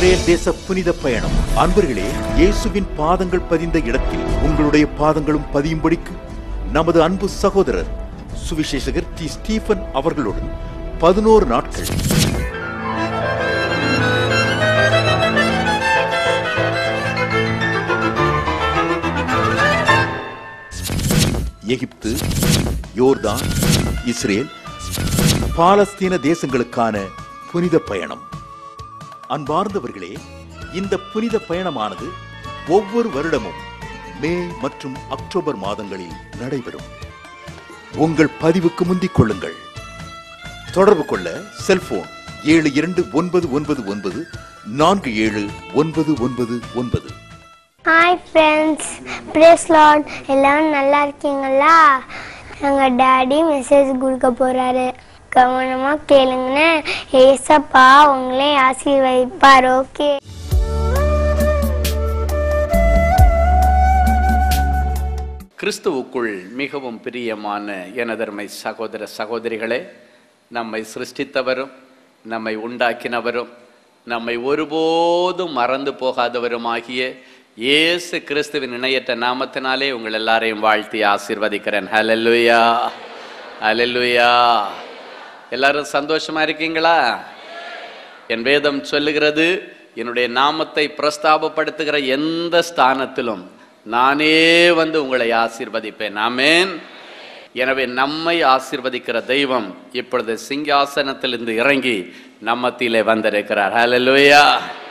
Israel தேச புனித பயணம் அன்பர்களே இயேசுவின் பாதங்கள் பதிந்த இடத்தில் உங்களுடைய பாதங்களும் பதியும்படிக்கு நமது அன்பு சகோதரர் சுவிசேஷகர் டி ஸ்டீபன் அவர்களுடன் பதினோரு நாட்கள் எகிப்து யோர்தான் இஸ்ரேல் பாலஸ்தீன தேசங்களுக்கான புனித பயணம் அன்பார்ந்தவர்களே இந்த புனித பயணமானது ஒவ்வொரு வருடமும் மே மற்றும் அக்டோபர் மாதங்களில் நடைபெறும் உங்கள் பதிவுக்கு முந்திக் கொள்ளுங்கள் தொடர்பு கொள்ள செல்போன் ஏழு இரண்டு ஒன்பது ஒன்பது ஒன்பது நான்கு ஏழு ஒன்பது ஒன்பது ஒன்பது ஹாய் ஃப்ரெண்ட்ஸ் பிரேஸ் லார்ட் எல்லாரும் நல்லா இருக்கீங்களா எங்கள் டாடி மெசேஜ் கொடுக்க போகிறாரு கவனமாக கேளுங்கன்னு ஏசப்பா உங்களே ஆசீர்வதிப்பார் ஓகே கிறிஸ்துவுக்குள் மிகவும் பிரியமான எனதர்மை சகோதர சகோதரிகளே நம்மை சிருஷ்டித்தவரும் நம்மை உண்டாக்கினவரும் நம்மை ஒருபோதும் மறந்து போகாதவருமாகிய இயேசு கிறிஸ்துவின் இணையற்ற நாமத்தினாலே உங்கள் எல்லாரையும் வாழ்த்தி ஆசீர்வதிக்கிறேன் ஹalleluya ஹalleluya எல்லாரும் சந்தோஷமா இருக்கீங்களா என் வேதம் சொல்லுகிறது என்னுடைய நாமத்தை பிரஸ்தாபப்படுத்துகிற எந்த ஸ்தானத்திலும் நானே வந்து உங்களை ஆசீர்வதிப்பேன் ஆமென் எனவே நம்மை ஆசீர்வதிக்கிற தெய்வம் இப்பொழுது சிங்காசனத்திலிருந்து இறங்கி நம்மத்திலே வந்திருக்கிறார் ஹalleluya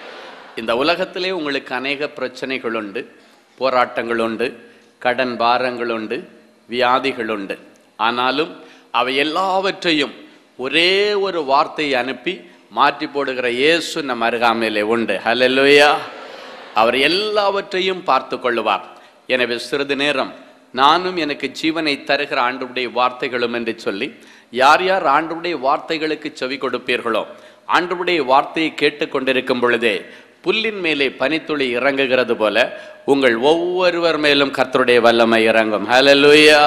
இந்த உலகத்திலே உங்களுக்கு அநேக பிரச்சனைகள் உண்டு போராட்டங்கள் உண்டு கடன் பாரங்கள் உண்டு வியாதிகள் உண்டு ஆனாலும் அவை எல்லாவற்றையும் ஒரே ஒரு வார்த்தையை அனுப்பி மாற்றி போடுகிற இயேசு நம் அருகாமையிலே உண்டு ஹalleluya அவர் எல்லாவற்றையும் பார்த்து கொள்ளுவார் எனவே சிறிது நேரம் நானும் எனக்கு ஜீவனை தருகிற ஆண்டுடைய வார்த்தைகளும் என்று சொல்லி யார் யார் ஆண்டுடைய வார்த்தைகளுக்கு செவி கொடுப்பீர்களோ ஆண்டுடைய வார்த்தையை கேட்டுக்கொண்டிருக்கும் பொழுதே புல்லின் மேலே பனித்துளி இறங்குகிறது போல உங்கள் ஒவ்வொருவர் மேலும் கர்த்தருடைய வல்லமை இறங்கும் ஹalleluya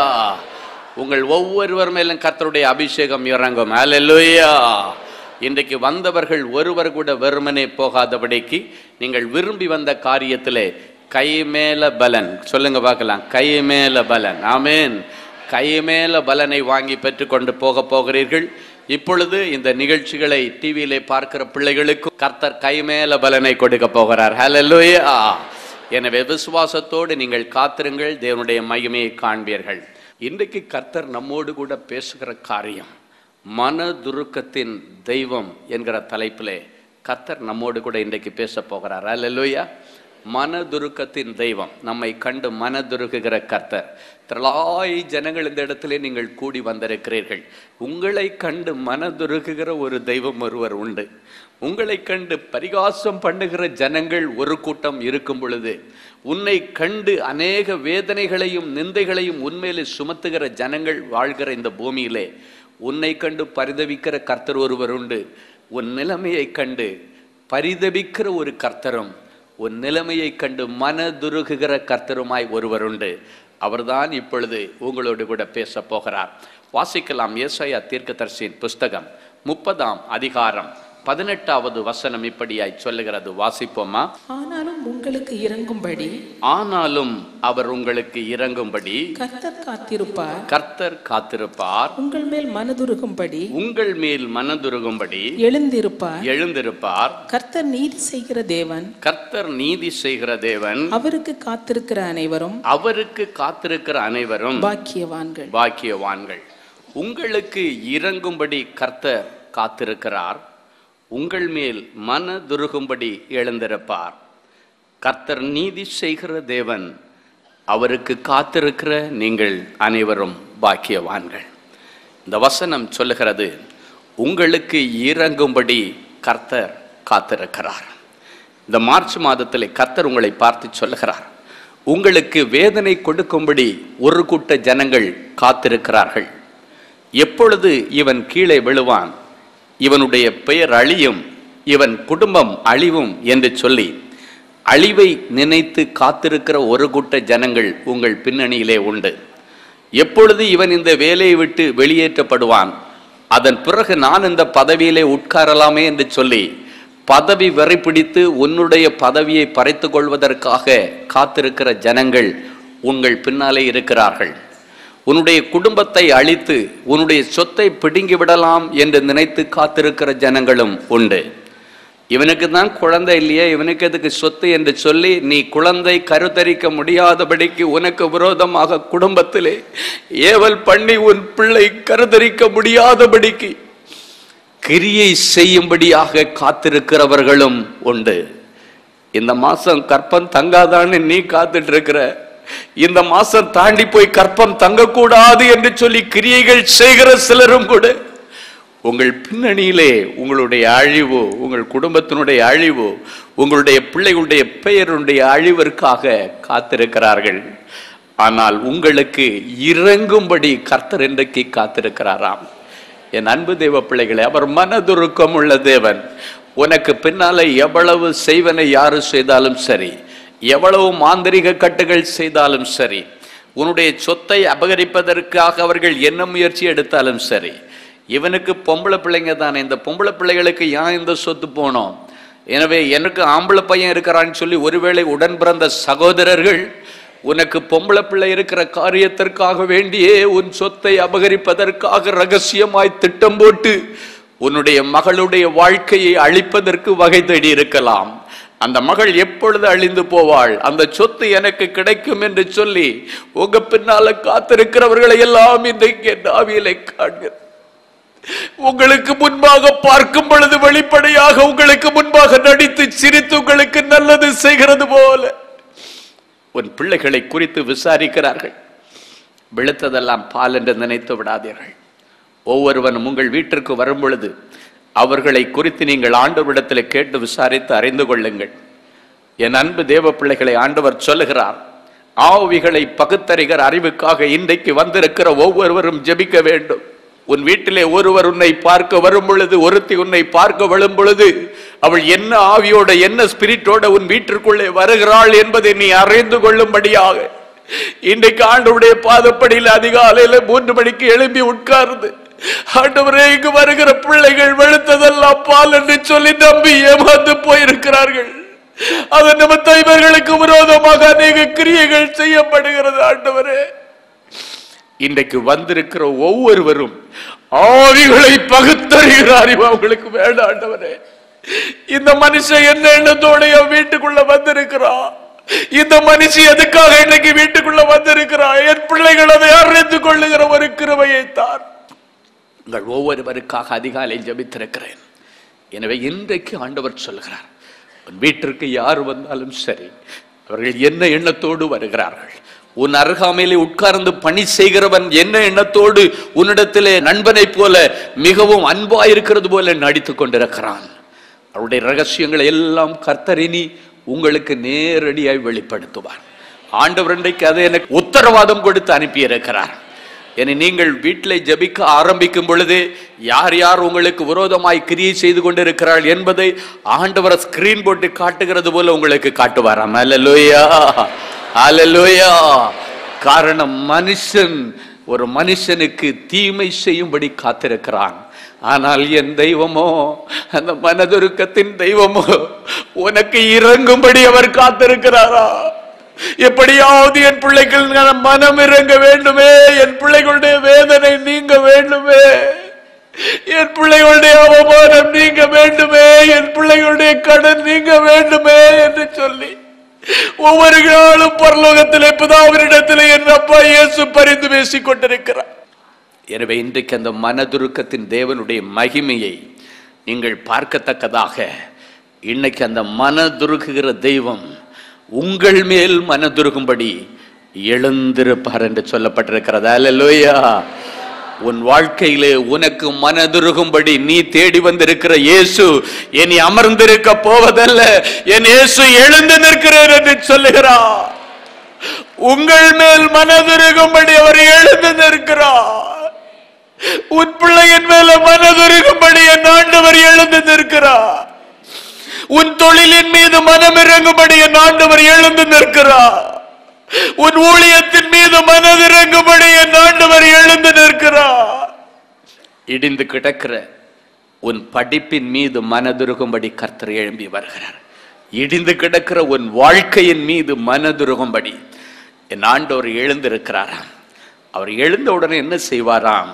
உங்கள் ஒவ்வொருவர் மேலும் கர்த்தருடைய அபிஷேகம் இறங்கும் ஹalleluya இன்றைக்கு வந்தவர்கள் ஒருவர் கூட வெறுமனே போகாதபடிக்கு நீங்கள் விரும்பி வந்த காரியத்திலே கை மேல பலன் சொல்லுங்க பார்க்கலாம் கை மேல பலன் ஆமென் கை மேல பலனை வாங்கி பெற்றுக்கொண்டு போக போகிறீர்கள் இப்பொழுது இந்த நிகழ்ச்சிகளை டிவியிலே பார்க்கிற பிள்ளைகளுக்கும் கர்த்தர் கை மேல பலனை கொடுக்க போகிறார் ஹalleluya எனவே விசுவாசத்தோடு நீங்கள் காத்திருங்கள் தேவனுடைய மகிமையை காண்பீர்கள் இன்றைக்கு கர்த்தர் நம்மோடு கூட பேசுகிற காரியம் மனதுருக்கத்தின் தெய்வம் என்கிற தலைப்பிலே கர்த்தர் நம்மோடு கூட இன்றைக்கு பேச போகிறார் அல்லேலூயா மனதுருக்கத்தின் தெய்வம் நம்மை கண்டு மனதுருக்குகிற கர்த்தர் திரளாய் ஜனங்கள் இந்த இடத்திலே நீங்கள் கூடி வந்திருக்கிறீர்கள் உங்களை கண்டு மனதுருக்குகிற ஒரு தெய்வம் ஒருவர் உண்டு உங்களை கண்டு பரிகாசம் பண்ணுகிற ஜனங்கள் ஒரு கூட்டம் இருக்கும் பொழுது உன்னை கண்டு அநேக வேதனைகளையும் நிந்தைகளையும் உண்மையிலே சுமத்துகிற ஜனங்கள் வாழ்கிற இந்த பூமியிலே உன்னை கண்டு பரிதவிக்கிற கர்த்தர் ஒருவர் உண்டு உன் நிலைமையை கண்டு பரிதபிக்கிற ஒரு கர்த்தரும் உன் நிலைமையை கண்டு மனதுருகுகிற கர்த்தருமாய் ஒருவர் உண்டு அவர்தான் இப்பொழுது உங்களோடு கூட பேச போகிறார் வாசிக்கலாம் ஏசாயா தீர்க்கதரிசியின் புஸ்தகம் முப்பதாம் அதிகாரம் பதினெட்டாவது வசனம் இப்படியாய் சொல்லுகிறது வாசிப்போமா ஆனாலும் உங்களுக்கு இறங்கும்படி ஆனாலும் அவர் உங்களுக்கு இறங்கும்படி கர்த்தர் காத்திருப்பார் கர்த்தர் காத்திருப்பார் உங்கள் மேல் மனதுருகும்படி உங்கள் மேல் மனதுருகும்படி எழுந்திருப்பார் எழுந்திருப்பார் கர்த்தர் நீதி செய்கிற தேவன் கர்த்தர் நீதி செய்கிற தேவன் அவருக்கு காத்திருக்கிற அனைவரும் அவருக்கு காத்திருக்கிற அனைவரும் பாக்கியவான்கள் பாக்கியவான்கள் உங்களுக்கு இறங்கும்படி கர்த்தர் காத்திருக்கிறார் உங்கள் மேல் மனதுருகும்படி எழுந்திருப்பார் கர்த்தர் நீதி செய்கிற தேவன் அவருக்கு காத்திருக்கிற நீங்கள் அனைவரும் பாக்கியவான்கள் இந்த வசனம் சொல்லுகிறது உங்களுக்கு இறங்கும்படி கர்த்தர் காத்திருக்கிறார் இந்த மார்ச் மாதத்தில் கர்த்தர் உங்களை பார்த்து சொல்லுகிறார் உங்களுக்கு வேதனை கொடுக்கும்படி ஒரு கூட்ட ஜனங்கள் காத்திருக்கிறார்கள் எப்பொழுது இவன் கீழே விழுவான் இவனுடைய பெயர் அழியும் இவன் குடும்பம் அழிவும் என்று சொல்லி அழிவை நினைத்து காத்திருக்கிற ஒரு கூட்ட ஜனங்கள் உங்கள் பின்னணியிலே உண்டு எப்பொழுது இவன் இந்த வேலையை விட்டு வெளியேற்றப்படுவான் அதன் பிறகு நான் இந்த பதவியிலே உட்காரலாமே என்று சொல்லி பதவி வெறி பிடித்து உன்னுடைய பதவியை பறித்துக் கொள்வதற்காக காத்திருக்கிற ஜனங்கள் உங்கள் பின்னாலே இருக்கிறார்கள் உன்னுடைய குடும்பத்தை அழித்து உன்னுடைய சொத்தை பிடுங்கி விடலாம் என்று நினைத்து காத்திருக்கிற ஜனங்களும் உண்டு இவனுக்கு தான் குழந்தை இல்லையே இவனுக்கு எதுக்கு சொத்து என்று சொல்லி நீ குழந்தை கருத்தரிக்க முடியாதபடிக்கு உனக்கு விரோதமாக குடும்பத்திலே ஏவல் பண்ணி உன் பிள்ளை கருத்தரிக்க முடியாதபடிக்கு கிரியை செய்யும்படியாக காத்திருக்கிறவர்களும் உண்டு இந்த மாசம் கற்பம் தங்காதான்னு நீ காத்துட்டு இருக்கிற இந்த மாசம் தாண்டி போய் கற்பம் தங்கக்கூடாது என்று சொல்லி கிரியைகள் செய்கிற சிலரும் கூட உங்கள் பின்னணியிலே உங்களுடைய அழிவு உங்கள் குடும்பத்தினுடைய அழிவு உங்களுடைய பிள்ளைகளுடைய பெயருடைய அழிவிற்காக காத்திருக்கிறார்கள் ஆனால் உங்களுக்கு இறங்கும்படி கர்த்தர் இன்றைக்கு காத்திருக்கிறாராம் என் அன்பு தேவ பிள்ளைகளே அவர் மனதுருக்கம் உள்ள தேவன் உனக்கு பின்னாலே எவ்வளவு செய்வனை யாரு செய்தாலும் சரி எவ்வளவு மாந்திரிக கட்டுகள் செய்தாலும் சரி உன்னுடைய சொத்தை அபகரிப்பதற்காக அவர்கள் என்ன முயற்சி எடுத்தாலும் சரி இவனுக்கு பொம்பளை பிள்ளைங்க தானே இந்த பொம்பளை பிள்ளைகளுக்கு ஏன் இந்த சொத்து போனோம் எனவே எனக்கு ஆம்பளை பையன் இருக்கிறான்னு சொல்லி ஒருவேளை உடன் பிறந்த சகோதரர்கள் உனக்கு பொம்பளை பிள்ளை இருக்கிற காரியத்திற்காக வேண்டியே உன் சொத்தை அபகரிப்பதற்காக ரகசியமாய் திட்டம் போட்டு உன்னுடைய மகளுடைய வாழ்க்கையை அழிப்பதற்கு வகை தேடி இருக்கலாம் அந்த மகள் எப்பொழுது அழிந்து போவாள் அந்த சொத்து எனக்கு கிடைக்கும் என்று சொல்லி உங்க பின்னால காத்திருக்கிறவர்களை எல்லாம் இன்றைக்கு என் ஆவியலை காண்கிறேன் உங்களுக்கு முன்பாக பார்க்கும் பொழுது வெளிப்படையாக உங்களுக்கு முன்பாக நடித்து சிரித்து உங்களுக்கு நல்லது செய்கிறது போல உன் பிள்ளைகளை குறித்து விசாரிக்கிறார்கள் வெளுத்ததெல்லாம் பால் என்று நினைத்து விடாதீர்கள் ஒவ்வொருவனும் உங்கள் வீட்டிற்கு வரும் பொழுது அவர்களை குறித்து நீங்கள் ஆண்டவரிடத்தில் கேட்டு விசாரித்து அறிந்து கொள்ளுங்கள் என் அன்பு தேவ பிள்ளைகளை ஆண்டவர் சொல்லுகிறார் ஆவிகளை பகுத்தறிகிற அறிவுக்காக இன்றைக்கு வந்திருக்கிற ஒவ்வொருவரும் ஜெபிக்க வேண்டும் உன் வீட்டிலே ஒருவர் உன்னை பார்க்க வரும் பொழுது ஒருத்தி உன்னை பார்க்க வரும் பொழுது அவள் என்ன ஆவியோட என்ன ஸ்பிரிட்டோட உன் வீட்டிற்குள்ளே வருகிறாள் என்பதை நீ அறிந்து கொள்ளும்படியாக இன்றைக்கு ஆண்டவருடைய பாதப்படியில் அதிகாலையில மூன்று மணிக்கு எழும்பி உட்கார்ந்து ஆண்டவரே இங்கு வருகிற பிள்ளைகள் வெளுத்ததெல்லாம் பால் என்று சொல்லி நம்பி ஏமாந்து போயிருக்கிறார்கள் அதன் நிமித்தம் இவர்களுக்கு விரோதமாக அநேக கிரியைகள் செய்யப்படுகிறது ஆண்டவரே இன்றைக்கு வந்திருக்கிற ஒவ்வொருவரும் ஆவிகளை பகுத்தறிகிற அறிவு அவங்களுக்கு வேண்டாம் ஆண்டவரே இந்த மனுஷன் என்ன எண்ணத்தோட என் வீட்டுக்குள்ள வந்திருக்கிறான் இந்த மனுஷி எதுக்காக இன்னைக்கு வீட்டுக்குள்ள வந்திருக்கிறா என் பிள்ளைகள் அதை அறிந்து கொள்ளுகிற ஒரு கிருபையை தான் உங்கள் ஒவ்வொருவருக்காக அதிகாலை ஜபித்திருக்கிறேன் எனவே இன்றைக்கு ஆண்டவர் சொல்கிறார் உன் வீட்டிற்கு யார் வந்தாலும் சரி அவர்கள் என்ன எண்ணத்தோடு வருகிறார்கள் உன் அருகாமையிலே உட்கார்ந்து பணி செய்கிறவன் என்ன எண்ணத்தோடு உன்னிடத்திலே நண்பனைப் போல மிகவும் அன்பாயிருக்கிறது போல நடித்துக் கொண்டிருக்கிறான் அவருடைய ரகசியங்களை எல்லாம் கர்த்தரினி உங்களுக்கு நேரடியாய் வெளிப்படுத்துவார் ஆண்டவர் இன்றைக்கு அதை எனக்கு உத்தரவாதம் கொடுத்து அனுப்பியிருக்கிறார் என நீங்கள் வீட்டில் ஜபிக்க ஆரம்பிக்கும் பொழுது யார் யார் உங்களுக்கு விரோதமாய் கிரியை செய்து கொண்டிருக்கிறாள் என்பதை ஆண்டவரை ஸ்கிரீன் போட்டு காட்டுகிறது போல உங்களுக்கு காட்டுவாராம் அல்லலோயா அல்லலோயா காரணம் மனுஷன் ஒரு மனுஷனுக்கு தீமை செய்யும்படி காத்திருக்கிறான் ஆனால் என் தெய்வமோ அந்த மனதுருக்கத்தின் தெய்வமோ உனக்கு இறங்கும்படி அவர் காத்திருக்கிறாரா எப்படியாவது என் பிள்ளைகள் மனம் இறங்க வேண்டுமே என் பிள்ளைகளுடைய வேதனை நீங்க வேண்டுமே என் பிள்ளைகளுடைய அவமானம் நீங்க வேண்டுமே என் பிள்ளைகளுடைய கடன் நீங்க வேண்டுமே என்று சொல்லி ஒவ்வொரு நாளும் பரலோகத்திலே பிதாவினிடத்திலே என் அப்பா இயேசு பரிந்து பேசிக் கொண்டிருக்கிறார் எனவே இன்றைக்கு அந்த மனதுருக்கத்தின் தேவனுடைய மகிமையை நீங்கள் பார்க்கத்தக்கதாக இன்னைக்கு அந்த மனதுருக்குகிற தெய்வம் உங்கள் மேல் மனதுருகும்படி எழுந்திருப்பார் என்று சொல்லப்பட்டிருக்கிறது அல்லேலூயா உன் வாழ்க்கையிலே உனக்கு மனதுருகும்படி நீ தேடி வந்திருக்கிற இயேசு இனி அமர்ந்திருக்க போவதல்ல என் இயேசு எழுந்து நிற்கிறார் என்று சொல்லுகிறார் உங்கள் மேல் மனதுருகும்படி அவர் எழுந்து நிற்கிறார் உன் பிள்ளையின் மேல மனதுருகும்படி என் ஆண்டவர் எழுந்து நிற்கிறார் உன் தொழிலின் மீது மனம் இறங்கும்படி என் ஆண்டவர் எழுந்து நிற்கிறார் உன் ஊழியத்தின் மீது மனதிறங்கும்படி என் ஆண்டவர் எழுந்து நிற்கிறார் இடிந்து கிடக்கிற உன் படிப்பின் மீது மனதுருகும்படி கர்த்தர் எழும்பி வருகிறார் இடிந்து கிடக்கிற உன் வாழ்க்கையின் மீது மனதுருகும்படி என் ஆண்டவர் எழுந்திருக்கிறாராம் அவர் எழுந்த உடனே என்ன செய்வாராம்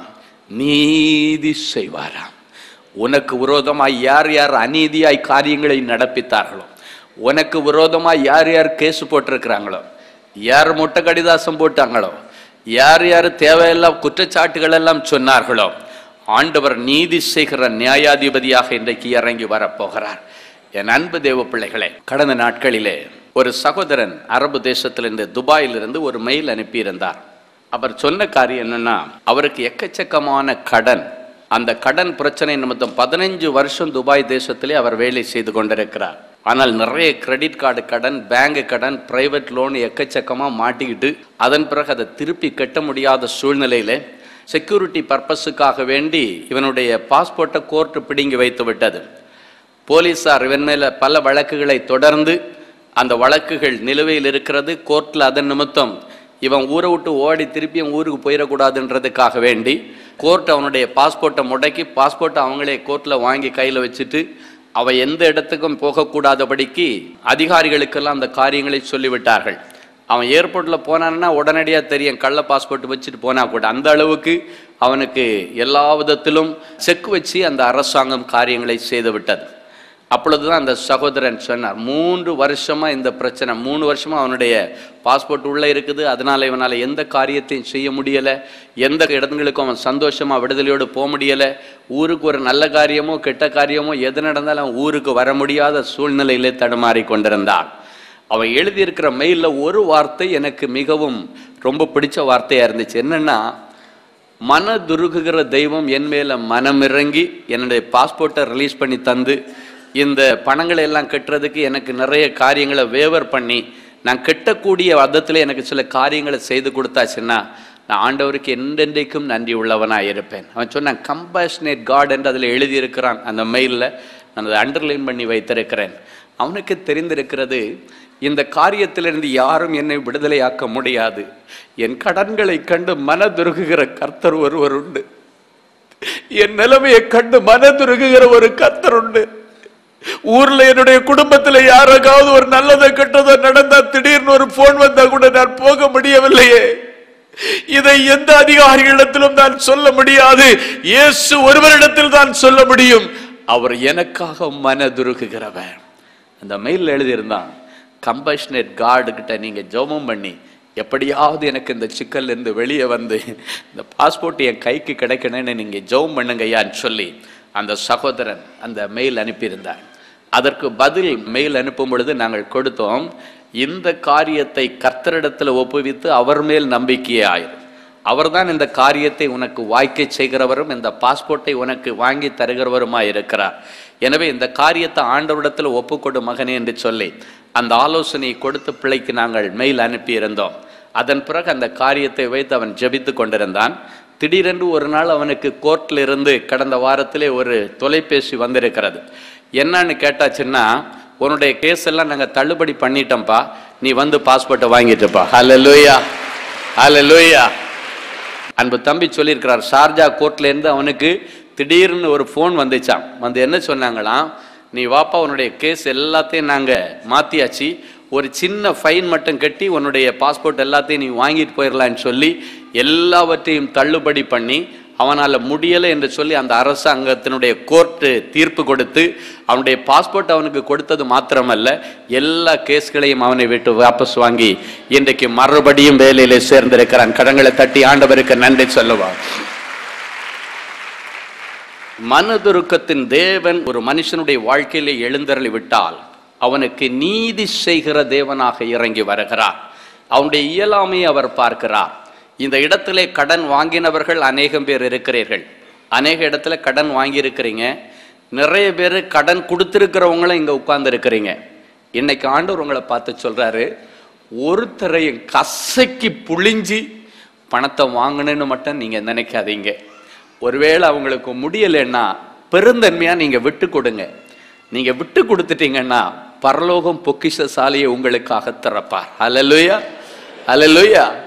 நீதி செய்வாராம் உனக்கு விரோதமாய் யார் யார் அநீதியாய் காரியங்களை நடப்பித்தார்களோ உனக்கு விரோதமாய் யார் யார் கேஸ் போட்டிருக்கிறாங்களோ யார் முட்டை கடிதாசம் போட்டாங்களோ யார் யார் தேவையில்லாம் குற்றச்சாட்டுகள் எல்லாம் சொன்னார்களோ ஆண்டவர் நீதி செய்கிற நியாயாதிபதியாக இன்றைக்கு இறங்கி வரப்போகிறார் என் அன்பு தேவ பிள்ளைகளே கடந்த நாட்களிலே ஒரு சகோதரன் அரபு தேசத்திலிருந்து துபாயிலிருந்து ஒரு மெயில் அனுப்பியிருந்தார் அவர் சொன்ன காரியம் என்னன்னா அவருக்கு எக்கச்சக்கமான கடன் அந்த கடன் பிரச்சனை நிமித்தம் பதினஞ்சு வருஷம் துபாய் தேசத்திலே அவர் வேலை செய்து கொண்டிருக்கிறார் ஆனால் நிறைய கிரெடிட் கார்டு கடன் பேங்க் கடன் பிரைவேட் லோன் எக்கச்சக்கமாக மாட்டிக்கிட்டு அதன் பிறகு அதை திருப்பி கட்ட முடியாத சூழ்நிலையில செக்யூரிட்டி பர்பஸுக்காக வேண்டி இவனுடைய பாஸ்போர்ட்டை கோர்ட்டு பிடுங்கி வைத்து விட்டது போலீசார் இவன் மேல பல வழக்குகளை தொடர்ந்து அந்த வழக்குகள் நிலுவையில் இருக்கிறது கோர்ட்டில் அதன் நிமித்தம் இவன் ஊரை விட்டு ஓடி திருப்பியும் ஊருக்கு போயிடக்கூடாதுன்றதுக்காக வேண்டி கோர்ட் அவனுடைய பாஸ்போர்ட்டை முடக்கி பாஸ்போர்ட்டை அவங்களே கோர்ட்டில் வாங்கி கையில் வச்சுட்டு அவன் எந்த இடத்துக்கும் போகக்கூடாதபடிக்கு அதிகாரிகளுக்கெல்லாம் அந்த காரியங்களை சொல்லிவிட்டார்கள் அவன் ஏர்போர்ட்டில் போனான்னா உடனடியாக தெரியும் கள்ள பாஸ்போர்ட் வச்சுட்டு போனா கூட அந்த அளவுக்கு அவனுக்கு எல்லா விதத்திலும் செக் வச்சு அந்த அரசாங்கம் காரியங்களை செய்து விட்டது அப்பொழுதுதான் அந்த சகோதரன் சொன்னார் மூன்று வருஷமா இந்த பிரச்சனை மூணு வருஷமா அவனுடைய பாஸ்போர்ட் உள்ள இருக்குது அதனால இவனால எந்த காரியத்தையும் செய்ய முடியல எந்த இடங்களுக்கும் அவன் சந்தோஷமா விடுதலையோடு போக முடியல ஊருக்கு ஒரு நல்ல காரியமோ கெட்ட காரியமோ எது நடந்தாலும் அவன் ஊருக்கு வர முடியாத சூழ்நிலையிலே தடுமாறி கொண்டிருந்தான் அவன் எழுதியிருக்கிற மெயில்ல ஒரு வார்த்தை எனக்கு மிகவும் ரொம்ப பிடிச்ச வார்த்தையா இருந்துச்சு என்னன்னா மனதுருகுகிற தெய்வம் என் மேல மனமிறங்கி என்னுடைய பாஸ்போர்ட்டை ரிலீஸ் பண்ணி தந்து இந்த பணங்களை எல்லாம் கட்டுறதுக்கு எனக்கு நிறைய காரியங்களை வேவர் பண்ணி நான் கட்டக்கூடிய விதத்தில் எனக்கு சில காரியங்களை செய்து கொடுத்தாச்சுன்னா நான் ஆண்டவருக்கு என்றென்றைக்கும் நன்றி உள்ளவனாக இருப்பேன் அவன் சொன்னான் கம்பேஷனேட் காட் என்று அதில் எழுதியிருக்கிறான் அந்த மெயிலில் நான் அதை அண்டர்லைன் பண்ணி வைத்திருக்கிறேன் அவனுக்கு தெரிந்திருக்கிறது இந்த காரியத்திலிருந்து யாரும் என்னை விடுதலையாக்க முடியாது என் கடன்களை கண்டு மனதுருகுகிற கர்த்தர் ஒருவர் உண்டு என் நிலைமையை கண்டு மனதுருகுகிற ஒரு கர்த்தர் உண்டு ஊர்ல என்னுடைய குடும்பத்துல யாருக்காவது ஒரு நல்லதோ கெட்டதோ நடந்தா திடீர்னு ஒரு போன் வந்தா கூட நான் போக முடியவில்லையே இதை எந்த அதிகாரிகளிடத்திலும் நான் சொல்ல முடியாது இயேசு ஒருவரிடத்தில் தான் சொல்ல முடியும் அவர் எனக்காக மனதுருகுகிறவர் அந்த மெயில் எழுதியிருந்தான் கம்பஷனேட் கார்டு கிட்ட நீங்க ஜெபம் பண்ணி எப்படியாவது எனக்கு இந்த சிக்கல்ல இருந்து வெளியே வந்து இந்த பாஸ்போர்ட் என் கைக்கு கிடைக்கணும்னு நீங்க ஜெபம் பண்ணுங்கய்யான்னு சொல்லி அந்த சகோதரன் அந்த மெயில் அனுப்பியிருந்தார் அதற்கு பதில் மெயில் அனுப்பும் பொழுது நாங்கள் கொடுத்தோம் இந்த காரியத்தை கர்த்தரிடத்தில் ஒப்புவித்து அவர் மேல் நம்பிக்கையே ஆயிரும் அவர்தான் இந்த காரியத்தை உனக்கு வாய்க்க செய்கிறவரும் இந்த பாஸ்போர்ட்டை உனக்கு வாங்கி தருகிறவருமாய் இருக்கிறார் எனவே இந்த காரியத்தை ஆண்டவரிடத்தில் ஒப்புக்கொடு மகனே என்று சொல்லி அந்த ஆலோசனையை கொடுத்து பிள்ளைக்கு நாங்கள் மெயில் அனுப்பியிருந்தோம் அதன் பிறகு அந்த காரியத்தை வைத்து அவன் ஜெபித்து கொண்டிருந்தான் திடீரென்று ஒரு நாள் அவனுக்கு கோர்ட்ல இருந்து கடந்த வாரத்திலே ஒரு தொலைபேசி வந்திருக்கிறது என்னன்னு கேட்டாச்சுன்னா உன்னுடைய கேஸ் எல்லாம் நாங்கள் தள்ளுபடி பண்ணிட்டோம்ப்பா நீ வந்து பாஸ்போர்ட்டை வாங்கிட்டுப்பா ஹalleluya ஹalleluya அன்பு தம்பி சொல்லியிருக்கிறார் ஷார்ஜா கோர்ட்ல இருந்து அவனுக்கு திடீர்னு ஒரு ஃபோன் வந்துச்சாம் வந்து என்ன சொன்னாங்களாம் நீ வாப்பா உன்னுடைய கேஸ் எல்லாத்தையும் நாங்கள் மாற்றியாச்சு ஒரு சின்ன ஃபைன் மட்டும் கட்டி உன்னுடைய பாஸ்போர்ட் எல்லாத்தையும் நீ வாங்கிட்டு போயிடலான்னு சொல்லி எல்லாவற்றையும் தள்ளுபடி பண்ணி அவனால் முடியலை என்று சொல்லி அந்த அரசாங்கத்தினுடைய கோர்ட்டு தீர்ப்பு கொடுத்து அவனுடைய பாஸ்போர்ட் அவனுக்கு கொடுத்தது மாத்திரமல்ல எல்லா கேஸ்களையும் அவனை விட்டு வாபஸ் வாங்கி இன்றைக்கு மறுபடியும் வேலையிலே சேர்ந்திருக்கிறான் கடங்களை தட்டி ஆண்டவருக்கு நன்றி சொல்லுவான் மனதுருக்கத்தின் தேவன் ஒரு மனுஷனுடைய வாழ்க்கையிலே எழுந்தருளி விட்டால் அவனுக்கு நீதி செய்கிற தேவனாக இறங்கி வருகிறார் அவனுடைய இயலாமையை அவர் பார்க்கிறார் இந்த இடத்திலே கடன் வாங்கினவர்கள் அநேகம் பேர் இருக்கிறீர்கள் அநேக இடத்துல கடன் வாங்கியிருக்கிறீங்க நிறைய பேர் கடன் கொடுத்துருக்கிறவங்களும் இங்கே உட்கார்ந்து இருக்கிறீங்க இன்னைக்கு ஆண்டவர் உங்களை பார்த்து சொல்றாரு ஒருத்தரையும் கசக்கி புழிஞ்சி பணத்தை வாங்கணும்னு மட்டும் நீங்க நினைக்காதீங்க ஒருவேளை அவங்களுக்கு முடியலைன்னா பெருந்தன்மையா நீங்க விட்டு கொடுங்க நீங்க விட்டு கொடுத்துட்டீங்கன்னா பரலோகம் பொக்கிஷ சாலையை உங்களுக்காக திறப்பார் அல்லலுயா அல்லலுயா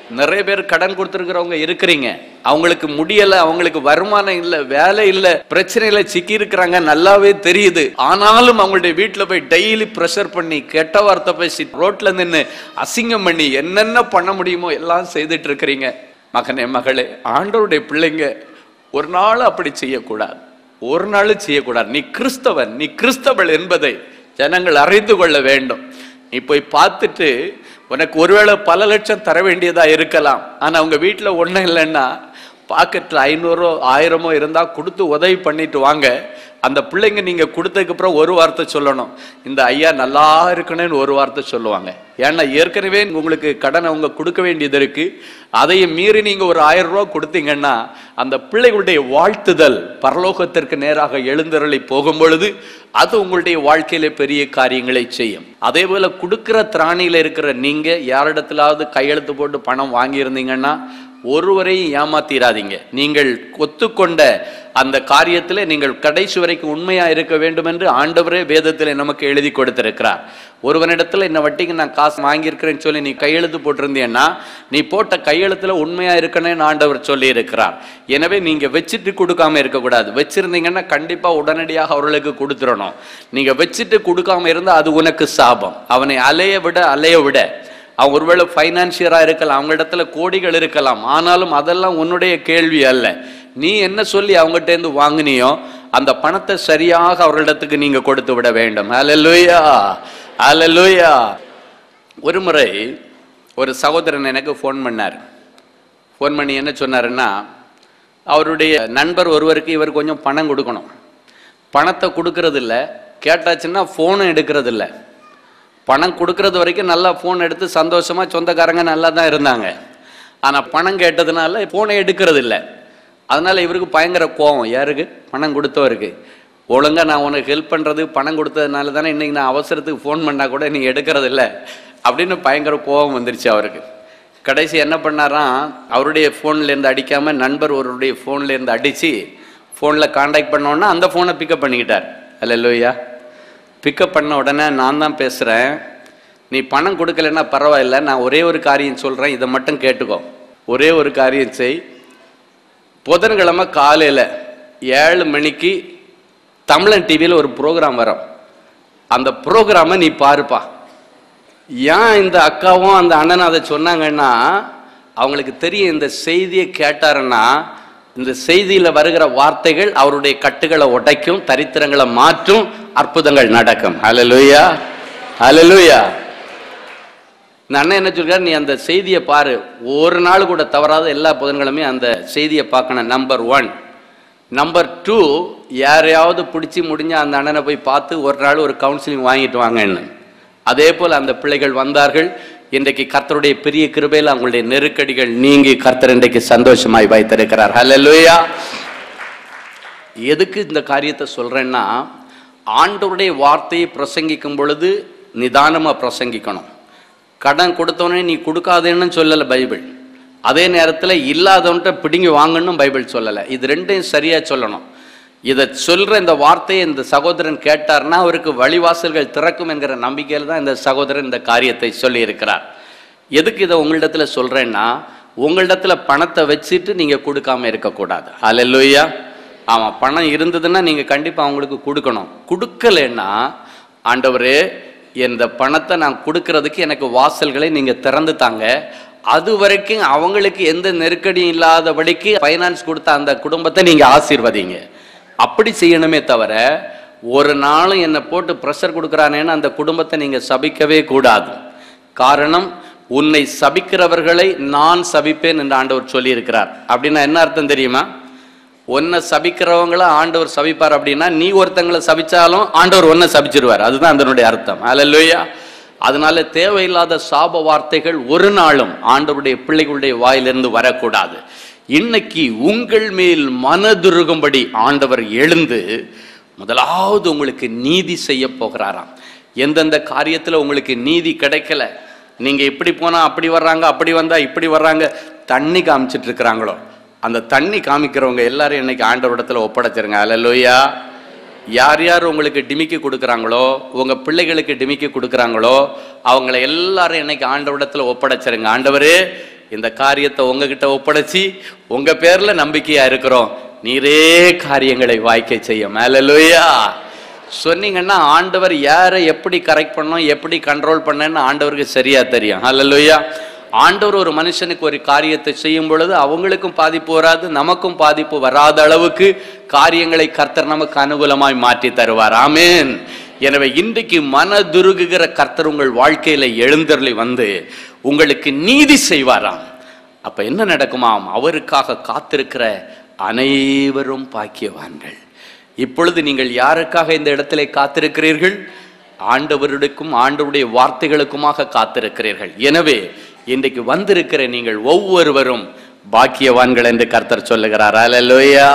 நிறைய பேர் கடன் கொடுத்துருக்கிறவங்க இருக்கிறீங்க அவங்களுக்கு முடியல அவங்களுக்கு வருமானம் இல்ல வேலை இல்ல பிரச்சனையில சிக்கி இருக்கிறாங்க நல்லாவே தெரியுது ஆனாலும் அவங்களுடைய வீட்டுல போய் டெய்லி ப்ரெஷர் பண்ணி கெட்ட வார்த்தை பேசி ரோட்ல நின்னு அசிங்கம் பண்ணி என்னென்ன பண்ண முடியுமோ எல்லாம் செய்துட்டு இருக்கிறீங்க மகனே மகளே ஆண்டவருடைய பிள்ளைங்க ஒரு நாள் அப்படி செய்யக்கூடாது ஒரு நாள் செய்யக்கூடாது நீ கிறிஸ்தவன் நீ கிறிஸ்தவள் என்பதை ஜனங்கள் அறிந்து கொள்ள வேண்டும் நீ போய் பார்த்துட்டு உனக்கு ஒருவேளை பல லட்சம் தர வேண்டியதா இருக்கலாம் ஆனா உங்க வீட்டுல ஒண்ணும் இல்லைன்னா பாக்கெட்ல ஐநூறோ ஆயிரமோ இருந்தா கொடுத்து உதவி பண்ணிட்டு வாங்க அந்த பிள்ளைங்க நீங்க கொடுத்ததுக்கு அப்புறம் ஒரு வார்த்தை சொல்லணும் இந்த ஐயா நல்லா இருக்கணும்னு ஒரு வார்த்தை சொல்லுவாங்க ஏன்னா ஏற்கனவே உங்களுக்கு கடன் அவங்க கொடுக்க வேண்டியது இருக்கு அதையும் மீறி நீங்க ஒரு ஆயிரம் ரூபாய் கொடுத்தீங்கன்னா அந்த பிள்ளைகளுடைய வாழ்த்துதல் பரலோகத்திற்கு நேராக எழுந்தருளி போகும் பொழுது அது உங்களுடைய வாழ்க்கையில பெரிய காரியங்களை செய்யும் அதே போல கொடுக்கிற திராணியில இருக்கிற நீங்க யாரிடத்திலாவது கையெழுத்து போட்டு பணம் வாங்கியிருந்தீங்கன்னா ஒருவரையும் ஏமாத்திராதீங்க நீங்கள் ஒத்துக்கொண்ட அந்த காரியத்தில் நீங்கள் கடைசி வரைக்கும் உண்மையா இருக்க வேண்டும் என்று ஆண்டவரே வேதத்தில் நமக்கு எழுதி கொடுத்திருக்கிறார் ஒருவனிடத்துல இந்த வட்டிக்கு நான் காசு வாங்கியிருக்கிறேன்னு சொல்லி நீ கையெழுத்து போட்டிருந்தீன்னா நீ போட்ட கையெழுத்துல உண்மையா இருக்கணும்னு ஆண்டவர் சொல்லி இருக்கிறார் எனவே நீங்க வச்சுட்டு கொடுக்காம இருக்கக்கூடாது வச்சிருந்தீங்கன்னா கண்டிப்பா உடனடியாக அவர்களுக்கு கொடுத்துடணும் நீங்க வச்சுட்டு கொடுக்காம இருந்தா அது உனக்கு சாபம் அவனை அலைய விட அலைய விட அவன் ஒருவேளை ஃபைனான்சியராக இருக்கலாம் அவங்க இடத்துல கோடிகள் இருக்கலாம் ஆனாலும் அதெல்லாம் உன்னுடைய கேள்வி அல்ல நீ என்ன சொல்லி அவங்ககிட்ட இருந்து வாங்கினியோ அந்த பணத்தை சரியாக அவர்களிடத்துக்கு நீங்க கொடுத்து விட வேண்டும் ஹalleluya ஹalleluya ஒரு முறை ஒரு சகோதரன் எனக்கு ஃபோன் பண்ணார் ஃபோன் பண்ணி என்ன சொன்னாருன்னா அவருடைய நண்பர் ஒருவருக்கு இவர் கொஞ்சம் பணம் கொடுக்கணும் பணத்தை கொடுக்கறது இல்ல கேட்டாச்சுன்னா ஃபோனும் எடுக்கிறது இல்லை பணம் கொடுக்கறது வரைக்கும் நல்லா ஃபோன் எடுத்து சந்தோஷமா சொந்தக்காரங்க நல்லா தான் இருந்தாங்க ஆனா பணம் கேட்டதுனால ஃபோனை எடுக்கிறது இல்லை அதனால இவருக்கு பயங்கர கோவம் யாருக்கு பணம் கொடுத்தவருக்கு ஒழுங்கா நான் உனக்கு ஹெல்ப் பண்றது பணம் கொடுத்ததுனால தானே இன்னைக்கு நான் அவசரத்துக்கு ஃபோன் பண்ணா கூட நீ எடுக்கிறது இல்லை அப்படின்னு பயங்கர கோவம் வந்துருச்சு அவருக்கு கடைசி என்ன பண்ணாராம் அவருடைய ஃபோன்ல இருந்து அடிக்காம நண்பர் ஒருவருடைய ஃபோன்ல இருந்து அடிச்சு ஃபோன்ல காண்டாக்ட் பண்ணோன்னா அந்த ஃபோனை பிக்கப் பண்ணிக்கிட்டார் அல்ல லோய்யா பிக்கப் பண்ண உடனே நான் தான் பேசுகிறேன் நீ பணம் கொடுக்கலன்னா பரவாயில்ல நான் ஒரே ஒரு காரியம் சொல்கிறேன் இதை மட்டும் கேட்டுக்கோ ஒரே ஒரு காரியம் செய் புதன்கிழமை காலையில் ஏழு மணிக்கு தமிழன் டிவியில் ஒரு ப்ரோக்ராம் வரும் அந்த ப்ரோக்ராமை நீ பாருப்பா ஏன் இந்த அக்காவும் அந்த அண்ணனும் அதை சொன்னாங்கன்னா அவங்களுக்கு தெரியும் இந்த செய்தியை கேட்டாருன்னா இந்த செய்தியில் வருகிற வார்த்தைகள் அவருடைய கட்டுகளை உடைக்கும் தரித்திரங்களை மாற்றும் அற்புதங்கள் நடக்கும் ஹalleluya ஹalleluya இந்த அண்ணன் என்ன சொல்றாரு நீ அந்த செய்தியை பாரு ஒரு நாள் கூட தவறாத எல்லா புதன்களுமே அந்த செய்தியை பார்க்கணும் நம்பர் ஒன் நம்பர் டூ யாரையாவது பிடிச்சி முடிஞ்ச அந்த அண்ணனை போய் பார்த்து ஒரு நாள் ஒரு கவுன்சிலிங் வாங்கிட்டு வாங்கன்னு அதே போல் அந்த பிள்ளைகள் வந்தார்கள் இன்றைக்கு கர்த்தருடைய பெரிய கிருபையில் அவங்களுடைய நெருக்கடிகள் நீங்கி கர்த்தர் இன்றைக்கு சந்தோஷமாய் வைத்திருக்கிறார் ஹalleluya எதுக்கு இந்த காரியத்தை சொல்றேன்னா ஆண்டவருடைய வார்த்தையை பிரசங்கிக்கும் பொழுது நிதானமா பிரசங்கிக்கணும் கடன் கொடுத்தவனே நீ கொடுக்காதேன்னு சொல்லலை பைபிள் அதே நேரத்தில் இல்லாதவன்ட்ட பிடுங்கி வாங்கணும் பைபிள் சொல்லலை இது ரெண்டையும் சரியா சொல்லணும் இதை சொல்ற இந்த வார்த்தையை இந்த சகோதரன் கேட்டார்னா அவருக்கு வழிவாசல்கள் திறக்கும் என்கிற நம்பிக்கையில் தான் இந்த சகோதரன் இந்த காரியத்தை சொல்லி இருக்கிறார் எதுக்கு இதை உங்களிடத்துல சொல்றேன்னா உங்களிடத்துல பணத்தை வச்சுட்டு நீங்க கொடுக்காம இருக்கக்கூடாது அல்லையா ஆமா பணம் இருந்ததுன்னா நீங்க கண்டிப்பா அவங்களுக்கு கொடுக்கணும் கொடுக்கலன்னா ஆண்டவரே இந்த பணத்தை நான் கொடுக்கறதுக்கு எனக்கு வாசல்களை நீங்க திறந்து தாங்க அது வரைக்கும் அவங்களுக்கு எந்த நெருக்கடியும் இல்லாதபடிக்கு ஃபைனான்ஸ் கொடுத்த அந்த குடும்பத்தை நீங்க ஆசீர்வதிங்க அப்படி செய்யணுமே தவிர ஒரு நாளும் என்னை போட்டு ப்ரெஷர் கொடுக்குறானேன்னு அந்த குடும்பத்தை நீங்க சபிக்கவே கூடாது காரணம் உன்னை சபிக்கிறவர்களை நான் சபிப்பேன் என்று ஆண்டவர் சொல்லியிருக்கிறார் அப்படின்னா என்ன அர்த்தம் தெரியுமா உன்னை சபிக்கிறவங்கள ஆண்டவர் சபிப்பார் அப்படின்னா நீ ஒருத்தங்களை சபிச்சாலும் ஆண்டவர் உன்னை சபிச்சிருவார் அதுதான் அதனுடைய அர்த்தம் அல்லையா அதனால தேவையில்லாத சாப வார்த்தைகள் ஒரு நாளும் ஆண்டவருடைய பிள்ளைகளுடைய வாயிலிருந்து வரக்கூடாது இன்னைக்கு உங்கள் மேல் மனதுருகும்படி ஆண்டவர் எழுந்து முதலாவது உங்களுக்கு நீதி செய்ய போகிறாராம் எந்தெந்த காரியத்துல உங்களுக்கு நீதி கிடைக்கல நீங்க இப்படி போனா அப்படி வர்றாங்க அப்படி வந்தா இப்படி வர்றாங்க தண்ணி காமிச்சிட்டு இருக்கிறாங்களோ அந்த தண்ணி காமிக்கிறவங்க எல்லாரும் இன்னைக்கு ஆண்டவரிடத்துல ஒப்படைச்சிருங்க அல்லையா யார் யார் உங்களுக்கு டிமிக்கி கொடுக்குறாங்களோ உங்க பிள்ளைகளுக்கு டிமிக்கி கொடுக்குறாங்களோ அவங்கள எல்லாரும் இன்னைக்கு ஆண்டவரிடத்துல ஒப்படைச்சிருங்க ஆண்டவரே இந்த காரியத்தை உங்ககிட்ட ஒப்படைச்சு உங்க பேர்ல நம்பிக்கையா இருக்கிறோம் நீரே காரியங்களை வாய்க்க செய்ய மேலலுயா சொன்னீங்கன்னா ஆண்டவர் யாரை எப்படி கரெக்ட் பண்ணணும் எப்படி கண்ட்ரோல் பண்ணன்னு ஆண்டவருக்கு சரியா தெரியும் ஹalleluya ஆண்டவர் ஒரு மனுஷனுக்கு ஒரு காரியத்தை செய்யும் பொழுது அவங்களுக்கும் பாதிப்பு வராது நமக்கும் பாதிப்பு வராத அளவுக்கு காரியங்களை கர்த்தர் நமக்கு அனுகூலமாய் மாற்றி தருவார் ஆமென் எனவே இன்றைக்கு மனதுருகுகிற கர்த்தர் உங்கள் வாழ்க்கையில எழுந்தருளி வந்து உங்களுக்கு நீதி செய்வாராம் அப்ப என்ன நடக்குமாம் அவருக்காக காத்திருக்கிற அனைவரும் பாக்கியவான்கள் இப்பொழுது நீங்கள் யாருக்காக இந்த இடத்திலே காத்திருக்கிறீர்கள் ஆண்டவருக்கும் ஆண்டவருடைய வார்த்தைகளுக்குமாக காத்திருக்கிறீர்கள் எனவே இன்றைக்கு வந்திருக்கிற நீங்கள் ஒவ்வொருவரும் பாக்கியவான்கள் என்று கர்த்தர் சொல்லுகிறார் அலலுயா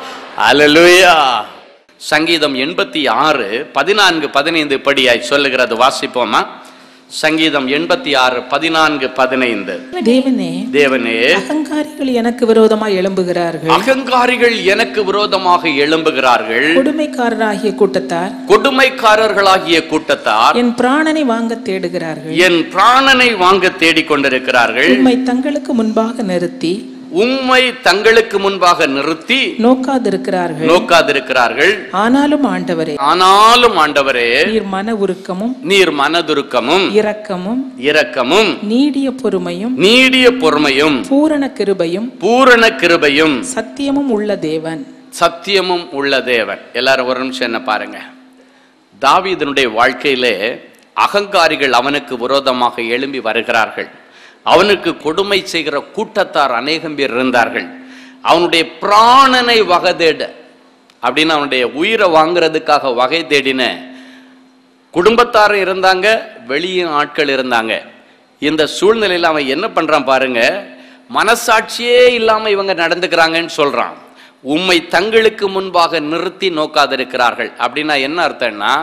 அலலுயா சங்கீதம் எண்பத்தி ஆறு பதினான்கு பதினைந்து படியாய் சொல்லுகிறது வாசிப்போமா சங்கீதம் எண்பத்தி ஆறு பதினான்கு பதினைந்து தேவனே தேவனே அகங்காரிகள் எனக்கு விரோதமாய் எழும்புகிறார்கள் அகங்காரிகள் எனக்கு விரோதமாக எழும்புகிறார்கள் கொடுமைக்காரராகிய கூட்டத்தார் கொடுமைக்காரர்களாகிய கூட்டத்தார் என் பிராணனை வாங்க தேடுகிறார்கள் என் பிராணனை வாங்க தேடிக் கொண்டிருக்கிறார்கள் உம்மை தங்களுக்கு முன்பாக நிறுத்தி உம்மை தங்களுக்கு முன்பாக நிறுத்தி நோக்காதிருக்கிறார்கள் நோக்காதிருக்கிறார்கள் ஆனாலும் ஆண்டவரே ஆனாலும் ஆண்டவரே நீர் மன உருக்கமும் நீர் மனதுருக்கமும் இரக்கமும் இரக்கமும் நீடிய பொறுமையும் நீடிய பொறுமையும் பூரண கிருபையும் பூரண கிருபையும் சத்தியமும் உள்ள தேவன் சத்தியமும் உள்ள தேவன் எல்லாரும் ஒரு நிமிஷம் என்ன பாருங்க தாவீதனுடைய வாழ்க்கையிலே அகங்காரிகள் அவனுக்கு விரோதமாக எழும்பி வருகிறார்கள் அவனுக்கு கொடுமை செய்கிற கூட்டத்தார் அநேகம் பேர் இருந்தார்கள் அவனுடைய பிராணனை வகை தேட அப்படின்னு அவனுடைய உயிரை வாங்குறதுக்காக வகை தேடின குடும்பத்தார் இருந்தாங்க வெளியும் ஆட்கள் இருந்தாங்க இந்த சூழ்நிலையில் அவன் என்ன பண்றான் பாருங்க மனசாட்சியே இல்லாம இவங்க நடந்துக்கிறாங்கன்னு சொல்றான் உம்மை தங்களுக்கு முன்பாக நிறுத்தி நோக்காதிருக்கிறார்கள் அப்படின்னா என்ன அர்த்தம்னா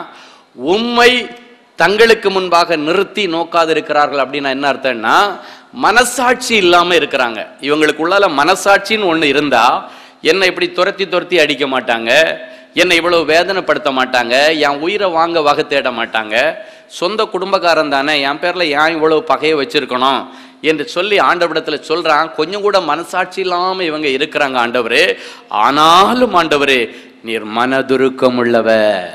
உம்மை தங்களுக்கு முன்பாக நிறுத்தி நோக்காதிருக்கிறார்கள் அப்படின்னா என்ன அர்த்தம்னா மனசாட்சி இல்லாம இருக்கிறாங்க இவங்களுக்குள்ளால மனசாட்சின்னு ஒண்ணு இருந்தா என்னை இப்படி துரத்தி துரத்தி அடிக்க மாட்டாங்க என்னை இவ்வளவு வேதனைப்படுத்த மாட்டாங்க என் உயிரை வாங்க வகை தேட மாட்டாங்க சொந்த குடும்பக்காரன் தானே என் பேர்ல ஏன் இவ்வளவு பகையை வச்சிருக்கணும் என்று சொல்லி ஆண்டவரிடத்துல சொல்றான் கொஞ்சம் கூட மனசாட்சி இல்லாம இவங்க இருக்கிறாங்க ஆண்டவரே ஆனாலும் ஆண்டவரே நீர் மனதுருக்கம் உள்ளவர்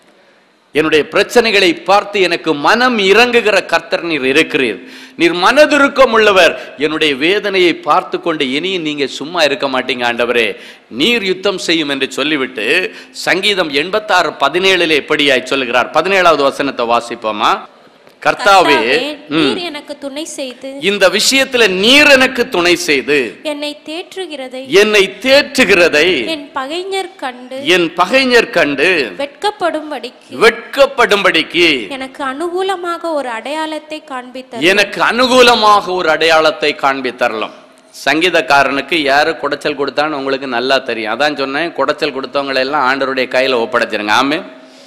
என்னுடைய பிரச்சனைகளை பார்த்து எனக்கு மனம் இறங்குகிற கர்த்தர் நீர் இருக்கிறீர் நீர் மனதுருக்கம் உள்ளவர் என்னுடைய வேதனையை பார்த்து கொண்டு இனியும் நீங்க சும்மா இருக்க மாட்டீங்க ஆண்டவரே நீர் யுத்தம் செய்யும் என்று சொல்லிவிட்டு சங்கீதம் எண்பத்தாறு பதினேழுல எப்படியாய் சொல்லுகிறார் பதினேழாவது வசனத்தை வாசிப்போமா கர்த்தாவே ம், நீர் எனக்கு துணை செய்து இந்த விஷயத்துல நீர் எனக்கு துணை செய்து என்னை தேற்றுகிறதை என்னை தேற்றுகிறதை என் பகைஞர் கண்டு என் பகைஞர் கண்டு வெட்கப்படும்படிக்கு வெட்கப்படும்படிக்கு எனக்கு அனுகூலமாக ஒரு அடையாளத்தை காண்பித்தார் எனக்கு அனுகூலமாக ஒரு அடையாளத்தை காண்பித்தரலாம் சங்கீதக்காரனுக்கு யாரு குடைச்சல் கொடுத்தான்னு உங்களுக்கு நல்லா தெரியும் அதான் சொன்னேன் குடைச்சல் கொடுத்தவங்களை எல்லாம் ஆண்டவருடைய கையில ஒப்படைச்சிருங்க ஆமே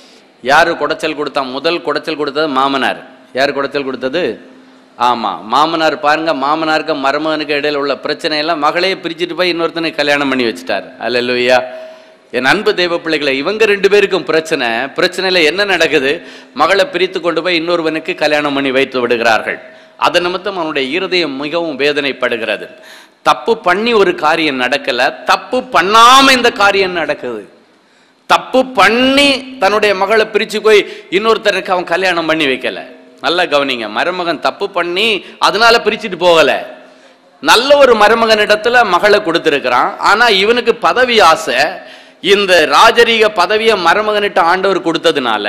யாரு குடைச்சல் கொடுத்தா முதல் குடைச்சல் கொடுத்தது மாமனார் யார் குடைச்சல் கொடுத்தது ஆமா மாமனார் பாருங்க மாமனாருக்கு மருமகனுக்கு இடையில உள்ள பிரச்சனையெல்லாம் மகளையே பிரிச்சுட்டு போய் இன்னொருத்தனுக்கு கல்யாணம் பண்ணி வச்சுட்டார் அல்லேலூயா என் அன்பு தெய்வ பிள்ளைகளை இவங்க ரெண்டு பேருக்கும் பிரச்சனை பிரச்சனையில என்ன நடக்குது மகளை பிரித்து கொண்டு போய் இன்னொருவனுக்கு கல்யாணம் பண்ணி வைத்து விடுகிறார்கள் அதன் நிமித்தம் அவனுடைய இருதயம் மிகவும் வேதனைப்படுகிறது தப்பு பண்ணி ஒரு காரியம் நடக்கல தப்பு பண்ணாம இந்த காரியம் நடக்குது தப்பு பண்ணி தன்னுடைய மகளை பிரிச்சு போய் இன்னொருத்தருக்கு அவன் கல்யாணம் பண்ணி வைக்கல நல்லா கவனிங்க மருமகன் தப்பு பண்ணி அதனால பிரிச்சுட்டு போகல நல்ல ஒரு மருமகனிடத்துல மகளை கொடுத்திருக்கிறான் ஆனா இவனுக்கு பதவி ஆசை இந்த ராஜரீக பதவியை மருமகனிட்ட ஆண்டவர் கொடுத்ததுனால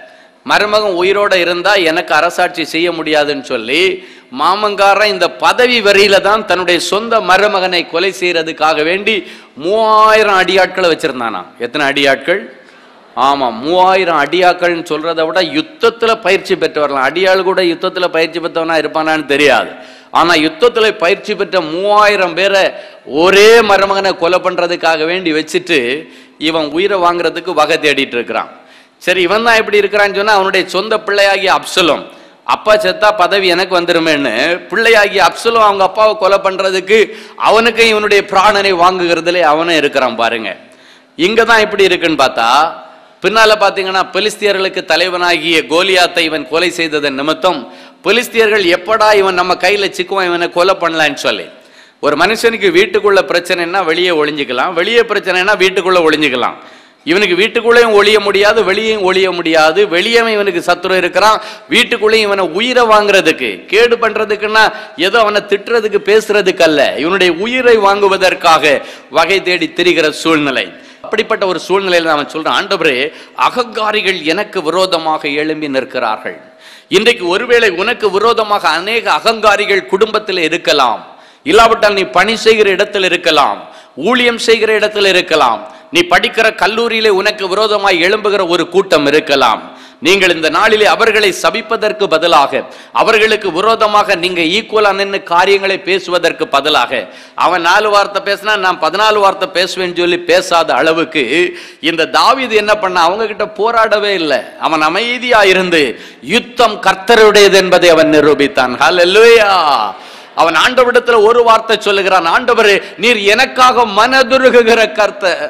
மருமகன் உயிரோட இருந்தா எனக்கு அரசாட்சி செய்ய முடியாதுன்னு சொல்லி மாமங்காரன் இந்த பதவி வரியில தான் தன்னுடைய சொந்த மருமகனை கொலை செய்யறதுக்காக வேண்டி மூவாயிரம் அடியாட்களை வச்சிருந்தானா எத்தனை அடியாட்கள் ஆமா மூவாயிரம் அடியாக்கள்னு சொல்றதை விட யுத்தத்துல பயிற்சி பெற்றவர்களாம் அடியாள் கூட யுத்தத்துல பயிற்சி பெற்றவனா இருப்பானான்னு தெரியாது ஆனா யுத்தத்துல பயிற்சி பெற்ற மூவாயிரம் பேரை ஒரே மருமகனை கொலை பண்றதுக்காக வேண்டி வச்சுட்டு இவன் உயிரை வாங்குறதுக்கு வகை தேடிட்டு இருக்கிறான் சரி இவன் தான் எப்படி இருக்கிறான்னு சொன்னா அவனுடைய சொந்த பிள்ளையாகிய அப்சலோம் அப்பா செத்தா பதவி எனக்கு வந்துருமேன்னு பிள்ளையாகிய அப்சலோம் அவங்க அப்பாவை கொலை பண்றதுக்கு அவனுக்கு இவனுடைய பிராணனை வாங்குகிறதுல அவனும் இருக்கிறான் பாருங்க இங்க தான் எப்படி இருக்குன்னு பார்த்தா பின்னால பாத்தீங்கன்னா பெலிஸ்தியர்களுக்கு தலைவனாகிய கோலியாத்தை இவன் கொலை செய்ததன் நிமித்தம் பெலிஸ்தியர்கள் எப்படா இவன் நம்ம கையில சிக்குவான் இவனை கொலை பண்ணலான்னு சொல்லி ஒரு மனுஷனுக்கு வீட்டுக்குள்ள பிரச்சனைன்னா வெளியே ஒளிஞ்சுக்கலாம் வெளியே பிரச்சனைனா வீட்டுக்குள்ள ஒளிஞ்சுக்கலாம் இவனுக்கு வீட்டுக்குள்ளேயும் ஒளிய முடியாது வெளியேயும் ஒளிய முடியாது வெளியவன் இவனுக்கு சத்துரு இருக்கிறான் வீட்டுக்குள்ளேயும் இவனை உயிரை வாங்குறதுக்கு கேடு பண்றதுக்குன்னா ஏதோ அவனை திட்டுறதுக்கு பேசுறதுக்கு அல்ல இவனுடைய உயிரை வாங்குவதற்காக வகை தேடி திரிகிற சூழ்நிலை அப்படிப்பட்ட ஒரு சூழ்நிலையில அவன் சொல்றான் ஆண்டவரே அகங்காரிகள் எனக்கு விரோதமாக எழும்பி நிற்கிறார்கள் இன்றைக்கு ஒருவேளை உனக்கு விரோதமாக அநேக அகங்காரிகள் குடும்பத்தில் இருக்கலாம் இல்லாவிட்டால் நீ பணி செய்கிற இடத்தில் இருக்கலாம் ஊழியம் செய்கிற இடத்தில் இருக்கலாம் நீ படிக்கிற கல்லூரியிலே உனக்கு விரோதமாய் எழும்புகிற ஒரு கூட்டம் இருக்கலாம் நீங்கள் இந்த நாளிலே அவர்களை சபிப்பதற்கு பதிலாக அவர்களுக்கு விரோதமாக நீங்க ஈக்குவலா நின்று காரியங்களை பேசுவதற்கு பதிலாக அவன் நாலு வார்த்தை பேசினா நான் பதினாலு வார்த்தை பேசுவேன்னு சொல்லி பேசாத அளவுக்கு இந்த தாவீது என்ன பண்ண அவங்க கிட்ட போராடவே இல்லை அவன் அமைதியா இருந்து யுத்தம் கர்த்தருடையது என்பதை அவன் நிரூபித்தான் ஹalleluya அவன் ஆண்டவரிடத்துல ஒரு வார்த்தை சொல்லுகிறான் ஆண்டவரே நீர் எனக்காக மனதுருகுகிற கர்த்தர்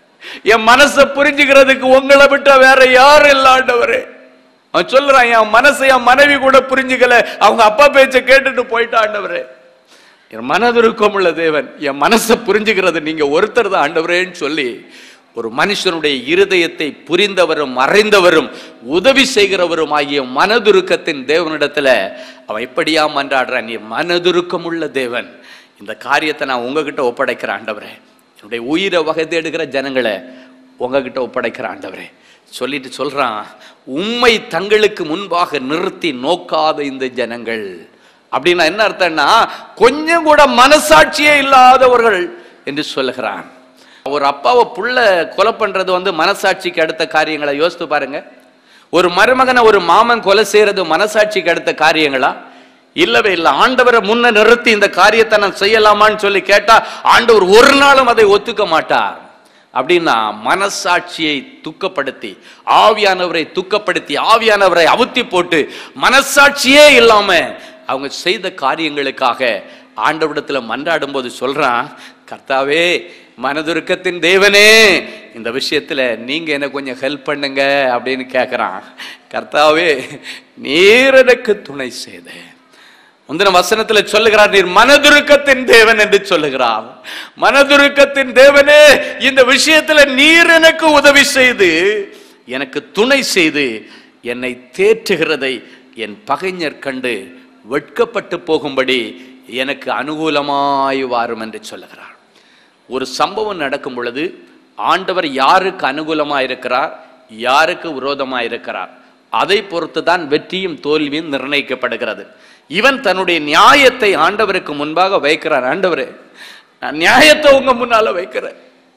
என் மனசை புரிஞ்சுக்கிறதுக்கு உங்களை விட்ட வேற யாரும் இல்ல ஆண்டவரே அவன் சொல்றான் என் மனசை என் மனைவி கூட புரிஞ்சுக்கல அவங்க அப்பா பேச்ச கேட்டுட்டு போயிட்டா ஆண்டவரே என் மனதுருக்கம் உள்ள தேவன் என் மனசை புரிஞ்சுக்கிறது நீங்க ஒருத்தர் தான் ஆண்டவரேன்னு சொல்லி ஒரு மனுஷனுடைய இருதயத்தை புரிந்தவரும் அறிந்தவரும் உதவி செய்கிறவரும் ஆகிய மனதுருக்கத்தின் தேவனிடத்துல அவன் எப்படியா மன்றாடுறான் நீ மனதுருக்கம் உள்ள தேவன் இந்த காரியத்தை நான் உங்ககிட்ட ஒப்படைக்கிறேன் ஆண்டவரே என்னுடைய உயிரை வகை தேடுகிற ஜனங்களை உங்ககிட்ட ஒப்படைக்கிற ஆண்டவரே சொல்லிட்டு சொல்றான் உம்மை தங்களுக்கு முன்பாக நிறுத்தி நோக்காத இந்த ஜனங்கள் அப்படின்னா என்ன அர்த்தம்னா கொஞ்சம் கூட மனசாட்சியே இல்லாதவர்கள் என்று சொல்லுகிறான் ஒரு அப்பாவை புள்ள கொலை பண்றது வந்து மனசாட்சிக்கு அடுத்த காரியங்களை யோசித்து பாருங்க ஒரு மருமகனை ஒரு மாமன் கொலை செய்யறது மனசாட்சிக்கு அடுத்த காரியங்களா இல்லவே இல்லை ஆண்டவரை முன்ன நிறுத்தி இந்த காரியத்தை நான் செய்யலாமான்னு சொல்லி கேட்டா ஆண்டவர் ஒரு நாளும் அதை ஒத்துக்க மாட்டார் அப்படின்னா மனசாட்சியை துக்கப்படுத்தி ஆவியானவரை துக்கப்படுத்தி ஆவியானவரை அவுத்தி போட்டு மனசாட்சியே இல்லாம அவங்க செய்த காரியங்களுக்காக ஆண்டவரிடத்துல மன்றாடும் போது சொல்றான் கர்த்தாவே மனதுருக்கத்தின் தேவனே இந்த விஷயத்துல நீங்க எனக்கு கொஞ்சம் ஹெல்ப் பண்ணுங்க அப்படின்னு கேட்கிறான் கர்த்தாவே நீர் எனக்கு துணை செய்த முந்தின வசனத்துல சொல்லுகிறார் நீர் மனதுருக்கத்தின் தேவன் என்று சொல்லுகிறார் மனதுருக்கத்தின் தேவனே இந்த விஷயத்துல நீர் எனக்கு உதவி செய்து எனக்கு துணை செய்து என்னை தேற்றுகிறதை என் பகைஞர் கண்டு வெட்கப்பட்டு போகும்படி எனக்கு அனுகூலமாய் வாரும் என்று சொல்லுகிறார் ஒரு சம்பவம் நடக்கும் பொழுது ஆண்டவர் யாருக்கு அனுகூலமா இருக்கிறார் யாருக்கு விரோதமா இருக்கிறார் அதை பொறுத்து தான் வெற்றியும் தோல்வியும் நிர்ணயிக்கப்படுகிறது இவன் தன்னுடைய நியாயத்தை ஆண்டவருக்கு முன்பாக வைக்கிறான் ஆண்டவரே நான் நியாயத்தை உங்க முன்னால வைக்கிறேன்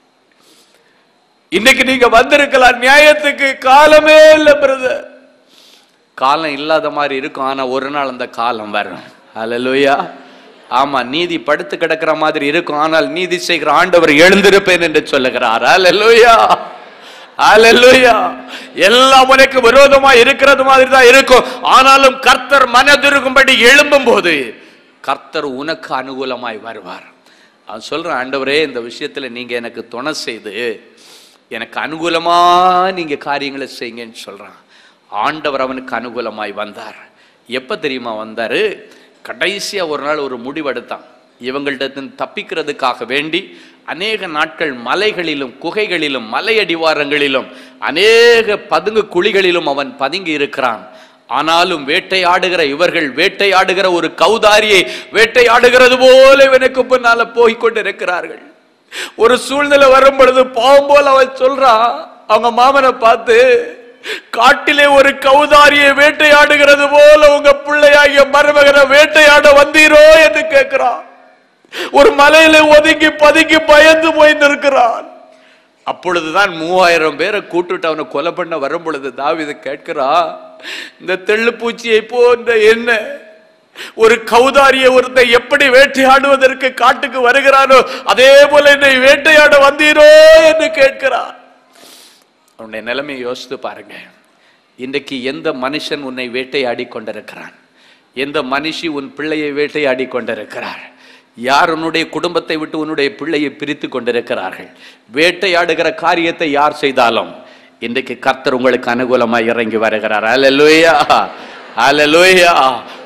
இன்னைக்கு நீங்க வந்திருக்கலாம் நியாயத்துக்கு காலமே இல்லை பிரதர் காலம் இல்லாத மாதிரி இருக்கும் ஆனா ஒரு நாள் அந்த காலம் வரும் ஹalleluya ஆமா நீதி படுத்து கிடக்கிற மாதிரி இருக்கும் ஆனால் நீதி செய்கிற ஆண்டவர் எழுந்திருப்பேன் என்று சொல்லுகிறார் ஹalleluya ஹalleluya எல்லாம் உனக்கு விரோதமா இருக்கிறது மாதிரி தான் இருக்கும் ஆனாலும் கர்த்தர் மனதிருக்கும்படி எழும்பும் போது கர்த்தர் உனக்கு அனுகூலமாய் வருவார் அவன் சொல்றான் ஆண்டவரே இந்த விஷயத்துல நீங்க எனக்கு துணை செய்து எனக்கு அனுகூலமா நீங்க காரியங்களை செய்யுங்கன்னு சொல்றான் ஆண்டவர் அவனுக்கு அனுகூலமாய் வந்தார் எப்ப தெரியுமா வந்தாரு கடைசியா ஒரு நாள் ஒரு முடிவெடுத்தான் இவங்கள்ட்ட இருந்து தப்பிக்கிறதுக்காக வேண்டி அநேக நாட்கள் மலைகளிலும் குகைகளிலும் மலையடிவாரங்களிலும் அநேக பதுங்கு குழிகளிலும் அவன் பதுங்கி இருக்கிறான் ஆனாலும் வேட்டையாடுகிற இவர்கள் வேட்டையாடுகிற ஒரு கௌதாரியை வேட்டையாடுகிறது போல இவனுக்கு பின்னால போய் கொண்டிருக்கிறார்கள் ஒரு சூழ்நிலை வரும் பொழுது பாவம் போல அவன் சொல்றான் அவங்க மாமனை பார்த்து காட்டிலே ஒரு கௌதாரியை வேட்டையாடுகிறது போல உங்க பிள்ளையாகிய மருமகனை வேட்டையாட வந்தீரோ என்று கேட்கிறான் ஒரு மலையில ஒதுங்கி பதுங்கி பயந்து போய் நிற்கிறான் அப்பொழுதுதான் மூவாயிரம் பேரை கூட்டுட்டு அவனை கொலை பண்ண வரும் பொழுது தாவித கேட்கிறா இந்த தெள்ளுப்பூச்சியை போன்ற என்ன ஒரு கௌதாரிய ஒருத்தன் எப்படி வேட்டையாடுவதற்கு காட்டுக்கு வருகிறானோ அதே போல என்னை வேட்டையாட வந்தீரோ என்று கேட்கிறான் உன்னுடைய நிலைமையை யோசித்து பாருங்க இன்றைக்கு எந்த மனுஷன் உன்னை வேட்டையாடி கொண்டிருக்கிறான் எந்த மனுஷி உன் பிள்ளையை வேட்டையாடி கொண்டிருக்கிறார் யார் உன்னுடைய குடும்பத்தை விட்டு உன்னுடைய பிள்ளையை பிரித்து கொண்டிருக்கிறார்கள் வேட்டையாடுகிற காரியத்தை யார் செய்தாலும் இன்றைக்கு கர்த்தர் உங்களுக்கு அனுகூலமாய் இறங்கி வருகிறார் அல்லேலூயா அல்லேலூயா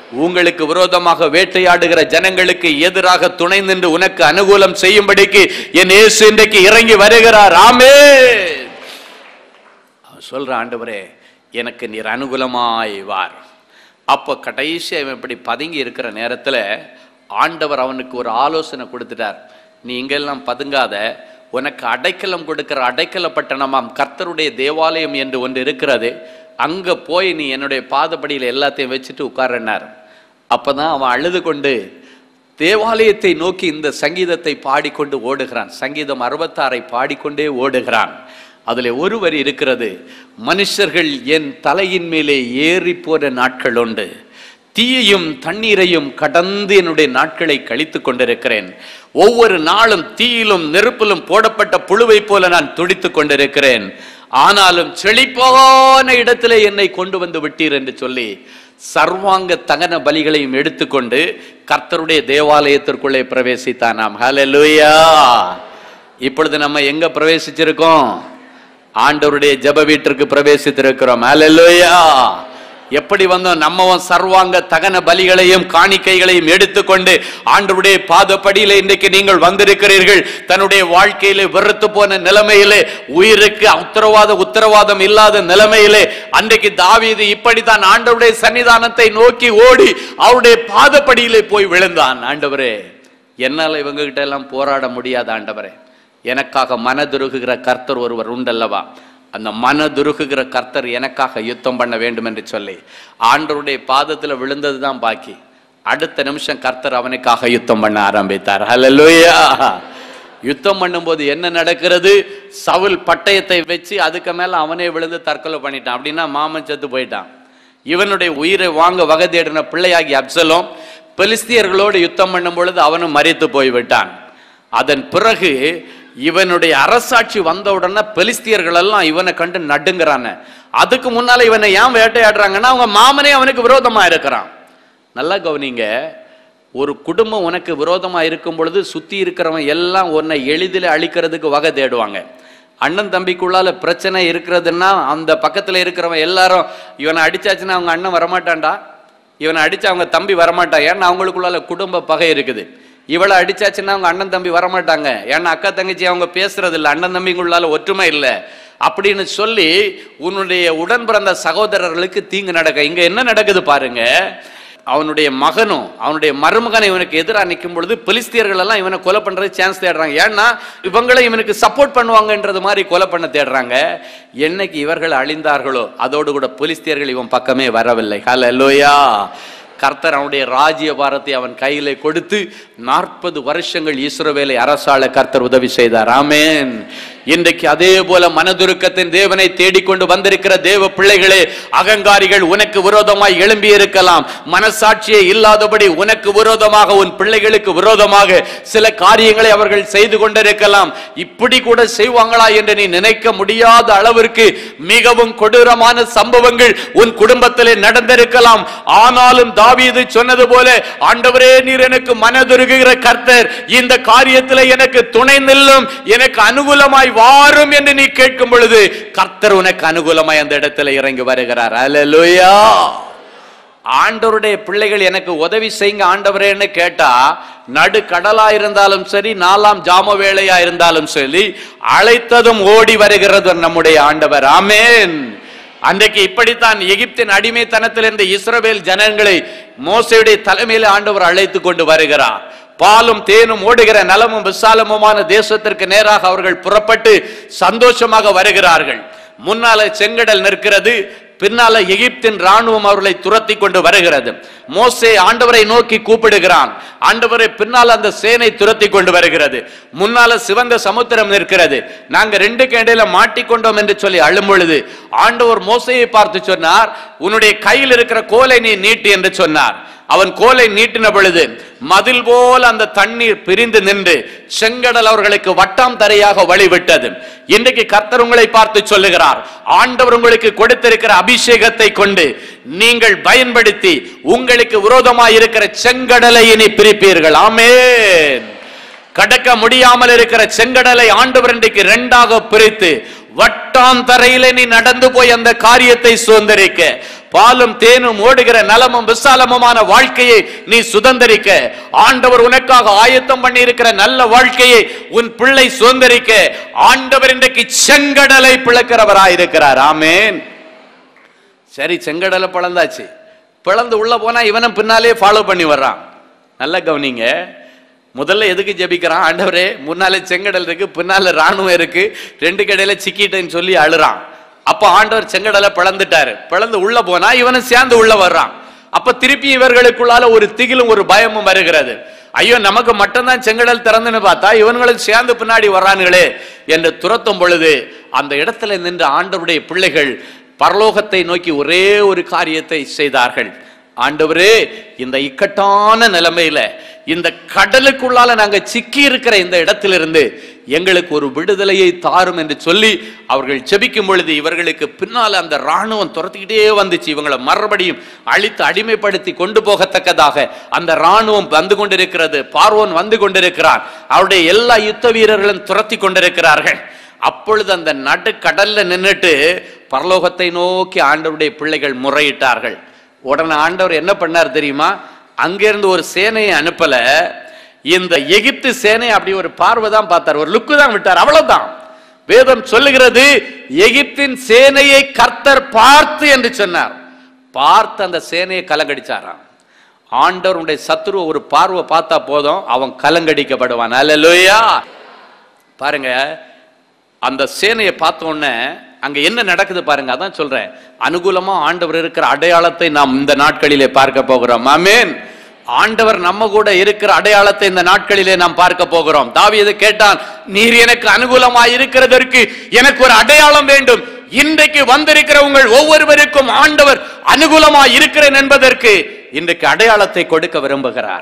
உங்களுக்கு விரோதமாக வேட்டையாடுகிற ஜனங்களுக்கு எதிராக துணை நின்று உனக்கு அனுகூலம் செய்யும்படிக்கு என் இயேசு இன்றைக்கு இறங்கி வருகிறார் ஆமே அவன் சொல்ற ஆண்டவரே எனக்கு நீர் அனுகூலமாய் வார் அப்போ கடைசி அவன் இப்படி பதுங்கி இருக்கிற நேரத்தில் ஆண்டவர் அவனுக்கு ஒரு ஆலோசனை கொடுத்துட்டார் நீ இங்கெல்லாம் பதுங்காத உனக்கு அடைக்கலம் கொடுக்கிற அடைக்கல பட்டணமாம் கர்த்தருடைய தேவாலயம் என்று ஒன்று இருக்கிறது அங்கே போய் நீ என்னுடைய பாதப்படியில் எல்லாத்தையும் வச்சுட்டு உட்கார்றனார் அப்பதான் அவன் அழுது கொண்டு தேவாலயத்தை நோக்கி இந்த சங்கீதத்தை பாடிக்கொண்டு ஓடுகிறான் சங்கீதம் அறுபத்தாறை பாடிக்கொண்டே ஓடுகிறான் அதில் ஒரு வரி இருக்கிறது மனுஷர்கள் என் தலையின் மேலே ஏறி போன நாட்கள் உண்டு தீயையும் தண்ணீரையும் கடந்து என்னுடைய நாட்களை கழித்து கொண்டிருக்கிறேன் ஒவ்வொரு நாளும் தீயிலும் நெருப்பிலும் போடப்பட்ட புழுவை போல நான் துடித்துக் கொண்டிருக்கிறேன் ஆனாலும் செழிப்பான இடத்திலே என்னை கொண்டு வந்து விட்டீர் என்று சொல்லி சர்வாங்க தகன பலிகளையும் எடுத்துக்கொண்டு கர்த்தருடைய தேவாலயத்திற்குள்ளே பிரவேசித்தானாம் ஹalleluya இப்பொழுது நம்ம எங்க பிரவேசிச்சிருக்கோம் ஆண்டவருடைய ஜெப வீட்டிற்கு பிரவேசித்திருக்கிறோம் ஹalleluya எப்படி வந்தோம் நம்மவும் சர்வாங்க தகன பலிகளையும் காணிக்கைகளையும் எடுத்துக்கொண்டு ஆண்டவருடைய பாதப்படியில இன்றைக்கு நீங்கள் வந்திருக்கிறீர்கள் தன்னுடைய வாழ்க்கையிலே வெறுத்து போன நிலைமையிலே உயிருக்கு உத்தரவாத உத்தரவாதம் இல்லாத நிலைமையிலே அன்றைக்கு தாவீது இப்படித்தான் ஆண்டவருடைய சன்னிதானத்தை நோக்கி ஓடி அவருடைய பாதப்படியிலே போய் விழுந்தான் ஆண்டவரே என்னால இவங்க கிட்ட எல்லாம் போராட முடியாத ஆண்டவரே எனக்காக மனதுருகுகிற கர்த்தர் ஒருவர் உண்டல்லவா அந்த மனதுருகுகிற கர்த்தர் எனக்காக யுத்தம் பண்ண வேண்டும் என்று சொல்லி ஆண்டவருடைய பாதத்துல விழுந்தது தான் பாக்கி அடுத்த நிமிஷம் கர்த்தர் அவனுக்காக யுத்தம் பண்ண ஆரம்பித்தார் ஹalleluya யுத்தம் பண்ணும்போது என்ன நடக்கிறது சவுல் பட்டயத்தை வச்சு அதுக்கு மேல அவனே விழுந்து தற்கொலை பண்ணிட்டான் அப்படின்னா மாமன் செத்து போயிட்டான் இவனுடைய உயிரை வாங்க வகை தேடின பிள்ளையாகி அப்சலோம் பெலிஸ்தியர்களோடு யுத்தம் பண்ணும் பொழுது அவனும் மறித்து போய்விட்டான் அதன் பிறகு இவனுடைய அரசாட்சி வந்த உடனே பெலிஸ்தியர்கள் எல்லாம் இவனை கண்டு நடுங்கிறான அதுக்கு முன்னால இவனை ஏன் வேட்டையாடுறாங்கன்னா அவங்க மாமனே அவனுக்கு விரோதமா இருக்கிறான் நல்லா கவனிங்க ஒரு குடும்பம் உனக்கு விரோதமா இருக்கும் பொழுது சுத்தி இருக்கிறவன் எல்லாம் உன்னை எளிதில் அழிக்கிறதுக்கு வகை தேடுவாங்க அண்ணன் தம்பிக்குள்ளால பிரச்சனை இருக்கிறதுன்னா அந்த பக்கத்துல இருக்கிறவன் எல்லாரும் இவனை அடிச்சாச்சுன்னா அவங்க அண்ணன் வரமாட்டான்டா இவனை அடிச்சு அவங்க தம்பி வரமாட்டான் ஏன்னா அவங்களுக்குள்ளால குடும்ப பகை இருக்குது இவளை அடிச்சாச்சுன்னா அவங்க அண்ணன் தம்பி வரமாட்டாங்க ஏன்னா அக்கா தங்கச்சி அவங்க பேசுறது இல்லை அண்ணன் தம்பிக்குள்ளால ஒற்றுமை இல்லை அப்படின்னு சொல்லி உன்னுடைய உடன் பிறந்த சகோதரர்களுக்கு தீங்கு நடக்க இங்க என்ன நடக்குது பாருங்க அவனுடைய மகனும் அவனுடைய மருமகனை இவனுக்கு எதிராக நிற்கும் பொழுது பெலிஸ்தியர்கள் எல்லாம் இவனை கொலை பண்றது சான்ஸ் தேடுறாங்க ஏன்னா இவங்களை இவனுக்கு சப்போர்ட் பண்ணுவாங்கன்றது மாதிரி கொலை பண்ண தேடுறாங்க என்னைக்கு இவர்கள் அழிந்தார்களோ அதோடு கூட பெலிஸ்தியர்கள் இவன் பக்கமே வரவில்லை ஹalleluya கர்த்தர் அவனுடைய ராஜ்ய பாரத்தை அவன் கையிலே கொடுத்து நாற்பது வருஷங்கள் இஸ்ரவேலை அரசாள கர்த்தர் உதவி செய்தார் ஆமென் இன்றைக்கு அதே போல மனதுருக்கத்தின் தேவனை தேடிக்கொண்டு வந்திருக்கிற தேவ பிள்ளைகளே அகங்காரிகள் உனக்கு விரோதமாய் எழும்பி இருக்கலாம் மனசாட்சியே இல்லாதபடி உனக்கு விரோதமாக உன் பிள்ளைகளுக்கு விரோதமாக சில காரியங்களை அவர்கள் செய்து கொண்டிருக்கலாம் இப்படி கூட செய்வாங்களா என்று நீ நினைக்க முடியாத அளவிற்கு மிகவும் கொடூரமான சம்பவங்கள் உன் குடும்பத்திலே நடந்திருக்கலாம் ஆனாலும் தாவீது சொன்னது போல ஆண்டவரே நீர் எனக்கு மனதுருகுகிற கர்த்தர் இந்த காரியத்தில் எனக்கு துணை நில்லும் எனக்கு அனுகூலமாய் வாரும் என்று நீ கேட்கும் பொழுது கர்த்தர் உனக்கு அனுகூலமாய் அந்த இடத்துல இறங்கி வருகிறார் அல்லேலூயா ஆண்டவருடைய பிள்ளைகள் எனக்கு உதவி செய்யுங்க ஆண்டவரேன்னு கேட்டா நடு கடலா இருந்தாலும் சரி நாலாம் ஜாம வேளையா இருந்தாலும் சரி அழைத்ததும் ஓடி வருகிறது நம்முடைய ஆண்டவர் ஆமென் அன்றைக்கு இப்படித்தான் எகிப்தின் அடிமைத்தனத்திலிருந்து இஸ்ரவேல் ஜனங்களை மோசையுடைய தலைமையில் ஆண்டவர் அழைத்து கொண்டு வருகிறார் பாலும் தேனும் ஓடுகிற நலமும் விசாலமுமான தேசத்திற்கு நேராக அவர்கள் புறப்பட்டு சந்தோஷமாக வருகிறார்கள் முன்னால செங்கடல் நிற்கிறது பின்னால எகிப்தின் ராணுவம் அவர்களை துரத்தி கொண்டு வருகிறது மோசே ஆண்டவரை நோக்கி கூப்பிடுகிறான் ஆண்டவரை பின்னால் அந்த சேனை துரத்தி கொண்டு வருகிறது முன்னால சிவந்த சமுத்திரம் நிற்கிறது நாங்க ரெண்டு கேண்டையில மாட்டிக்கொண்டோம் என்று சொல்லி அழும் பொழுது ஆண்டவர் மோசையை பார்த்து சொன்னார் உன்னுடைய கையில் இருக்கிற கோலை நீ நீட்டு என்று சொன்னார் அவன் கோலை நீட்டின பொழுது மதில் போல் அந்த தண்ணீர் பிரிந்து நின்று செங்கடல் அவர்களுக்கு வட்டாம் தரையாக வழிவிட்டது இன்றைக்கு கர்த்தர் உங்களை பார்த்து சொல்லுகிறார் ஆண்டவர் உங்களுக்கு கொடுத்திருக்கிற அபிஷேகத்தை கொண்டு நீங்கள் பயன்படுத்தி உங்களுக்கு விரோதமாய் இருக்கிற செங்கடலை இனி பிரிப்பீர்கள் ஆமென் கடக்க முடியாமல் இருக்கிற செங்கடலை ஆண்டவர் இன்றைக்கு ரெண்டாக பிரித்து வட்டாந்தரையில நீ நடந்து போய் அந்த காரியத்தை சுதந்திரிக்க பாலும் தேனும் ஓடுகிற நலமும் விசாலமுமான வாழ்க்கையை நீ சுதந்தரிக்க ஆண்டவர் உனக்காக ஆயத்தம் பண்ணி இருக்கிற நல்ல வாழ்க்கையை உன் பிள்ளை சுதந்தரிக்க ஆண்டவர் இன்றைக்கு செங்கடலை பிளக்கிறவராயிருக்கிறார் ஆமென் சரி செங்கடலை பிளந்தாச்சு பிளந்து உள்ள போனா இவனும் பின்னாலே ஃபாலோ பண்ணி வர்றான் நல்லா கவனிங்க முதல்ல எதுக்கு ஜெபிக்கிறான் ஆண்டவரே முன்னாலே செங்கடல் இருக்கு பின்னால ராணுவம் இருக்கு ரெண்டு கடையில சிக்கிட்டேன்னு சொல்லி அழுறான் அப்ப ஆண்டவர் செங்கடலை பிளந்துட்டாரு பிளந்து உள்ள போனா இவனும் சேர்ந்து உள்ள வர்றான் அப்ப திருப்பி இவர்களுக்குள்ளால ஒரு திகிலும் ஒரு பயமும் வருகிறது ஐயோ நமக்கு மட்டும்தான் செங்கடல் திறந்துன்னு பார்த்தா இவன்களும் சேர்ந்து பின்னாடி வர்றானுங்களே என்று துரத்தும் பொழுது அந்த இடத்துல நின்ற ஆண்டவருடைய பிள்ளைகள் பரலோகத்தை நோக்கி ஒரே ஒரு காரியத்தை செய்தார்கள் ஆண்டவரே இந்த இக்கட்டான நிலைமையில இந்த கடலுக்குள்ளால நாங்க சிக்கி இருக்கிற இந்த இடத்திலிருந்து எங்களுக்கு ஒரு விடுதலையை தாரும் என்று சொல்லி அவர்கள் செபிக்கும் பொழுது இவர்களுக்கு பின்னால் அந்த ராணுவம் துரத்திக்கிட்டே வந்துச்சு இவங்களை மறுபடியும் அழித்து அடிமைப்படுத்தி கொண்டு போகத்தக்கதாக அந்த ராணுவம் வந்து கொண்டிருக்கிறது பார்வோன் வந்து கொண்டிருக்கிறான் அவருடைய எல்லா யுத்த வீரர்களும் துரத்தி கொண்டிருக்கிறார்கள் அப்பொழுது அந்த நடுக்கடல்ல நின்னுட்டு பரலோகத்தை நோக்கி ஆண்டவருடைய பிள்ளைகள் முறையிட்டார்கள் உடனே ஆண்டவர் என்ன பண்ணார் தெரியுமா அங்கிருந்து ஒரு சேனையை அனுப்பல இந்த எகிப்து சேனை அப்படி ஒரு பார்வை தான் பார்த்தார் ஒரு லுக்கு தான் விட்டார் அவ்வளவுதான் வேதம் சொல்லுகிறது எகிப்தின் சேனையை கர்த்தர் பார்த்து என்று சொன்னார் பார்த்து அந்த சேனையை கலங்கடிச்சாராம் ஆண்டவருடைய சத்துரு ஒரு பார்வை பார்த்தா போதும் அவன் கலங்கடிக்கப்படுவான் அல்லேலூயா பாருங்க அந்த சேனையை பார்த்த உடனே அங்க என்ன நடக்குது பாருங்க அதான் சொல்றேன் அனுகூலமா ஆண்டவர் இருக்கிற அடையாளத்தை நாம் இந்த நாட்களிலே பார்க்க போகிறோம் ஆமென் ஆண்டவர் நம்ம கூட இருக்கிற அடையாளத்தை இந்த நாட்களிலே நாம் பார்க்க போகிறோம் தாவீது கேட்டான் நீர் எனக்கு அனுகூலமாய் இருக்கிறதற்கு எனக்கு ஒரு அடையாளம் வேண்டும் இன்றைக்கு வந்திருக்கிற உங்கள் ஒவ்வொருவருக்கும் ஆண்டவர் அனுகூலமாய் இருக்கிறேன் என்பதற்கு இன்றைக்கு அடையாளத்தை கொடுக்க விரும்புகிறார்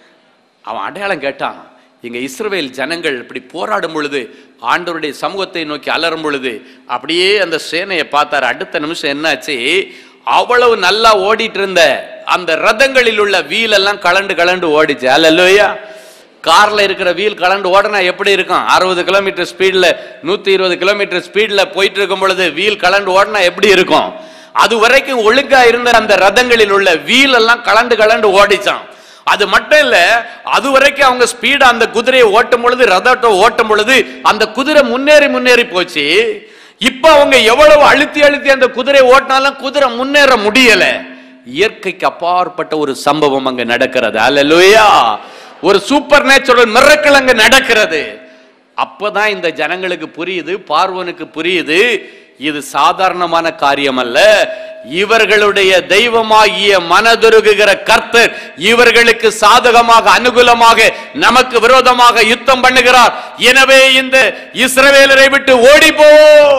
அவன் அடையாளம் கேட்டான் இங்க இஸ்ரவேல் ஜனங்கள் இப்படி போராடும் பொழுது ஆண்டவருடைய சமூகத்தை நோக்கி அலறும் பொழுது அப்படியே அந்த சேனையை பார்த்தார் அடுத்த நிமிஷம் என்னாச்சு அவ்வளவு நல்லா ஓடிட்டு இருந்த அந்த ரதங்களில் உள்ள வீல் எல்லாம் கலண்டு கலண்டு ஓடிச்சு அல்லையா கார்ல இருக்கிற வீல் கலண்டு ஓடனா எப்படி இருக்கும் அறுபது கிலோமீட்டர் ஸ்பீட்ல நூத்தி இருபது கிலோமீட்டர் ஸ்பீட்ல போயிட்டு இருக்கும் பொழுது வீல் கலண்டு ஓடனா எப்படி இருக்கும் அது வரைக்கும் ஒழுங்கா இருந்த அந்த ரதங்களில் உள்ள வீல் எல்லாம் கலண்டு கலண்டு ஓடிச்சான் அது மட்டும் இல்ல அது வரைக்கும் அவங்க ஸ்பீடா அந்த குதிரையை ஓட்டும் பொழுது ரதத்தை ஓட்டும் பொழுது அந்த குதிரை முன்னேறி முன்னேறி போச்சு இப்ப அவங்க எவ்வளவு அழுத்தி அழுத்தி அந்த குதிரை ஓட்டினாலும் குதிரை முன்னேற முடியல இயற்கைக்கு அப்பாற்பட்ட ஒரு சம்பவம் அங்க நடக்கிறது அல்லேலூயா ஒரு சூப்பர் நேச்சுரல் மிரக்கல் அங்க நடக்கிறது அப்பதான் இந்த ஜனங்களுக்கு புரியுது பார்வனுக்கு புரியுது இது சாதாரணமான காரியம் அல்ல இவர்களுடைய தெய்வமாகிய மனதுருகுகிற கர்த்தர் இவர்களுக்கு சாதகமாக அனுகூலமாக நமக்கு விரோதமாக யுத்தம் பண்ணுகிறார் எனவே இந்த இஸ்ரவேலரை விட்டு ஓடி போ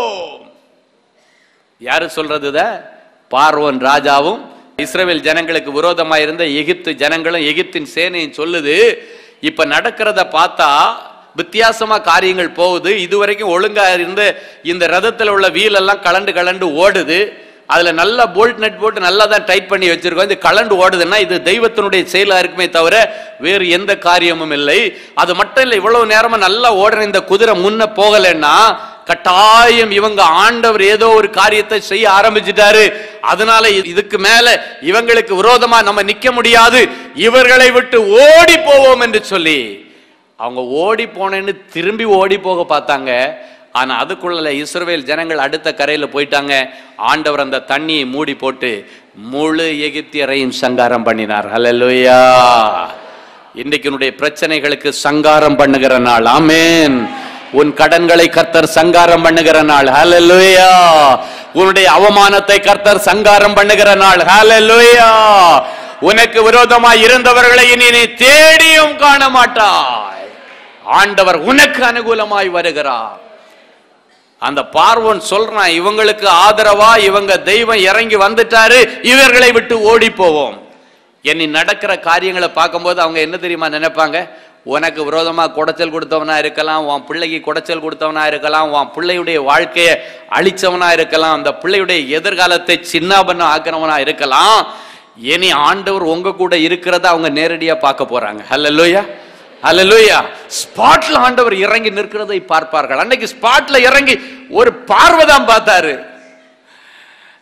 யாரு சொல்றது இத? பார்வோன் ராஜாவும் இஸ்ரவேல் ஜனங்களுக்கு விரோதமா இருந்த எகிப்து ஜனங்களும் எகிப்தின் சேனையும் சொல்லுது இப்ப நடக்கிறத பார்த்தா வித்தியாசமா காரியங்கள் போகுது இதுவரைக்கும் ஒழுங்கா இருந்த இந்த ரதத்துல உள்ள வீல் எல்லாம் கலண்டு கலண்டு ஓடுது அதுல நல்லா போல்ட் நட் போட்டு நல்லா தான் டைட் பண்ணி வச்சிருக்கோம் இது கலண்டு ஓடுதுன்னா இது தெய்வத்தினுடைய செயலா இருக்குமே தவிர வேறு எந்த காரியமும் இல்லை அது மட்டும் இல்லை இவ்வளவு நேரமா நல்லா ஓடுற இந்த குதிரை முன்ன போகலைன்னா கட்டாயம் இவங்க ஆண்டவர் ஏதோ ஒரு காரியத்தை செய்ய ஆரம்பிச்சிட்டாரு அதனால இது- இதுக்கு மேல இவங்களுக்கு விரோதமா நம்ம நிக்க முடியாது இவர்களை விட்டு ஓடி போவோம் என்று சொல்லி அவங்க ஓடி போனேன்னு திரும்பி ஓடி போக பார்த்தாங்க ஆனா அதுக்குள்ள இஸ்ரவேல் ஜனங்கள் அடுத்த கரையில போயிட்டாங்க ஆண்டவர் அந்த தண்ணியை மூடி போட்டு முழு எகிப்தியரையும் சங்காரம் பண்ணினார் ஹalleluya இன்னைக்கு உன்னுடைய பிரச்சனைகளுக்கு சங்காரம் பண்ணுகிற நாள் ஆமென் உன் கடன்களை கர்த்தர் சங்காரம் பண்ணுகிற நாள் ஹalleluya உன்னுடைய அவமானத்தை கர்த்தர் சங்காரம் பண்ணுகிற நாள் ஹalleluya உனக்கு விரோதமாய் இருந்தவர்களை இனி நீ தேடியும் காண மாட்டாய் ஆண்டவர் உனக்கு அனுகூலமாய் வருகிறார் அந்த பார்வோன் சொல்றான் இவங்களுக்கு ஆதரவா இவங்க தெய்வம் இறங்கி வந்துட்டாரு இவர்களை விட்டு ஓடி போவோம் என்னி நடக்கிற காரியங்களை பார்க்கும்போது அவங்க என்ன தெரியுமா நினைப்பாங்க உனக்கு விரோதமா குடைச்சல் கொடுத்தவனா இருக்கலாம் உன் பிள்ளைக்கு குடைச்சல் கொடுத்தவனா இருக்கலாம் உன் பிள்ளையுடைய வாழ்க்கையை அழிச்சவனா இருக்கலாம் அந்த பிள்ளையுடைய எதிர்காலத்தை சின்னாபன்னம் ஆக்கிறவனா இருக்கலாம் இனி ஆண்டவர் உங்க கூட இருக்கிறத அவங்க நேரடியா பார்க்க போறாங்க ஹalleluya ஹalleluya ஸ்பாட்ல ஆண்டவர் இறங்கி நிற்கிறதை பார்ப்பார்கள் அன்னைக்கு ஸ்பாட்ல இறங்கி ஒரு பார்வை தான் பார்த்தாரு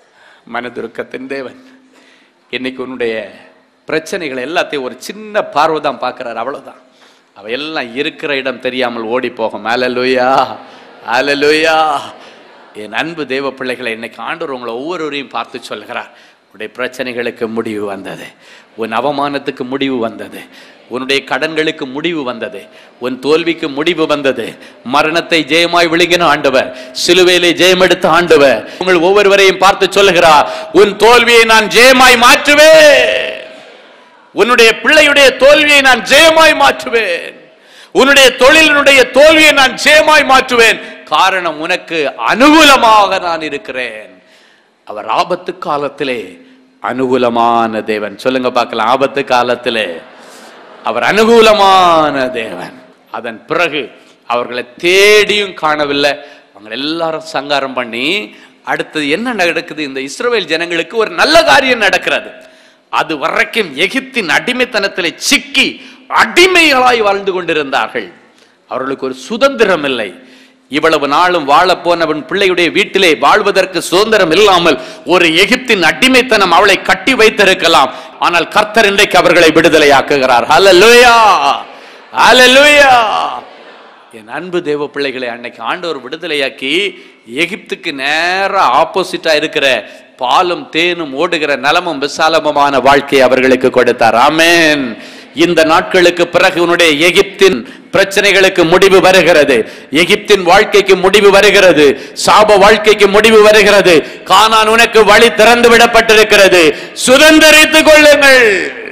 மனதுருக்கத்தின் தேவன் இன்னைக்கு உன்னுடைய பிரச்சனைகளை எல்லாத்தையும் ஒரு சின்ன பார்வை தான் பார்க்குறாரு அவ்வளோதான் அவ எல்லாம் இருக்கிற இடம் தெரியாமல் ஓடி போகும் அலலுயா அலலுயா என் அன்பு தேவ பிள்ளைகளை இன்னைக்கு ஆண்டவர் உங்களை ஒவ்வொருவரையும் பார்த்து சொல்கிறார் உன்னுடைய பிரச்சனைகளுக்கு முடிவு வந்தது உன் அவமானத்துக்கு முடிவு வந்தது உன்னுடைய கடன்களுக்கு முடிவு வந்தது உன் தோல்விக்கு முடிவு வந்தது மரணத்தை ஜெயமாய் விழுங்கின ஆண்டவர் சிலுவையிலே ஜெயம் எடுத்த ஆண்டவர் உங்கள் ஒவ்வொருவரையும் பார்த்து சொல்லுகிறார் உன் தோல்வியை நான் ஜெயமாய் மாற்றுவேன் உன்னுடைய பிள்ளையுடைய தோல்வியை நான் ஜெயமாய் மாற்றுவேன் உன்னுடைய தொழிலினுடைய தோல்வியை நான் ஜெயமாய் மாற்றுவேன் காரணம் உனக்கு அனுகூலமாக நான் இருக்கிறேன் அவர் ஆபத்து காலத்திலே அனுகூலமான தேவன் சொல்லுங்க பார்க்கலாம் ஆபத்து காலத்திலே அவர் அனுகூலமான தேவன் அதன் பிறகு அவர்களை தேடியும் காணவில்லை அவங்க எல்லாரும் சங்காரம் பண்ணி அடுத்தது என்ன நடக்குது இந்த இஸ்ரவேல் ஜனங்களுக்கு ஒரு நல்ல காரியம் நடக்கிறது அது வரைக்கும் எகிப்தின் அடிமைத்தனத்திலே சிக்கி அடிமைகளாய் வாழ்ந்து கொண்டிருந்தார்கள் அவர்களுக்கு ஒரு சுதந்திரம் இல்லை இவ்வளவு நாளும் வாழ போனவன் பிள்ளையுடைய வீட்டிலே வாழ்வதற்கு சுதந்திரம் இல்லாமல் ஒரு எகிப்தின் அடிமைத்தனம் அவளை கட்டி வைத்திருக்கலாம் ஆனால் கர்த்தர் இன்றைக்கு அவர்களை விடுதலையாக்குகிறார் ஹalleluya ஹalleluya என் அன்பு தேவ பிள்ளைகளை அன்னைக்கு ஆண்டவர் விடுதலையாக்கி எகிப்துக்கு நேரா ஆப்போசிட்டா இருக்கிற பாலும் தேனும் ஓடுகிற நலமும் விசாலமுமான வாழ்க்கையை அவர்களுக்கு கொடுத்தார் ஆமென் இந்த நாட்களுக்கு பிறகு உன்னுடைய எகிப்தின் பிரச்சனைகளுக்கு முடிவு வருகிறது எகிப்தின் வாழ்க்கைக்கு முடிவு வருகிறது சாப வாழ்க்கைக்கு முடிவு வருகிறது கானான் உனக்கு வழி திறந்து விடப்பட்டிருக்கிறது சுதந்திரித்துக் கொள்ளுங்கள்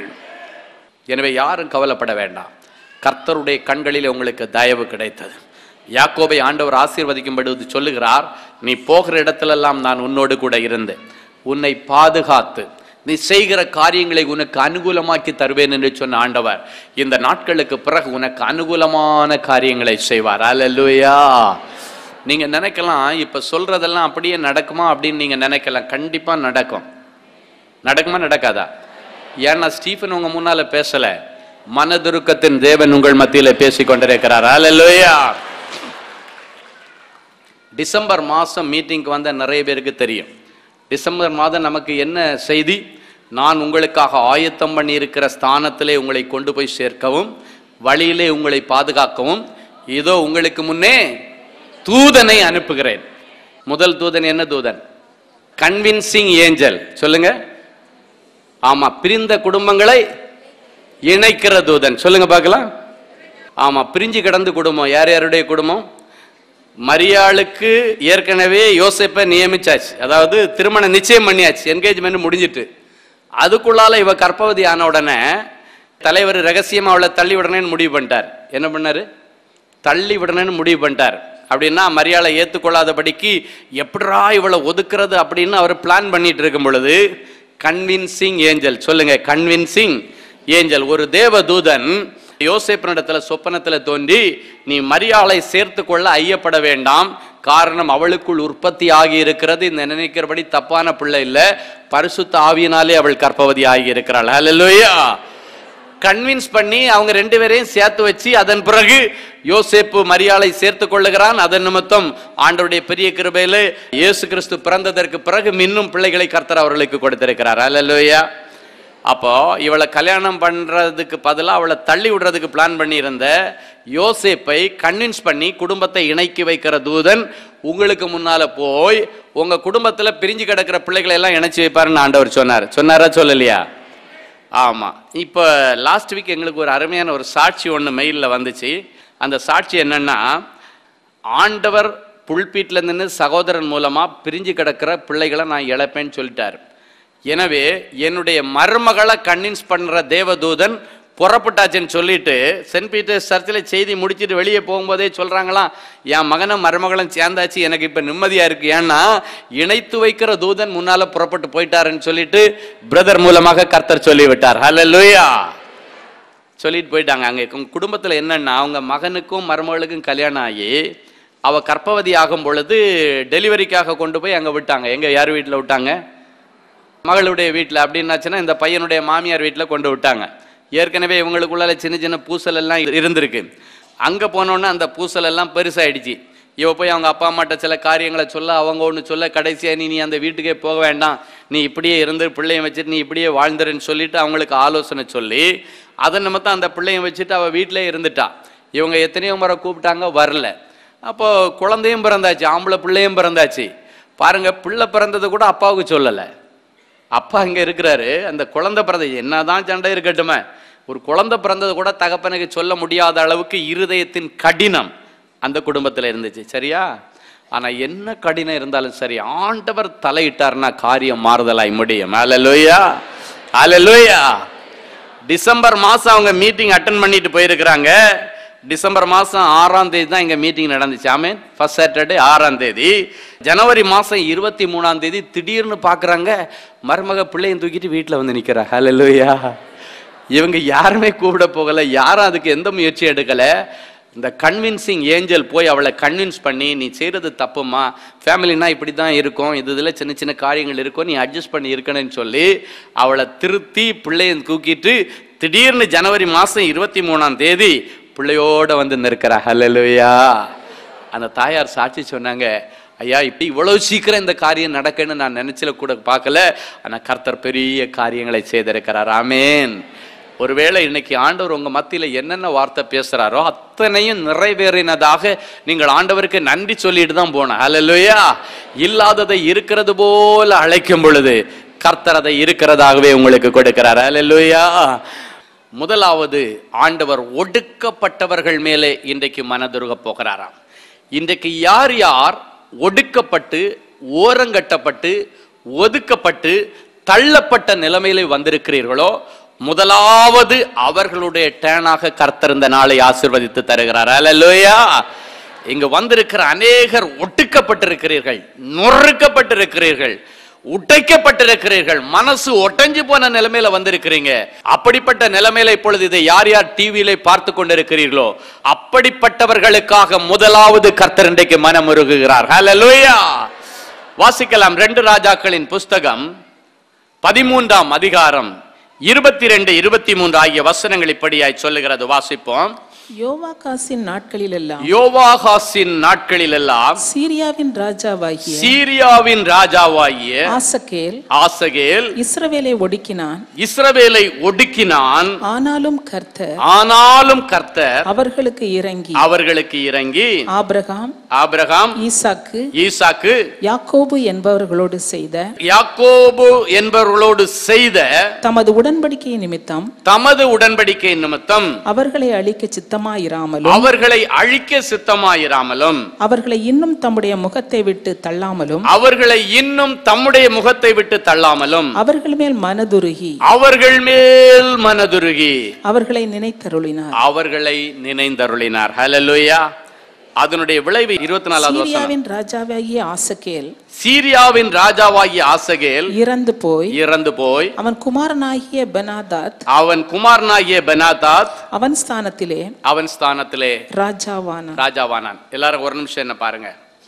எனவே யாரும் கவலைப்பட வேண்டாம் கர்த்தருடைய கண்களிலே உங்களுக்கு தயவு கிடைத்தது யாக்கோபை ஆண்டவர் ஆசீர்வதிக்கும்படி சொல்லுகிறார் நீ போகிற இடத்திலெல்லாம் நான் உன்னோடு கூட இருந்தேன் உன்னை பாதுகாத்து நீ செய்கிற காரியங்களை உனக்கு அனுகூலமாக்கி தருவேன் என்று சொன்ன ஆண்டவர் இந்த நாட்களுக்கு பிறகு உனக்கு அனுகூலமான காரியங்களை செய்வார் அல்லேலூயா நீங்க நினைக்கலாம் இப்ப சொல்றதெல்லாம் அப்படியே நடக்குமா அப்படின்னு நீங்க நினைக்கலாம் கண்டிப்பா நடக்கும் நடக்குமா நடக்காதா ஏன்னா ஸ்டீஃபன் உங்க முன்னால பேசல மனதுருக்கத்தின் தேவன் உங்கள் மத்தியில பேசிக் கொண்டிருக்கிறார் அல்லேலூயா டிசம்பர் மாதம் மீட்டிங்க்கு வந்த நிறைய பேருக்கு தெரியும் டிசம்பர் மாதம் நமக்கு என்ன செய்தி நான் உங்களுக்காக ஆயத்தம் பண்ணியிருக்கிற ஸ்தானத்திலே உங்களை கொண்டு போய் சேர்க்கவும் வழியிலே உங்களை பாதுகாக்கவும் இதோ உங்களுக்கு முன்னே தூதனை அனுப்புகிறேன் முதல் தூதன் என்ன தூதன் கன்வின்சிங் ஏஞ்சல் சொல்லுங்க ஆமா பிரிந்த குடும்பங்களை இணைக்கிற தூதன் சொல்லுங்க பார்க்கலாம் ஆமா பிரிஞ்சு கிடந்து குடும்பம் யார் யாருடைய குடும்பம் மரியாளுக்கு ஏற்கனவே யோசேப்பை நியமிச்சாச்சு அதாவது திருமணம் நிச்சயம் பண்ணியாச்சு என்கேஜ்மெண்ட் முடிஞ்சிட்டு அதுக்குள்ளால இவ கர்ப்பவதி ஆன உடனே தலைவர் ரகசியமா அவளை தள்ளி விடணும்னு முடிவு பண்ணிட்டார் என்ன பண்ணாரு தள்ளி விடணும்னு முடிவு பண்ணிட்டார் அப்படின்னா மரியாதை ஏற்றுக்கொள்ளாதபடிக்கு எப்படிரா இவளை ஒதுக்குறது அப்படின்னு அவர் பிளான் பண்ணிட்டு இருக்கும் பொழுது கன்வின்சிங் ஏஞ்சல் சொல்லுங்க கன்வின்சிங் ஏஞ்சல் ஒரு தேவ தூதன் யோசேப்பனிடத்துல சொப்பனத்துல தோன்றி நீ மரியாளை சேர்த்து கொள்ள ஐயப்பட வேண்டாம் காரணம் அவளுக்குள் உற்பத்தி ஆகி இருக்கிறது இந்த நினைக்கிறபடி தப்பான பிள்ளை இல்ல பரிசுத்த ஆவியினாலே அவள் கர்ப்பவதி ஆகி இருக்கிறாள் ஹalleluya கன்வின்ஸ் பண்ணி அவங்க ரெண்டு பேரையும் சேர்த்து வச்சு அதன் பிறகு யோசேப்பு மரியாதை சேர்த்து கொள்ளுகிறான் அதன் நிமித்தம் ஆண்டவருடைய பெரிய கிருபையில இயேசு கிறிஸ்து பிறந்ததற்கு பிறகு மின்னும் பிள்ளைகளை கர்த்தர் அவர்களுக்கு கொடுத்திருக்கிறார் அல்லேலூயா அப்போ இவளை கல்யாணம் பண்றதுக்கு பதிலாக அவளை தள்ளி விடுறதுக்கு பிளான் பண்ணியிருந்த யோசேப்பை கன்வின்ஸ் பண்ணி குடும்பத்தை இணைக்கி வைக்கிற தூதன் உங்களுக்கு முன்னால போய் உங்க குடும்பத்துல பிரிஞ்சு கிடக்கிற பிள்ளைகளை எல்லாம் இணைச்சி வைப்பாருன்னு ஆண்டவர் சொன்னார் சொன்னாரா சொல்லலையா ஆமாம் இப்போ லாஸ்ட் வீக் எங்களுக்கு ஒரு அருமையான ஒரு சாட்சி ஒன்று மெயிலில் வந்துச்சு அந்த சாட்சி என்னன்னா ஆண்டவர் புல்பீட்டில் நின்று சகோதரன் மூலமாக பிரிஞ்சு கிடக்கிற பிள்ளைகளை நான் இழப்பேன்னு சொல்லிட்டார் எனவே என்னுடைய மருமகளை கன்வின்ஸ் பண்ணுற தேவதூதன் புறப்பட்டாச்சுன்னு சொல்லிட்டு சென்ட் பீட்டர்ஸ் சர்ச்சில் செய்தி முடிச்சிட்டு வெளியே போகும்போதே சொல்கிறாங்களாம் என் மகனும் மருமகளும் சேர்ந்தாச்சு எனக்கு இப்போ நிம்மதியாக இருக்கு ஏன்னா இணைத்து வைக்கிற தூதன் முன்னால் புறப்பட்டு போயிட்டாருன்னு சொல்லிட்டு பிரதர் மூலமாக கர்த்தர் சொல்லி விட்டார் ஹalleluya சொல்லிட்டு போயிட்டாங்க அங்கே குடும்பத்தில் என்னன்னா அவங்க மகனுக்கும் மருமகளுக்கும் கல்யாணம் ஆகி அவ கர்ப்பவதி ஆகும் பொழுது டெலிவரிக்காக கொண்டு போய் அங்கே விட்டாங்க எங்க யார் வீட்டில் விட்டாங்க மகளுடைய வீட்டில் அப்படின்னாச்சுன்னா இந்த பையனுடைய மாமியார் வீட்டில் கொண்டு விட்டாங்க ஏற்கனவே இவங்களுக்குள்ளால சின்ன சின்ன பூசல் எல்லாம் இரு- இருந்திருக்கு அங்கே போனோன்னே அந்த பூசல் எல்லாம் பெருசாயிடுச்சு இவ போய் அவங்க அப்பா அம்மாட்ட சில காரியங்களை சொல்ல அவங்க ஒன்று சொல்ல கடைசியாக நீ நீ அந்த வீட்டுக்கே போக வேண்டாம் நீ இப்படியே இருந்து பிள்ளைய வச்சுட்டு நீ இப்படியே வாழ்ந்துருன்னு சொல்லிட்டு அவங்களுக்கு ஆலோசனை சொல்லி அதை நிமித்தம் அந்த பிள்ளைய வச்சுட்டு அவள் வீட்டிலே இருந்துட்டா இவங்க எத்தனையோ முறை கூப்பிட்டாங்க வரல அப்போ குழந்தையும் பிறந்தாச்சு ஆம்பளை பிள்ளையும் பிறந்தாச்சு பாருங்க பிள்ளை பிறந்தது கூட அப்பாவுக்கு சொல்லலை அப்பா அங்க இருக்கிறாரு அந்த குழந்தை பிறந்த என்னதான் சண்டை இருக்கட்டுமே ஒரு குழந்தை பிறந்தது கூட தகப்பனுக்கு சொல்ல முடியாத அளவுக்கு இருதயத்தின் கடினம் அந்த குடும்பத்தில் இருந்துச்சு சரியா ஆனா என்ன கடினம் இருந்தாலும் சரி ஆண்டவர் தலையிட்டார்னா காரியம் மாறுதலாய் முடியும் அல்லேலூயா அல்லேலூயா டிசம்பர் மாசம் அவங்க மீட்டிங் அட்டன் பண்ணிட்டு போயிருக்கிறாங்க டிசம்பர் மாசம் ஆறாம் தேதி தான் இங்க மீட்டிங் நடந்துச்சு ஆமேன் ஃபர்ஸ்ட் சாட்டர்டே ஆறாம் தேதி ஜனவரி மாசம் இருபத்தி மூணாம் தேதி திடீர்னு பார்க்கறாங்க மருமக பிள்ளையும் தூக்கிட்டு வீட்டில் வந்து நிக்கிறா ஹalleluya இவங்க யாருமே கூப்பிட போகல யாரும் அதுக்கு எந்த முயற்சி எடுக்கல இந்த கன்வின்சிங் ஏஞ்சல் போய் அவளை கன்வின்ஸ் பண்ணி நீ செய்கிறது தப்புமா ஃபேமிலினா இப்படி தான் இருக்கும் இது இதில் சின்ன சின்ன காரியங்கள் இருக்கும் நீ அட்ஜஸ்ட் பண்ணி இருக்கணும்னு சொல்லி அவளை திருத்தி பிள்ளைய தூக்கிட்டு திடீர்னு ஜனவரி மாதம் இருபத்தி மூணாம் தேதி பிள்ளையோட வந்து நிற்கிறா ஹalleluya அந்த தாயார் சாட்சி சொன்னாங்க ஐயா இப்படி இவ்வளவு சீக்கிரம் இந்த காரியம் நடக்குன்னு நான் நினைச்சல கூட பார்க்கல ஆனா கர்த்தர் பெரிய காரியங்களை செய்திருக்கிறார் ஆமேன் ஒருவேளை இன்னைக்கு ஆண்டவர் உங்க மத்தியில என்னென்ன வார்த்தை பேசுறாரோ அத்தனையும் நிறைவேறினதாக நீங்கள் ஆண்டவருக்கு நன்றி சொல்லிட்டு தான் போன ஹalleluya இல்லாததை இருக்கிறது போல அழைக்கும் பொழுது கர்த்தர் அதை இருக்கிறதாகவே உங்களுக்கு கொடுக்கிறார் ஹalleluya முதலாவது ஆண்டவர் ஒடுக்கப்பட்டவர்கள் மேலே இன்றைக்கு மனதுருக போகிறாராம் இன்றைக்கு யார் யார் ஒடுக்கப்பட்டு ஓரங்கட்டப்பட்டு ஒதுக்கப்பட்டு தள்ளப்பட்ட நிலைமையில வந்திருக்கிறீர்களோ முதலாவது அவர்களுடைய டேனாக கர்த்தர் இந்த நாளை ஆசிர்வதித்து தருகிறார் அல்லேலூயா இங்க வந்திருக்கிற அநேகர் ஒட்டுக்கப்பட்டிருக்கிறீர்கள் நொறுக்கப்பட்டிருக்கிறீர்கள் உடைக்கப்பட்டிருக்கிறீர்கள் மனசு ஒட்டஞ்சு போன நிலைமையில வந்திருக்கிறீங்க அப்படிப்பட்ட நிலைமையில இப்பொழுது இதை யார் யார் டிவியில பார்த்து கொண்டிருக்கிறீர்களோ அப்படிப்பட்டவர்களுக்காக முதலாவது கர்த்தர் இன்றைக்கு மனமுருகுகிறார் ஹalleluya வாசிக்கலாம் ரெண்டு ராஜாக்களின் புஸ்தகம் பதிமூன்றாம் அதிகாரம் இருபத்தி ரெண்டு இருபத்தி மூன்று ஆகிய வசனங்கள் இப்படியாய் சொல்லுகிறது வாசிப்போம் யோவாகாசின் நாட்களிலெல்லாம் யோவாகாசின் நாட்களிலெல்லாம் சீரியாவின் ராஜாவாகிய சீரியாவின் ராஜாவாகிய ஆசகேல் ஆசகேல் இஸ்ரவேலை ஒடுக்கினான் இஸ்ரவேலை ஒடுக்கினான் ஆனாலும் கர்த்தர் ஆனாலும் கர்த்தர் அவர்களுக்கு இறங்கி அவர்களுக்கு இறங்கி ஆபிரகாம் ஆபிரகாம் ஈசாக்கு ஈசாக்கு யாக்கோபு என்பவர்களோடு செய்த யாக்கோபு என்பவர்களோடு செய்த தமது உடன்படிக்கை நிமித்தம் தமது உடன்படிக்கை நிமித்தம் அவர்களை அழிக்க சித்தமாயிராமலும் அவர்களை அழிக்க சித்தமாயிராமலும் அவர்களை இன்னும் தம்முடைய முகத்தை விட்டு தள்ளாமலும் அவர்களை இன்னும் தம்முடைய முகத்தை விட்டு தள்ளாமலும் அவர்கள் மேல் மனதுருகி அவர்கள் மேல் மனதுருகி அவர்களை நினைத்தருளினார் அவர்களை நினைந்தருளினார் ஹalleluya அதனுடைய விளைவு இருபத்தி நாலாவது வசனம் சீரியாவின் ராஜாவாகிய ஆசகேல் சீரியாவின் ராஜாவாகிய ஆசகேல் இறந்து போய் இறந்து போய் அவன் குமாரனாகிய பெனாதாத் அவன் குமாரனாகிய பெனாதாத் அவன் ஸ்தானத்திலே அவன் ஸ்தானத்திலே ராஜாவானான் ராஜாவானான் எல்லாரும் ஒரு நிமிஷம் என்ன பாருங்க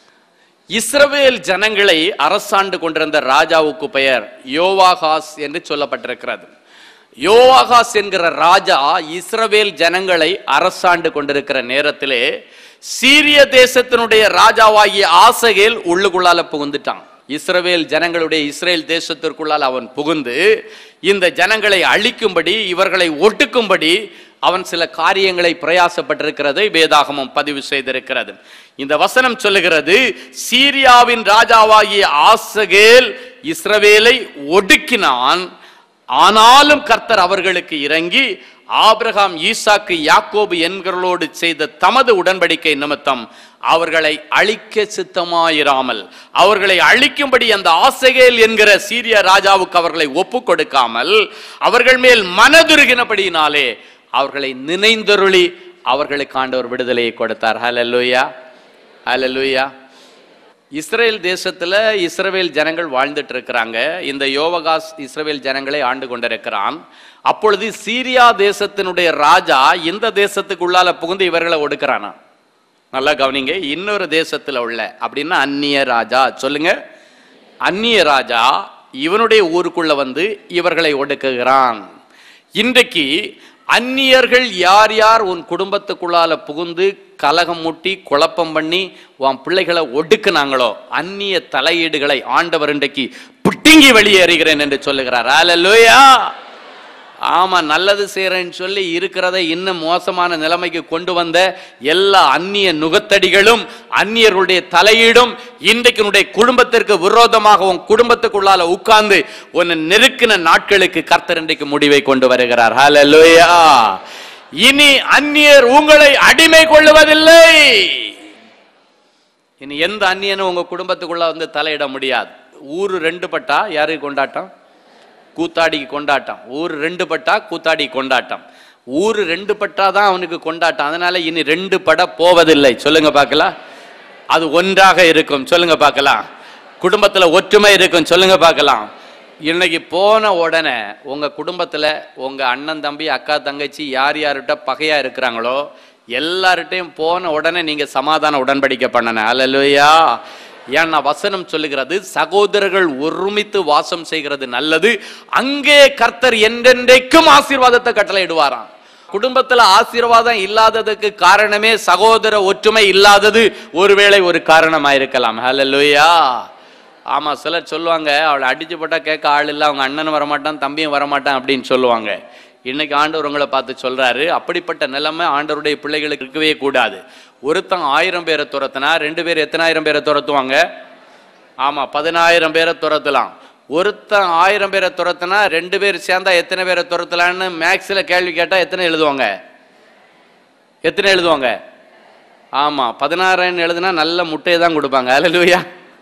இஸ்ரவேல் ஜனங்களை அரசாண்டு கொண்டிருந்த ராஜாவுக்கு பெயர் யோவாகாஸ் என்று சொல்லப்பட்டிருக்கிறது யோவாகாஸ் என்கிற ராஜா இஸ்ரவேல் ஜனங்களை அரசாண்டு கொண்டிருக்கிற நேரத்திலே சீரிய தேசத்தினுடைய ராஜாவாகிய ஆசகேல் உள்ளுக்குள்ளால புகுந்துட்டான் இஸ்ரவேல் ஜனங்களுடைய இஸ்ரேல் தேசத்திற்குள்ளால் அவன் புகுந்து இந்த ஜனங்களை அழிக்கும்படி இவர்களை ஒட்டுக்கும்படி அவன் சில காரியங்களை பிரயாசப்பட்டிருக்கிறதை வேதாகமம் பதிவு செய்திருக்கிறது இந்த வசனம் சொல்லுகிறது சீரியாவின் ராஜாவாகிய ஆசகேல் இஸ்ரவேலை ஒடுக்கினான் ஆனாலும் கர்த்தர் அவர்களுக்கு இறங்கி ஆபிரகாம் ஈசாக்கு யாக்கோபு என்கிறோடு செய்த தமது உடன்படிக்கை நிமித்தம் அவர்களை அழிக்க சித்தமாயிராமல் அவர்களை அழிக்கும்படி அந்த ஆசைகேல் என்கிற சீரிய ராஜாவுக்கு அவர்களை ஒப்பு கொடுக்காமல் அவர்கள் மேல் மனதுருகினபடியினாலே அவர்களை நினைந்தருளி அவர்களுக்கு ஆண்டவர் விடுதலையை கொடுத்தார் ஹalleluya ஹalleluya இஸ்ரேல் தேசத்துல இஸ்ரவேல் ஜனங்கள் வாழ்ந்துட்டு இருக்கிறாங்க இந்த யோவகாஸ் இஸ்ரவேல் ஜனங்களை ஆண்டு கொண்டிருக்கிறான் அப்பொழுது சீரியா தேசத்தினுடைய ராஜா இந்த தேசத்துக்குள்ளால புகுந்து இவர்களை ஒடுக்குறானா நல்லா கவனிங்க இன்னொரு தேசத்துல உள்ள அப்படின்னா அந்நிய ராஜா சொல்லுங்க அந்நிய ராஜா இவனுடைய ஊருக்குள்ள வந்து இவர்களை ஒடுக்குகிறான் இன்றைக்கு அந்நியர்கள் யார் யார் உன் குடும்பத்துக்குள்ளால புகுந்து கலகம் மூட்டி குழப்பம் பண்ணி உன் பிள்ளைகளை ஒடுக்குனாங்களோ அந்நிய தலையீடுகளை ஆண்டவர் இன்றைக்கு பிட்டிங்கி வெளியேறுகிறேன் என்று சொல்லுகிறார் அல்லேலூயா ஆமா நல்லது செய்யறேன்னு சொல்லி இருக்கிறதை இன்னும் மோசமான நிலைமைக்கு கொண்டு வந்த எல்லா அந்நிய நுகத்தடிகளும் அந்நியர்களுடைய தலையீடும் இன்றைக்கு உன்னுடைய குடும்பத்திற்கு விரோதமாக உன் குடும்பத்துக்குள்ளால உட்கார்ந்து உன்னை நெருக்கின நாட்களுக்கு கர்த்தர் இன்றைக்கு முடிவை கொண்டு வருகிறார் ஹalleluya இனி அந்நியர் உங்களை அடிமை கொள்ளுவதில்லை இனி எந்த அந்நியனும் உங்க குடும்பத்துக்குள்ள வந்து தலையிட முடியாது ஊரு ரெண்டு பட்டா யாருக்கு கொண்டாட்டம் கூத்தாடிக்கு கொண்டாட்டம் ஊர் ரெண்டு பட்டா கூத்தாடி கொண்டாட்டம் ஊர் ரெண்டு பட்டா தான் அவனுக்கு கொண்டாட்டம் அதனால இனி ரெண்டு பட போவதில்லை சொல்லுங்க பார்க்கலாம் அது ஒன்றாக இருக்கும் சொல்லுங்க பார்க்கலாம் குடும்பத்துல ஒற்றுமை இருக்கும் சொல்லுங்க பார்க்கலாம் இன்னைக்கு போன உடனே உங்க குடும்பத்துல உங்க அண்ணன் தம்பி அக்கா தங்கச்சி யார் யார்கிட்ட பகையா இருக்கிறாங்களோ எல்லார்கிட்டையும் போன உடனே நீங்க சமாதான உடன்படிக்கை பண்ணணும் அல்லேலூயா ஏன்னா வசனம் சொல்லுகிறது சகோதரர்கள் ஒருமித்து வாசம் செய்கிறது நல்லது அங்கே கர்த்தர் என்றென்றைக்கும் ஆசீர்வாதத்தை கட்டளையிடுவாராம் குடும்பத்துல ஆசீர்வாதம் இல்லாததுக்கு காரணமே சகோதர ஒற்றுமை இல்லாதது ஒருவேளை ஒரு காரணமாயிருக்கலாம் ஹalleluya ஆமா சிலர் சொல்லுவாங்க அவளை அடிச்சு போட்டா கேட்க ஆள் இல்லை அவங்க அண்ணனும் வரமாட்டான் தம்பியும் வரமாட்டான் அப்படின்னு சொல்லுவாங்க இன்னைக்கு ஆண்டவர் உங்களை பார்த்து சொல்றாரு அப்படிப்பட்ட நிலைமை ஆண்டவருடைய பிள்ளைகளுக்கு இருக்கவே கூடாது ஒருத்தன் ஆயிரம் பேரை துரத்துனா ரெண்டு பேர் எத்தனாயிரம் பேரை துரத்துவாங்க ஆமா பதினாயிரம் பேரை துரத்தலாம் ஒருத்தன் ஆயிரம் பேரை துரத்துனா ரெண்டு பேர் சேர்ந்தா எத்தனை பேரை துரத்தலான்னு மேக்ஸ்ல கேள்வி கேட்டா எத்தனை எழுதுவாங்க எத்தனை எழுதுவாங்க ஆமா பதினாறாயிரம் எழுதுனா நல்ல முட்டையை தான் கொடுப்பாங்க அல்லேலூயா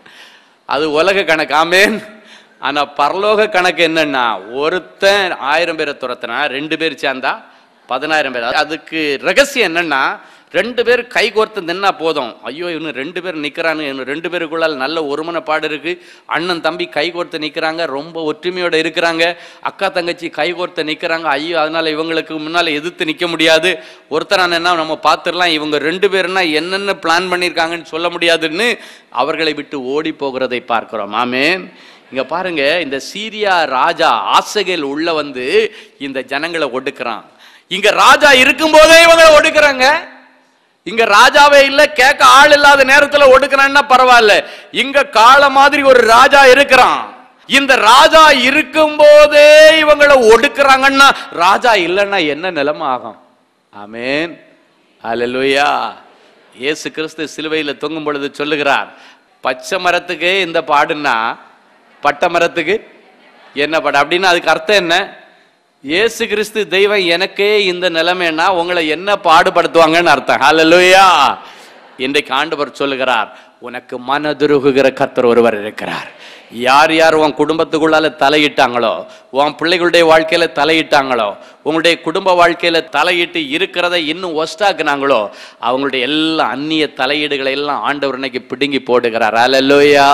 அது உலக கணக்கு ஆமேன் ஆனா பரலோக கணக்கு என்னன்னா ஒருத்தன் ஆயிரம் பேரை துரத்துனா ரெண்டு பேர் சேர்ந்தா பதினாயிரம் பேர் அதுக்கு ரகசியம் என்னன்னா ரெண்டு பேர் கை கோர்த்து நின்னா போதும் ஐயோ இன்னும் ரெண்டு பேர் நிக்கிறானு இன்னும் ரெண்டு பேருக்குள்ளால் நல்ல ஒருமனப்பாடு இருக்கு அண்ணன் தம்பி கை கோர்த்து நிக்கிறாங்க ரொம்ப ஒற்றுமையோட இருக்கிறாங்க அக்கா தங்கச்சி கை கோர்த்து நிக்கிறாங்க ஐயோ அதனால இவங்களுக்கு முன்னால எதிர்த்து நிக்க முடியாது ஒருத்தர் என்ன நம்ம பார்த்துடலாம் இவங்க ரெண்டு பேர்னா என்னென்ன பிளான் பண்ணியிருக்காங்கன்னு சொல்ல முடியாதுன்னு அவர்களை விட்டு ஓடி போகிறதை பார்க்கிறோம் ஆமேன் இங்க பாருங்க இந்த சீரியா ராஜா ஆசகேல் உள்ள வந்து இந்த ஜனங்களை ஒடுக்குறான் இங்க ராஜா இருக்கும்போதே இவங்களை ஒடுக்குறாங்க இங்க ராஜாவே இல்ல கேட்க ஆள் இல்லாத நேரத்துல ஒடுக்குறான்னா பரவாயில்ல இங்க கால மாதிரி ஒரு ராஜா இருக்கிறான் இந்த ராஜா இருக்கும் போதே இவங்களை ஒடுக்குறாங்கன்னா ராஜா இல்லைன்னா என்ன நிலைமை ஆகும் ஆமேன் அல்லேலூயா இயேசு கிறிஸ்து சிலுவையில் தொங்கும் பொழுது சொல்லுகிறார் பச்சை மரத்துக்கு இந்த பாடுன்னா பட்டை மரத்துக்கு என்ன பாடு அப்படின்னா அதுக்கு அர்த்தம் என்ன இயேசு கிறிஸ்து தெய்வம் எனக்கே இந்த நிலைமைன்னா உங்களை என்ன பாடுபடுத்துவாங்கன்னு அர்த்தம் ஹalleluya இன்றைக்கு ஆண்டவர் சொல்லுகிறார் உனக்கு மனதுருகுகிற கர்த்தர் ஒருவர் இருக்கிறார் யார் யார் உன் குடும்பத்துக்குள்ளால தலையிட்டாங்களோ உன் பிள்ளைகளுடைய வாழ்க்கையில தலையிட்டாங்களோ உங்களுடைய குடும்ப வாழ்க்கையில தலையிட்டு இருக்கிறதை இன்னும் ஒஸ்டாக்குனாங்களோ அவங்களுடைய எல்லா அந்நிய தலையீடுகளை எல்லாம் ஆண்டவர் இன்னைக்கு பிடுங்கி போடுகிறார் அலலோயா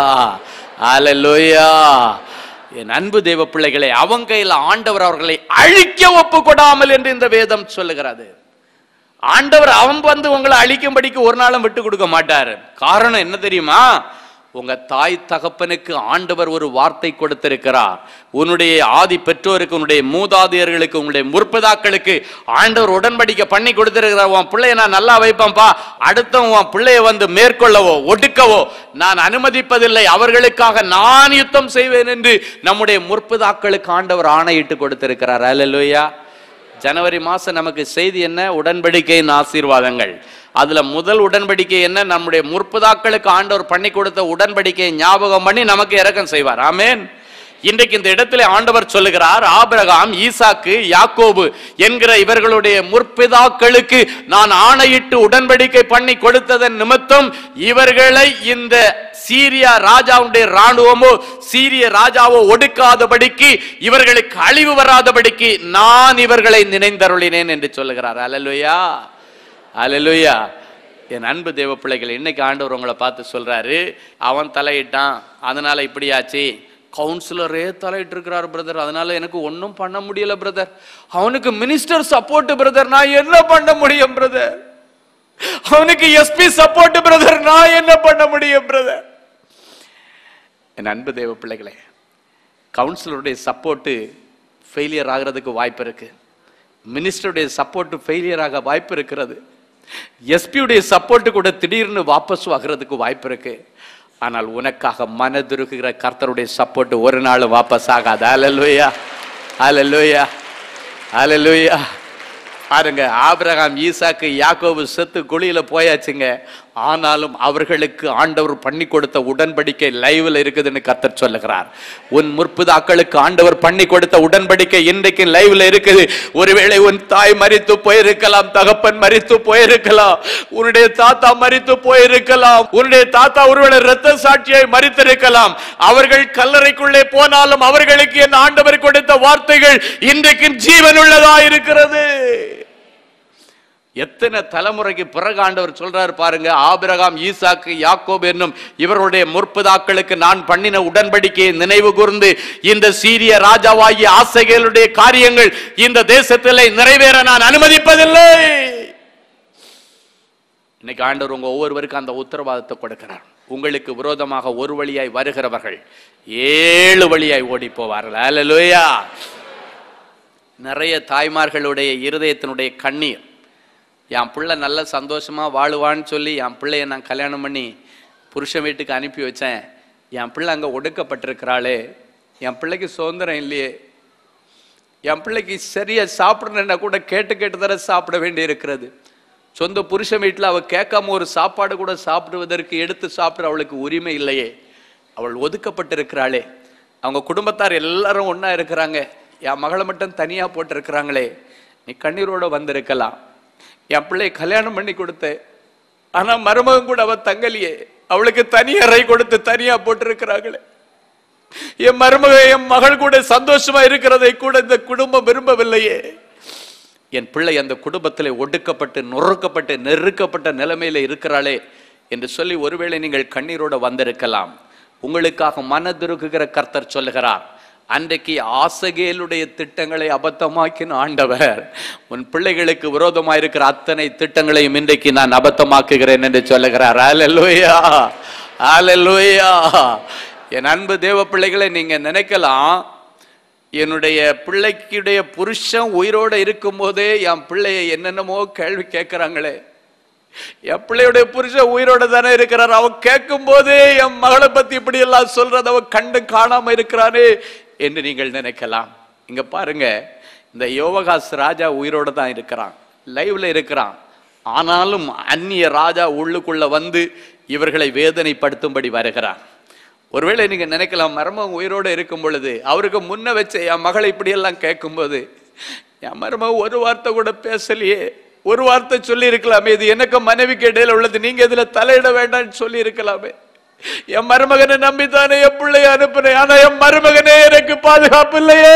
அலலோயா என் அன்பு தேவ பிள்ளைகளை அவங்க கையில் ஆண்டவர் அவர்களை அழிக்க ஒப்பு கொடாமல் என்று இந்த வேதம் சொல்லுகிறது ஆண்டவர் அவன் வந்து உங்களை அழிக்கும்படிக்கு ஒரு நாளும் விட்டு கொடுக்க மாட்டார் காரணம் என்ன தெரியுமா உங்க தாய் தகப்பனுக்கு ஆண்டவர் ஒரு வார்த்தை கொடுத்திருக்கிறார் உன்னுடைய ஆதி பெற்றோருக்கு உன்னுடைய மூதாதையர்களுக்கு உன்னுடைய முற்பதாக்களுக்கு ஆண்டவர் உடன்படிக்கை பண்ணி கொடுத்திருக்கிறார் உன் பிள்ளைய நான் நல்லா வைப்பேன்பா அடுத்த உன் பிள்ளைய வந்து மேற்கொள்ளவோ ஒடுக்கவோ நான் அனுமதிப்பதில்லை அவர்களுக்காக நான் யுத்தம் செய்வேன் என்று நம்முடைய முற்பதாக்களுக்கு ஆண்டவர் ஆணையிட்டு கொடுத்திருக்கிறார் அல்லேலூயா ஜனவரி மாசம் நமக்கு செய்தி என்ன உடன்படிக்கையின் ஆசீர்வாதங்கள் அதுல முதல் உடன்படிக்கை என்ன நம்முடைய முற்பதாக்களுக்கு ஆண்டவர் பண்ணி கொடுத்த உடன்படிக்கையை ஞாபகம் பண்ணி நமக்கு இரக்கம் செய்வார் ஆமென் இன்றைக்கு இந்த இடத்துல ஆண்டவர் சொல்லுகிறார் ஆபிரகாம் ஈசாக்கு யாக்கோபு என்கிற இவர்களுடைய முற்பிதாக்களுக்கு நான் ஆணையிட்டு உடன்படிக்கை பண்ணி கொடுத்ததன் நிமித்தம் இவர்களை இந்த சீரியா ராஜாவுடைய ராணுவமோ சீரிய ராஜாவோ ஒடுக்காதபடிக்கு இவர்களுக்கு அழிவு வராதபடிக்கு நான் இவர்களை நினைந்தருளினேன் என்று சொல்லுகிறார் அல்லலுயா அல்லலுயா என் அன்பு தேவ பிள்ளைகள் இன்னைக்கு ஆண்டவர் உங்களை பார்த்து சொல்றாரு அவன் தலையிட்டான் அதனால இப்படியாச்சு கவுன்சிலரே தலையிட்டு இருக்கிறார் பிரதர் அதனால எனக்கு ஒன்றும் பண்ண முடியல பிரதர் அவனுக்கு மினிஸ்டர் சப்போர்ட் பிரதர் நான் என்ன பண்ண முடியும் பிரதர் அவனுக்கு எஸ்பி சப்போர்ட் பிரதர் நான் என்ன பண்ண முடியும் பிரதர் என் அன்பு தேவ பிள்ளைகளே கவுன்சிலருடைய சப்போர்ட்டு ஃபெயிலியர் ஆகிறதுக்கு வாய்ப்பு இருக்கு மினிஸ்டருடைய சப்போர்ட் ஃபெயிலியர் ஆக வாய்ப்பு இருக்கிறது எஸ்பியுடைய சப்போர்ட் கூட திடீர்னு வாபஸ் ஆகிறதுக்கு வாய்ப்பு இருக்கு ஆனால் உனக்காக மனதுருகுகிற கர்த்தருடைய சப்போர்ட் ஒரு நாள் வாபஸ் ஆகாது அலலுயா அலலுயா அலலுயா பாருங்க ஆபிரகாம் ஈசாக்கு யாக்கோபு செத்து குழியில போயாச்சுங்க ஆனாலும் அவர்களுக்கு ஆண்டவர் பண்ணி கொடுத்த உடன்படிக்கை லைவ்ல இருக்குதுன்னு கர்த்தர் சொல்லுகிறார் உன் முற்புதாக்களுக்கு ஆண்டவர் பண்ணி கொடுத்த உடன்படிக்கை இன்றைக்கு லைவ்ல இருக்குது ஒருவேளை உன் தாய் மரித்து போயிருக்கலாம் தகப்பன் மரித்து போயிருக்கலாம் உன்னுடைய தாத்தா மரித்து போயிருக்கலாம் உன்னுடைய தாத்தா ஒருவேளை இரத்த சாட்சியை மறித்திருக்கலாம் அவர்கள் கல்லறைக்குள்ளே போனாலும் அவர்களுக்கு என் ஆண்டவர் கொடுத்த வார்த்தைகள் இன்றைக்கு ஜீவனுள்ளதா இருக்கிறது எத்தனை தலைமுறைக்கு பிறகு ஆண்டவர் சொல்றாரு பாருங்க ஆபிரகாம் ஈசாக்கு யாக்கோப் என்னும் இவருடைய முற்பதாக்களுக்கு நான் பண்ணின உடன்படிக்கையை நினைவு கூர்ந்து இந்த சீரிய ராஜாவாகிய ஆசைகளுடைய காரியங்கள் இந்த தேசத்திலே நிறைவேற நான் அனுமதிப்பதில்லை இன்னைக்கு ஆண்டவர் உங்க ஒவ்வொருவருக்கும் அந்த உத்தரவாதத்தை கொடுக்கிறார் உங்களுக்கு விரோதமாக ஒரு வழியாய் வருகிறவர்கள் ஏழு வழியாய் ஓடி போவார்கள் அல்லேலூயா நிறைய தாய்மார்களுடைய இருதயத்தினுடைய கண்ணீர் என் பிள்ளை நல்ல சந்தோஷமா வாழுவான்னு சொல்லி என் பிள்ளைய நான் கல்யாணம் பண்ணி புருஷன் வீட்டுக்கு அனுப்பி வச்சேன் என் பிள்ளை அங்கே ஒடுக்கப்பட்டிருக்கிறாளே என் பிள்ளைக்கு சுதந்திரம் இல்லையே என் பிள்ளைக்கு சரியா சாப்பிடணுன்னா கூட கேட்டு கேட்டு தர சாப்பிட வேண்டி இருக்கிறது சொந்த புருஷன் வீட்டில் அவள் கேட்காம ஒரு சாப்பாடு கூட சாப்பிடுவதற்கு எடுத்து சாப்பிட அவளுக்கு உரிமை இல்லையே அவள் ஒதுக்கப்பட்டிருக்கிறாளே அவங்க குடும்பத்தார் எல்லாரும் ஒண்ணா இருக்கிறாங்க என் மகளை மட்டும் தனியா போட்டிருக்கிறாங்களே நீ கண்ணீரோட வந்திருக்கலாம் என் பிள்ளையை கல்யாணம் பண்ணி கொடுத்தேன் ஆனா மருமகன் கூட அவ தங்கலியே அவளுக்கு தனி அறை கொடுத்து தனியா போட்டிருக்கிறாங்களே என் மருமக என் மகள் கூட சந்தோஷமா இருக்கிறதை கூட இந்த குடும்பம் விரும்பவில்லையே என் பிள்ளை அந்த குடும்பத்தில் ஒடுக்கப்பட்டு நொறுக்கப்பட்டு நெருக்கப்பட்ட நிலைமையில இருக்கிறாளே என்று சொல்லி ஒருவேளை நீங்கள் கண்ணீரோட வந்திருக்கலாம் உங்களுக்காக மனதுருகுகிற கர்த்தர் சொல்லுகிறார் அன்றைக்கு ஆசகேலுடைய திட்டங்களை அபத்தமாக்கின ஆண்டவர் உன் பிள்ளைகளுக்கு விரோதமாயிருக்கிற அத்தனை திட்டங்களையும் இன்றைக்கு நான் அபத்தமாக்குகிறேன் என்று சொல்லுகிறார் அல்லேலூயா அல்லேலூயா என் அன்பு தேவ பிள்ளைகளை நீங்க நினைக்கலாம் என்னுடைய பிள்ளைக்குடைய புருஷன் உயிரோட இருக்கும்போதே என் பிள்ளைய என்னென்னமோ கேள்வி கேட்கிறாங்களே என் பிள்ளையுடைய புருஷன் உயிரோட தானே இருக்கிறார் அவன் கேட்கும் போதே என் மகளை பத்தி இப்படி எல்லாம் சொல்றது அவன் கண்டு காணாம இருக்கிறானே என்று நீங்கள் நினைக்கலாம் இங்க பாருங்க இந்த யோவகாஸ் ராஜா உயிரோட தான் இருக்கிறான் லைவ்ல இருக்கிறான் ஆனாலும் அந்நிய ராஜா உள்ளுக்குள்ள வந்து இவர்களை வேதனைப்படுத்தும்படி வருகிறான் ஒருவேளை நீங்க நினைக்கலாம் மருமகன் உயிரோட இருக்கும் பொழுது அவருக்கு முன்ன வச்ச என் மகளை இப்படி எல்லாம் கேட்கும்போது என் மருமகன் ஒரு வார்த்தை கூட பேசலையே ஒரு வார்த்தை சொல்லி இருக்கலாமே இது எனக்கு மனைவிக்கு இடையில உள்ளது நீங்க இதுல தலையிட வேண்டாம்னு சொல்லி இருக்கலாமே என் மருமகனை நம்பித்தானே என் பிள்ளைய அனுப்புனேன் ஆனா என் மருமகனே எனக்கு பாதுகாப்பு இல்லையே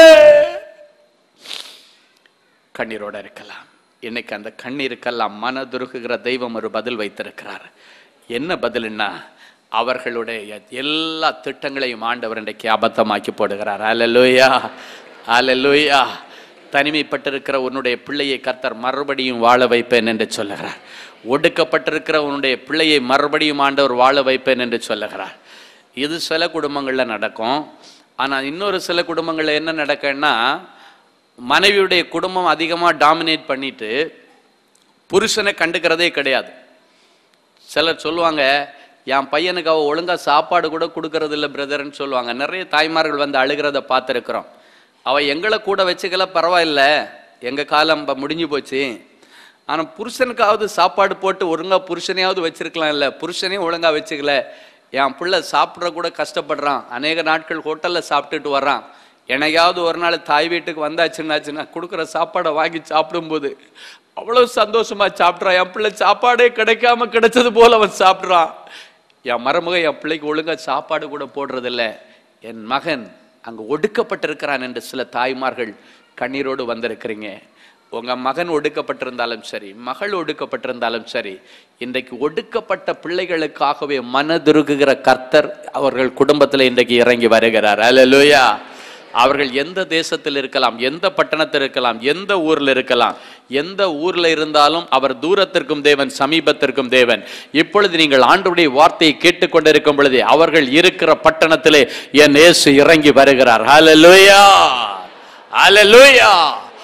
கண்ணீரோட இருக்கலாம் இன்னைக்கு அந்த கண்ணீருக்கெல்லாம் மனதுருகுகிற தெய்வம் ஒரு பதில் வைத்திருக்கிறார் என்ன பதில்னா அவர்களுடைய எல்லா திட்டங்களையும் ஆண்டவர் இன்றைக்கு அபத்தமாக்கி போடுகிறார் அல்லேலூயா அல்லேலூயா தனிமைப்பட்டிருக்கிற உன்னுடைய பிள்ளையை கர்த்தர் மறுபடியும் வாழ வைப்பேன் என்று சொல்லுகிறார் ஒடுக்கப்பட்டிருக்கிற உன்னுடைய பிள்ளையை மறுபடியும் ஆண்டவர் வாழ வைப்பேன் என்று சொல்லுகிறார் இது சில குடும்பங்களில் நடக்கும் ஆனால் இன்னொரு சில குடும்பங்களில் என்ன நடக்குன்னா மனைவியுடைய குடும்பம் அதிகமாக டாமினேட் பண்ணிட்டு புருஷனை கண்டுக்கிறதே கிடையாது சிலர் சொல்லுவாங்க என் பையனுக்கு அவ ஒழுங்கா சாப்பாடு கூட கொடுக்கறது இல்லை பிரதர்ன்னு சொல்லுவாங்க நிறைய தாய்மார்கள் வந்து அழுகிறத பார்த்துருக்குறோம் அவ எங்களை கூட வச்சுக்கல பரவாயில்ல எங்க காலம் ப- முடிஞ்சு போச்சு ஆனா புருஷனுக்காவது சாப்பாடு போட்டு ஒழுங்கா புருஷனையாவது வச்சிருக்கலாம் இல்ல புருஷனையும் ஒழுங்கா வச்சுக்கல என் பிள்ளை சாப்பிட்ற கூட கஷ்டப்படுறான் அநேக நாட்கள் ஹோட்டல்ல சாப்பிட்டுட்டு வர்றான் என்னையாவது ஒரு நாள் தாய் வீட்டுக்கு வந்தாச்சுன்னாச்சுன்னா கொடுக்குற சாப்பாடை வாங்கி சாப்பிடும்போது அவ்வளவு சந்தோஷமா சாப்பிட்றான் என் பிள்ளை சாப்பாடே கிடைக்காம கிடைச்சது போல அவன் சாப்பிட்றான் என் மருமக என் பிள்ளைக்கு ஒழுங்கா சாப்பாடு கூட போடுறதில்ல என் மகன் அங்க ஒடுக்கப்பட்டிருக்கிறான் என்று சில தாய்மார்கள் கண்ணீரோடு வந்திருக்கிறீங்க உங்க மகன் ஒடுக்கப்பட்டிருந்தாலும் சரி மகள் ஒடுக்கப்பட்டிருந்தாலும் சரி இன்றைக்கு ஒடுக்கப்பட்ட பிள்ளைகளுக்காகவே மனதுருகுகிற கர்த்தர் அவர்கள் குடும்பத்தில் இன்றைக்கு இறங்கி வருகிறார் அல்லேலூயா அவர்கள் எந்த தேசத்தில் இருக்கலாம் எந்த பட்டணத்தில் இருக்கலாம் எந்த ஊர்ல இருக்கலாம் எந்த ஊர்ல இருந்தாலும் அவர் தூரத்திற்கும் தேவன் சமீபத்திற்கும் தேவன் இப்பொழுது நீங்கள் ஆண்டுடைய வார்த்தையை கேட்டுக்கொண்டிருக்கும் பொழுதே அவர்கள் இருக்கிற பட்டணத்திலே என் இயேசு இறங்கி வருகிறார் ஹalleluya ஹalleluya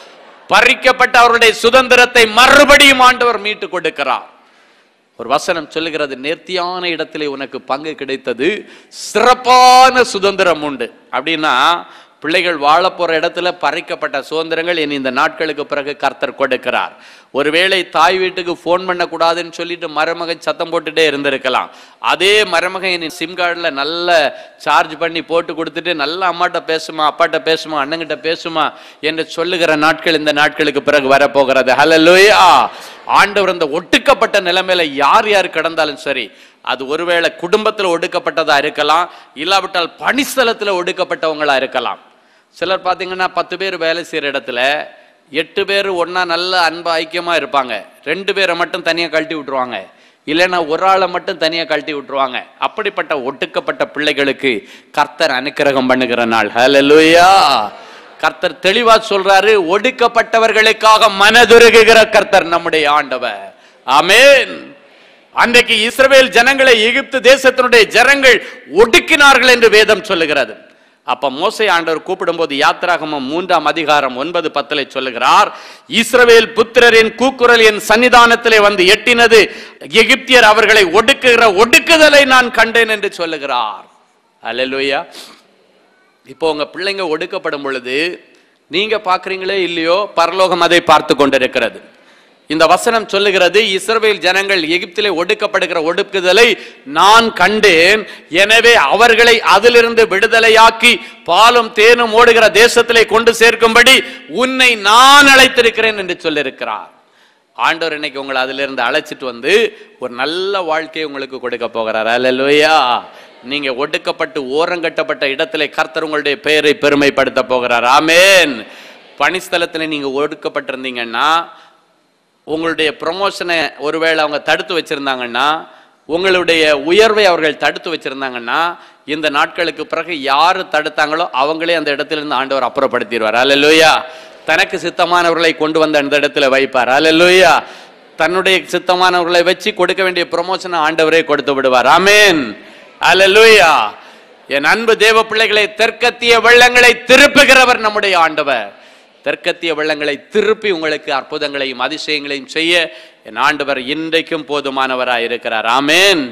பறிக்கப்பட்ட அவருடைய சுதந்திரத்தை மறுபடியும் ஆண்டவர் மீட்டு கொடுக்கிறார் ஒரு வசனம் சொல்லுகிறது நேர்த்தியான இடத்திலே உனக்கு பங்கு கிடைத்தது சிறப்பான சுதந்திரம் உண்டு அப்படின்னா பிள்ளைகள் வாழ போற இடத்துல பறிக்கப்பட்ட சுதந்திரங்கள் இனி இந்த நாட்களுக்கு பிறகு கர்த்தர் கொடுக்கிறார் ஒருவேளை தாய் வீட்டுக்கு ஃபோன் பண்ணக்கூடாதுன்னு சொல்லிட்டு மருமகன் சத்தம் போட்டுட்டே இருந்திருக்கலாம் அதே மருமகன் இனி சிம் கார்டில் நல்ல சார்ஜ் பண்ணி போட்டு கொடுத்துட்டு நல்ல அம்மாட்ட பேசுமா அப்பாட்ட பேசுமா அண்ணங்கிட்ட பேசுமா என்று சொல்லுகிற நாட்கள் இந்த நாட்களுக்கு பிறகு வரப்போகிறது ஹalleluya ஆண்டவர் இந்த ஒட்டுக்கப்பட்ட நிலைமையில யார் யார் கிடந்தாலும் சரி அது ஒருவேளை குடும்பத்தில் ஒடுக்கப்பட்டதா இருக்கலாம் இல்லாவிட்டால் பணிஸ்தலத்தில் ஒடுக்கப்பட்டவங்களா இருக்கலாம் சிலர் பார்த்தீங்கன்னா பத்து பேர் வேலை செய்கிற இடத்துல எட்டு பேர் ஒண்ணா நல்ல அன்பா ஐக்கியமா இருப்பாங்க ரெண்டு பேரை மட்டும் தனியா கழட்டி விட்டுருவாங்க இல்லைன்னா ஒரு ஆளை மட்டும் தனியா கழட்டி விட்டுருவாங்க அப்படிப்பட்ட ஒட்டுக்கப்பட்ட பிள்ளைகளுக்கு கர்த்தர் அனுக்கிரகம் பண்ணுகிற நாள் ஹalleluya கர்த்தர் தெளிவா சொல்றாரு ஒடுக்கப்பட்டவர்களுக்காக மனதுருகுகிற கர்த்தர் நம்முடைய ஆண்டவர் ஆமென் அன்றைக்கு இஸ்ரவேல் ஜனங்களை எகிப்து தேசத்தினுடைய ஜனங்கள் ஒடுக்கினார்கள் என்று வேதம் சொல்லுகிறது அப்ப மோசை ஆண்டவர் கூப்பிடும்போது யாத்திராகமம் மூன்றாம் அதிகாரம் ஒன்பது பத்திலே சொல்லுகிறார் இஸ்ரவேல் புத்திரரின் கூக்குரல் என் சன்னிதானத்திலே வந்து எட்டினது எகிப்தியர் அவர்களை ஒடுக்குகிற ஒடுக்குதலை நான் கண்டேன் என்று சொல்லுகிறார் அல்லேலூயா இப்போ உங்க பிள்ளைங்க ஒடுக்கப்படும் பொழுது நீங்க பாக்குறீங்களே இல்லையோ பரலோகம் அதை பார்த்து கொண்டிருக்கிறது இந்த வசனம் சொல்லுகிறது இஸ்ரவேல் ஜனங்கள் எகிப்திலே ஒடுக்கப்படுகிற ஒடுக்குதலை நான் கண்டேன் எனவே அவர்களை அதிலிருந்து விடுதலையாக்கி பாலும் தேனும் ஓடுகிற தேசத்திலே கொண்டு சேர்க்கும்படி உன்னை நான் அழைத்திருக்கிறேன் என்று சொல்லியிருக்கிறார் ஆண்டவர் இன்னைக்கு உங்களை அதிலிருந்து அழைச்சிட்டு வந்து ஒரு நல்ல வாழ்க்கையை உங்களுக்கு கொடுக்க போகிறார் அல்லேலூயா நீங்க ஒடுக்கப்பட்டு ஓரங்கட்டப்பட்ட இடத்திலே கர்த்தர் உங்களுடைய பெயரை பெருமைப்படுத்த போகிறார் ஆமென் பணிஸ்தலத்துல நீங்க ஒடுக்கப்பட்டிருந்தீங்கன்னா உங்களுடைய ப்ரொமோஷனை ஒருவேளை அவங்க தடுத்து வச்சிருந்தாங்கன்னா உங்களுடைய உயர்வை அவர்கள் தடுத்து வச்சிருந்தாங்கன்னா இந்த நாட்களுக்கு பிறகு யாரு தடுத்தாங்களோ அவங்களே அந்த இடத்திலிருந்து ஆண்டவர் அப்புறப்படுத்திடுவார் அல்லேலூயா தனக்கு சித்தமானவர்களை கொண்டு வந்து அந்த இடத்துல வைப்பார் அல்லேலூயா தன்னுடைய சித்தமானவர்களை வச்சு கொடுக்க வேண்டிய ப்ரொமோஷனை ஆண்டவரே கொடுத்து விடுவார் ஆமென் அல்லேலூயா என் அன்பு தேவ பிள்ளைகளை தெற்கத்திய வெள்ளங்களை திருப்புகிறவர் நம்முடைய ஆண்டவர் தெற்கத்திய வெள்ளங்களை திருப்பி உங்களுக்கு அற்புதங்களையும் அதிசயங்களையும் செய்ய என் ஆண்டவர் இன்றைக்கும் போதுமானவராய் இருக்கிறார் ஆமென்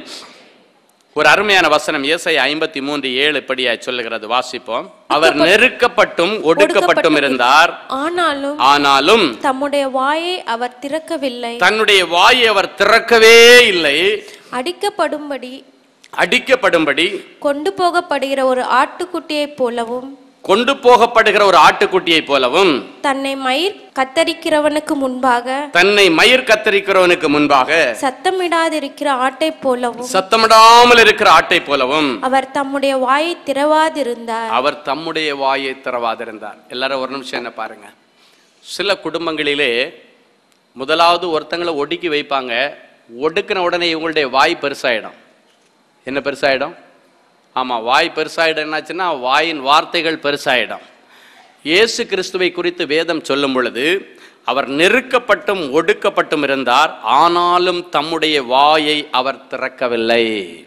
ஒரு அருமையான வசனம் இயேசை ஐம்பத்தி மூன்று ஏழு இப்படியாய் சொல்லுகிறது வாசிப்போம் அவர் நெருக்கப்பட்டும் ஒடுக்கப்பட்டும் இருந்தார் ஆனாலும் ஆனாலும் தம்முடைய வாயை அவர் திறக்கவில்லை தன்னுடைய வாயை அவர் திறக்கவே இல்லை அடிக்கப்படும்படி அடிக்கப்படும்படி கொண்டு போகப்படுகிற ஒரு ஆட்டுக்குட்டியைப் போலவும் கொண்டு போகப்படுகிற ஒரு ஆட்டுக்குட்டியைப் போலவும் தன்னை மயிர் கத்தரிக்கிறவனுக்கு முன்பாக தன்னை மயிர் கத்தரிக்கிறவனுக்கு முன்பாக சத்தமிடாதிருக்கிற ஆட்டைப் போலவும் சத்தமிடாமல் இருக்கிற ஆட்டை போலவும் அவர் தம்முடைய வாயை திறவாதிருந்தார் அவர் தம்முடைய வாயை திறவாதிருந்தார் எல்லாரும் ஒரு நிமிஷம் என்ன பாருங்க சில குடும்பங்களிலே முதலாவது ஒருத்தங்களை ஒடுக்கி வைப்பாங்க ஒடுக்கின உடனே இவங்களுடைய வாய் பெருசாயிடும் என்ன பெருசாயிடும் ஆமா வாய் பெருசாயிடும் என்னாச்சுன்னா வாயின் வார்த்தைகள் பெருசாயிடும் இயேசு கிறிஸ்துவை குறித்து வேதம் சொல்லும் பொழுது அவர் நெருக்கப்பட்டும் ஒடுக்கப்பட்டும் இருந்தார் ஆனாலும் தம்முடைய வாயை அவர் திறக்கவில்லை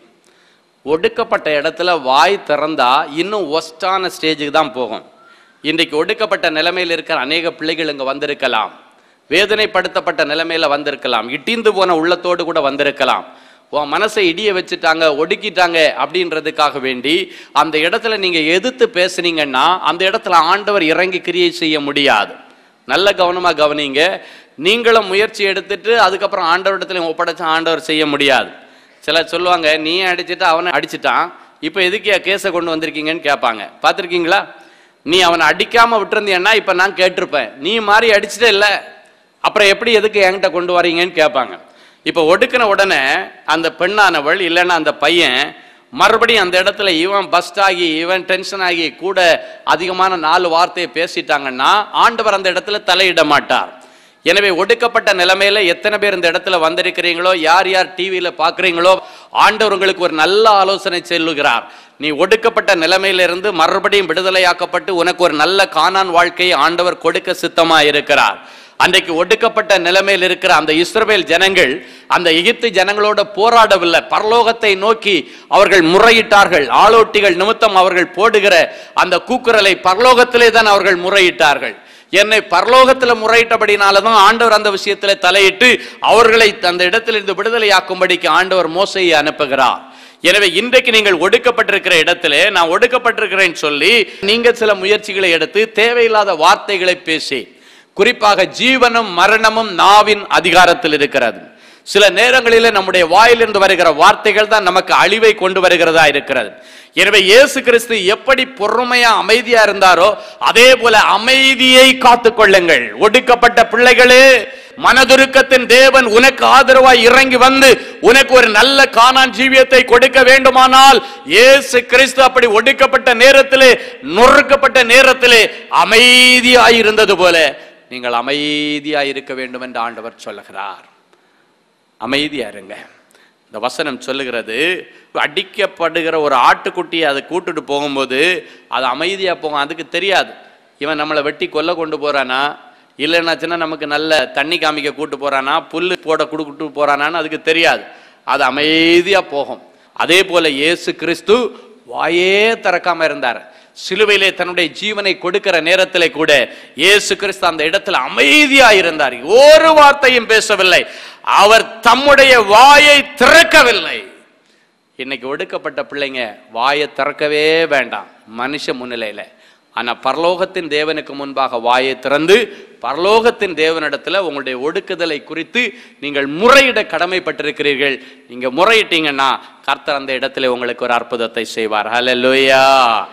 ஒடுக்கப்பட்ட இடத்துல வாய் திறந்தா இன்னும் ஒஸ்டான ஸ்டேஜுக்கு தான் போகும் இன்றைக்கு ஒடுக்கப்பட்ட நிலைமையில் இருக்கிற அநேக பிள்ளைகள் இங்க வந்திருக்கலாம் வேதனைப்படுத்தப்பட்ட நிலைமையில வந்திருக்கலாம் இட்டிந்து போன உள்ளத்தோடு கூட வந்திருக்கலாம் உன் மனசை இடிய வச்சுட்டாங்க ஒடுக்கிட்டாங்க அப்படின்றதுக்காக வேண்டி அந்த இடத்துல நீங்க எதிர்த்து பேசுனீங்கன்னா அந்த இடத்துல ஆண்டவர் இறங்கி கிரியை செய்ய முடியாது நல்ல கவனமா கவனிங்க நீங்களும் முயற்சி எடுத்துட்டு அதுக்கப்புறம் ஆண்டவரிடத்துல ஒப்படைச்ச ஆண்டவர் செய்ய முடியாது சிலர் சொல்லுவாங்க நீ அடிச்சிட்டு அவனை அடிச்சிட்டான் இப்போ எதுக்கு கேஸை கொண்டு வந்திருக்கீங்கன்னு கேட்பாங்க பார்த்துருக்கீங்களா நீ அவனை அடிக்காம விட்டுருந்தீன்னா இப்போ நான் கேட்டிருப்பேன் நீ மாதிரி அடிச்சிட்டே இல்லை அப்புறம் எப்படி எதுக்கு என்கிட்ட கொண்டு வரீங்கன்னு கேட்பாங்க இப்போ ஒடுக்கின உடனே அந்த பெண்ணானவள் இல்லைன்னா அந்த பையன் மறுபடியும் அந்த இடத்துல இவன் பஸ்ட் ஆகி இவன் டென்ஷன் ஆகி கூட அதிகமான நாலு வார்த்தையை பேசிட்டாங்கன்னா ஆண்டவர் அந்த இடத்துல தலையிட மாட்டார் எனவே ஒடுக்கப்பட்ட நிலைமையில எத்தனை பேர் இந்த இடத்துல வந்திருக்கிறீங்களோ யார் யார் டிவியில பாக்குறீங்களோ ஆண்டவர் உங்களுக்கு ஒரு நல்ல ஆலோசனை சொல்லுகிறார் நீ ஒடுக்கப்பட்ட நிலைமையிலிருந்து மறுபடியும் விடுதலையாக்கப்பட்டு உனக்கு ஒரு நல்ல காணான் வாழ்க்கையை ஆண்டவர் கொடுக்க சித்தமா இருக்கிறார் அன்றைக்கு ஒடுக்கப்பட்ட நிலைமையில் இருக்கிற அந்த இஸ்ரவேல் ஜனங்கள் அந்த எகிப்து ஜனங்களோட போராடவில்லை பரலோகத்தை நோக்கி அவர்கள் முறையிட்டார்கள் ஆளோட்டிகள் நிமித்தம் அவர்கள் போடுகிற அந்த கூக்குரலை பரலோகத்திலே தான் அவர்கள் முறையிட்டார்கள் என்னை பரலோகத்துல முறையிட்டபடினால தான் ஆண்டவர் அந்த விஷயத்துல தலையிட்டு அவர்களை அந்த இடத்திலிருந்து விடுதலையாக்கும்படிக்கு ஆண்டவர் மோசையை அனுப்புகிறார் எனவே இன்றைக்கு நீங்கள் ஒடுக்கப்பட்டிருக்கிற இடத்திலே நான் ஒடுக்கப்பட்டிருக்கிறேன்னு சொல்லி நீங்க சில முயற்சிகளை எடுத்து தேவையில்லாத வார்த்தைகளை பேசி குறிப்பாக ஜீவனும் மரணமும் நாவின் அதிகாரத்தில் இருக்கிறது சில நேரங்களிலே நம்முடைய வாயிலிருந்து வருகிற வார்த்தைகள் தான் நமக்கு அழிவை கொண்டு வருகிறதா இருக்கிறது எனவே இயேசு கிறிஸ்து எப்படி பொறுமையா அமைதியா இருந்தாரோ அதே போல அமைதியை காத்துக்கொள்ளுங்கள் ஒடுக்கப்பட்ட பிள்ளைகளே மனதுருக்கத்தின் தேவன் உனக்கு ஆதரவாய் இறங்கி வந்து உனக்கு ஒரு நல்ல காணான் ஜீவியத்தை கொடுக்க வேண்டுமானால் இயேசு கிறிஸ்து அப்படி ஒடுக்கப்பட்ட நேரத்திலே நொறுக்கப்பட்ட நேரத்திலே அமைதியாய் இருந்தது போல நீங்கள் அமைதியாய் இருக்க வேண்டும் என்று ஆண்டவர் சொல்லுகிறார் அமைதியா இருங்க இந்த வசனம் சொல்லுகிறது அடிக்கப்படுகிற ஒரு ஆட்டுக்குட்டியை அதை கூட்டுட்டு போகும்போது அது அமைதியா போகும் அதுக்கு தெரியாது இவன் நம்மளை வெட்டி கொல்ல கொண்டு போறானா இல்லைன்னாச்சுன்னா நமக்கு நல்ல தண்ணி காமிக்க கூட்டு போறானா புல்லு போட கொடுக்கிட்டு போறானான்னு அதுக்கு தெரியாது அது அமைதியா போகும் அதே போல இயேசு கிறிஸ்து வாயே திறக்காம இருந்தார் சிலுவையிலே தன்னுடைய ஜீவனை கொடுக்கிற நேரத்திலே கூட இயேசு கிறிஸ்து அந்த இடத்துல அமைதியா இருந்தார் ஒரு வார்த்தையும் பேசவில்லை அவர் தம்முடைய வாயை திறக்கவில்லை இன்னைக்கு ஒடுக்கப்பட்ட பிள்ளைங்க வாயை திறக்கவே வேண்டாம் மனுஷ முன்னிலையில ஆனா பரலோகத்தின் தேவனுக்கு முன்பாக வாயை திறந்து பரலோகத்தின் தேவனிடத்துல உங்களுடைய ஒடுக்குதலை குறித்து நீங்கள் முறையிட கடமைப்பட்டிருக்கிறீர்கள் நீங்க முறையிட்டீங்கன்னா கர்த்தர் அந்த இடத்துல உங்களுக்கு ஒரு அற்புதத்தை செய்வார் ஹalleluya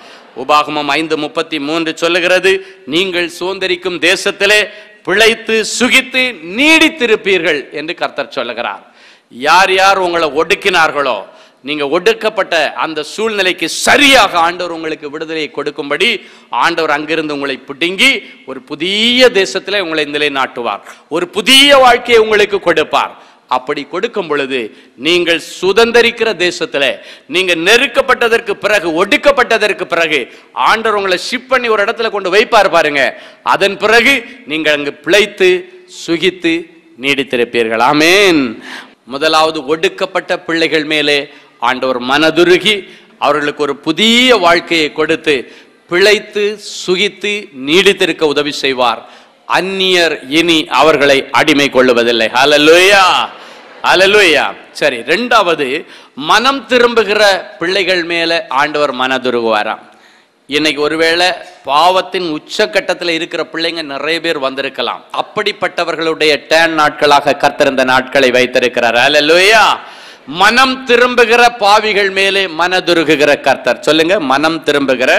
உபாகமம் ஐந்து முப்பத்தி மூன்று சொல்லுகிறது நீங்கள் சுதந்திரிக்கும் தேசத்திலே பிழைத்து சுகித்து நீடித்திருப்பீர்கள் என்று கர்த்தர் சொல்லுகிறார் யார் யார் உங்களை ஒடுக்கினார்களோ நீங்க ஒடுக்கப்பட்ட அந்த சூழ்நிலைக்கு சரியாக ஆண்டவர் உங்களுக்கு விடுதலையை கொடுக்கும்படி ஆண்டவர் அங்கிருந்து உங்களை பிடுங்கி ஒரு புதிய தேசத்திலே உங்களை நிலை நாட்டுவார் ஒரு புதிய வாழ்க்கையை உங்களுக்கு கொடுப்பார் அப்படி கொடுக்கும் பொழுது நீங்கள் சுதந்திரிக்கிற தேசத்துல நீங்க நெருக்கப்பட்டதற்கு பிறகு ஒடுக்கப்பட்டதற்கு பிறகு ஆண்டவர் உங்களை ஷிப் பண்ணி ஒரு இடத்துல கொண்டு வைப்பார் பாருங்க அதன் பிறகு நீங்கள் அங்கு பிழைத்து சுகித்து நீடித்திருப்பீர்கள் ஆமேன் முதலாவது ஒடுக்கப்பட்ட பிள்ளைகள் மேலே ஆண்டவர் மனதுருகி அவர்களுக்கு ஒரு புதிய வாழ்க்கையை கொடுத்து பிழைத்து சுகித்து நீடித்திருக்க உதவி செய்வார் அந்நியர் இனி அவர்களை அடிமை கொள்ளுவதில்லை ஹalleluya ஹalleluya சரி ரெண்டாவது மனம் திரும்புகிற பிள்ளைகள் மேல ஆண்டவர் மனதுருகுவாராம் இன்னைக்கு ஒருவேளை பாவத்தின் உச்சக்கட்டத்தில் இருக்கிற பிள்ளைங்க நிறைய பேர் வந்திருக்கலாம் அப்படிப்பட்டவர்களுடைய டேன் நாட்களாக கர்த்தர் இந்த நாட்களை வைத்திருக்கிறார் ஹalleluya மனம் திரும்புகிற பாவிகள் மேலே மனதுருகுகிற கர்த்தர் சொல்லுங்க மனம் திரும்புகிற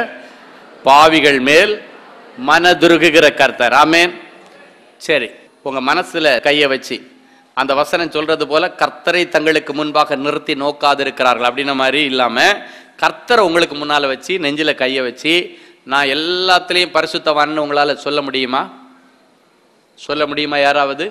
பாவிகள் மேல் மனதுருகுகிற கர்த்தர் ஆமென் சரி உங்க மனசுல கைய வச்சு அந்த வசனம் சொல்றது போல கர்த்தரை தங்களுக்கு முன்பாக நிறுத்தி நோக்காதிருக்கிறார்கள் அப்படின்ன மாதிரி இல்லாம கர்த்தரை உங்களுக்கு முன்னால வச்சு நெஞ்சில கைய வச்சு நான் எல்லாத்துலேயும் பரிசுத்தவான்னு உங்களால சொல்ல முடியுமா சொல்ல முடியுமா யாராவது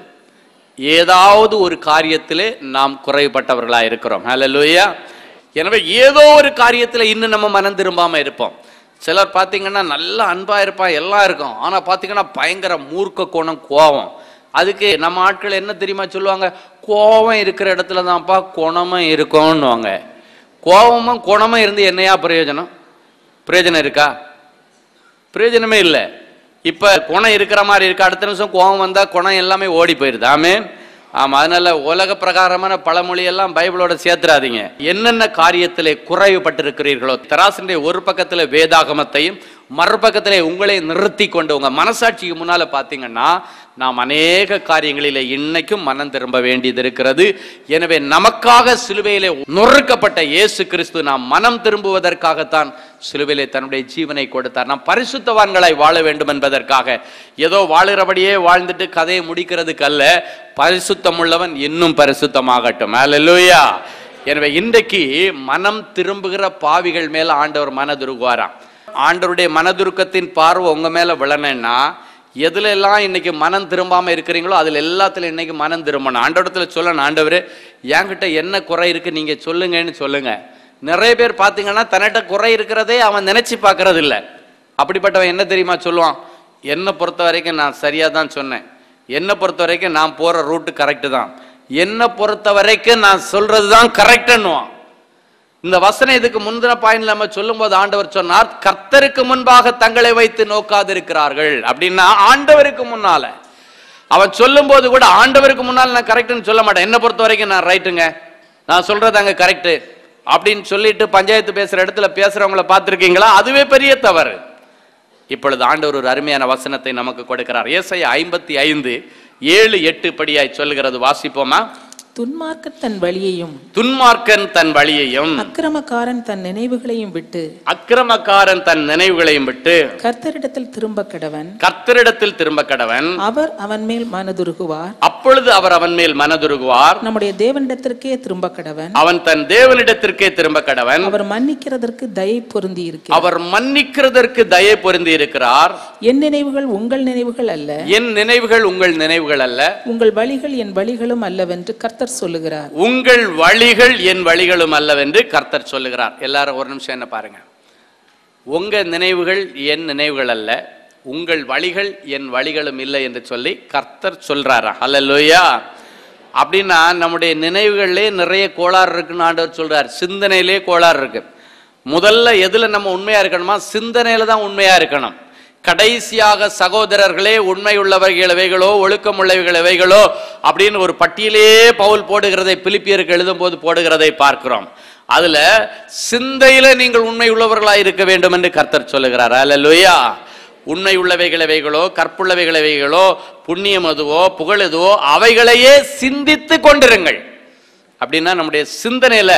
ஏதாவது ஒரு காரியத்திலே நாம் குறைபட்டவர்களா இருக்கிறோம் ஹalleluya எனவே ஏதோ ஒரு காரியத்துல இன்னும் நம்ம மனம் திரும்பாம இருப்போம் சிலர் பார்த்தீங்கன்னா நல்ல அன்பா இருப்பான் எல்லாம் இருக்கும் ஆனா பார்த்தீங்கன்னா பயங்கர மூர்க்க கோணம் கோவம் அதுக்கு நம்ம ஆட்கள் என்ன தெரியுமா சொல்லுவாங்க கோவம் இருக்கிற இடத்துல தான்ப்பா குணமும் இருக்கும்னுவாங்க கோவமும் குணமும் இருந்து என்னையா பிரயோஜனம் பிரயோஜனம் இருக்கா பிரயோஜனமே இல்லை இப்ப குணம் இருக்கிற மாதிரி இருக்கு அடுத்த நிமிஷம் கோபம் வந்தா குணம் எல்லாமே ஓடி போயிருது ஆமே ஆமா அதனால உலக பிரகாரமான பழமொழி எல்லாம் பைபிளோட சேர்த்துறாதீங்க என்னென்ன காரியத்திலே குறைவுபட்டிருக்கிறீர்களோ தராசினுடைய ஒரு பக்கத்துல வேதாகமத்தையும் மறுபக்கத்திலே உங்களை நிறுத்தி கொண்டு உங்க மனசாட்சிக்கு முன்னால பாத்தீங்கன்னா நாம் அநேக காரியங்களிலே இன்னைக்கும் மனம் திரும்ப வேண்டியது இருக்கிறது எனவே நமக்காக சிலுவையிலே நொறுக்கப்பட்ட இயேசு கிறிஸ்து நாம் மனம் திரும்புவதற்காகத்தான் சிலுவையிலே தன்னுடைய ஜீவனை கொடுத்தார் நாம் பரிசுத்தவான்களாய் வாழ வேண்டும் என்பதற்காக ஏதோ வாழுகிறபடியே வாழ்ந்துட்டு கதையை முடிக்கிறதுக்கு அல்ல பரிசுத்தம் உள்ளவன் இன்னும் பரிசுத்தமாகட்டும் அல்லேலூயா எனவே இன்றைக்கு மனம் திரும்புகிற பாவிகள் மேல ஆண்டவர் மனதுருகுவாராம் ஆண்டவருடைய மனதுருக்கத்தின் பார்வை உங்க மேல விழணும்னா எதுல எல்லாம் இன்னைக்கு மனம் திரும்பாம இருக்கிறீங்களோ அதுல எல்லாத்துல இன்னைக்கு மனம் திரும்பணும் ஆண்டவரத்துல சொல்லணும் ஆண்டவரே என்கிட்ட என்ன குறை இருக்கு நீங்க சொல்லுங்கன்னு சொல்லுங்க நிறைய பேர் பாத்தீங்கன்னா தன்னிட்ட குறை இருக்கிறதே அவன் நினைச்சு பார்க்கறது இல்ல அப்படிப்பட்டவன் என்ன தெரியுமா சொல்லுவான் என்னை பொறுத்த வரைக்கும் நான் சரியா தான் சொன்னேன் என்னை பொறுத்த வரைக்கும் நான் போற ரூட்டு கரெக்டு தான் என்னை பொறுத்த வரைக்கும் நான் சொல்றது தான் கரெக்டுன்னுவான் இந்த வசனம் இதுக்கு முந்தின பாயிண்ட்ல நம்ம சொல்லும்போது ஆண்டவர் சொன்னார் கர்த்தருக்கு முன்பாக தங்களை வைத்து நோக்காதிருக்கிறார்கள் அப்படின்னா ஆண்டவருக்கு முன்னால அவன் சொல்லும்போது கூட ஆண்டவருக்கு முன்னால் நான் கரெக்ட்னு சொல்ல மாட்டேன் என்ன பொறுத்த வரைக்கும் நான் ரைட்டுங்க நான் சொல்றது அங்க கரெக்ட் அப்படின்னு சொல்லிட்டு பஞ்சாயத்து பேசுற இடத்துல பேசுறவங்கள பார்த்திருக்கீங்களா அதுவே பெரிய தவறு இப்பொழுது ஆண்டவர் ஒரு அருமையான வசனத்தை நமக்கு கொடுக்கிறார் ஏசாயா ஐம்பத்தி ஐந்து ஏழு எட்டு படியாய் சொல்லுகிறது வாசிப்போமா துன்மார்க்கன் தன் வழியையும் துன்மார்க்கன் தன் வழியையும் அக்கிரமக்காரன் தன் நினைவுகளையும் விட்டு அக்கிரமக்காரன் தன் நினைவுகளையும் விட்டு கர்த்தரிடத்தில் திரும்ப கடவன் கர்த்தரிடத்தில் திரும்ப கடவன் அவர் அவன் மேல் மனதுருகுவார் அப்பொழுது அவர் அவன் மேல் மனதுருகுவார் நம்முடைய தேவனிடத்திற்கே திரும்ப கடவன் அவன் தன் தேவனிடத்திற்கே திரும்ப கடவன் அவர் மன்னிக்கிறதற்கு தயை பொருந்தி இருக்கிறார் அவர் மன்னிக்கிறதற்கு தயை பொருந்தி இருக்கிறார் என் நினைவுகள் உங்கள் நினைவுகள் அல்ல என் நினைவுகள் உங்கள் நினைவுகள் அல்ல உங்கள் வழிகள் என் வழிகளும் அல்லவென்று கர்த்தர் சொல்லுகிறார் உங்கள் வழிகள் என் வழிகளும் அல்லவென்று கர்த்தர் சொல்லுகிறார் எல்லாரும் ஒரு நிமிஷம் என்ன பாருங்க உங்க நினைவுகள் என் நினைவுகள் அல்ல உங்கள் வழிகள் என் வழிகளும் இல்லை என்று சொல்லி கர்த்தர் சொல்றாரா அல்லேலூயா அப்படின்னா நம்முடைய நினைவுகள்லே நிறைய கோளாறு இருக்குன்னு ஆண்டவர் சொல்றார் சிந்தனையிலே கோளாறு இருக்கு முதல்ல எதுல நம்ம உண்மையா இருக்கணுமா சிந்தனையில தான் உண்மையா இருக்கணும் கடைசியாக சகோதரர்களே உண்மை உள்ளவைகள் எவைகளோ ஒழுக்கம் உள்ளவைகள் எவைகளோ அப்படின்னு ஒரு பட்டியலே பவுல் போடுகிறதை பிலிப்பியருக்கு எழுதும் போது போடுகிறதை பார்க்கிறோம் அதுல சிந்தையில நீங்கள் உண்மை உள்ளவர்களாய் இருக்க வேண்டும் என்று கர்த்தர் சொல்லுகிறார் அல்லேலூயா உண்மை உள்ளவைகள் எவைகளோ கற்புள்ளவைகள் எவைகளோ புண்ணியம் எதுவோ புகழ் எதுவோ அவைகளையே சிந்தித்து கொண்டிருங்கள் அப்படின்னா நம்முடைய சிந்தனையில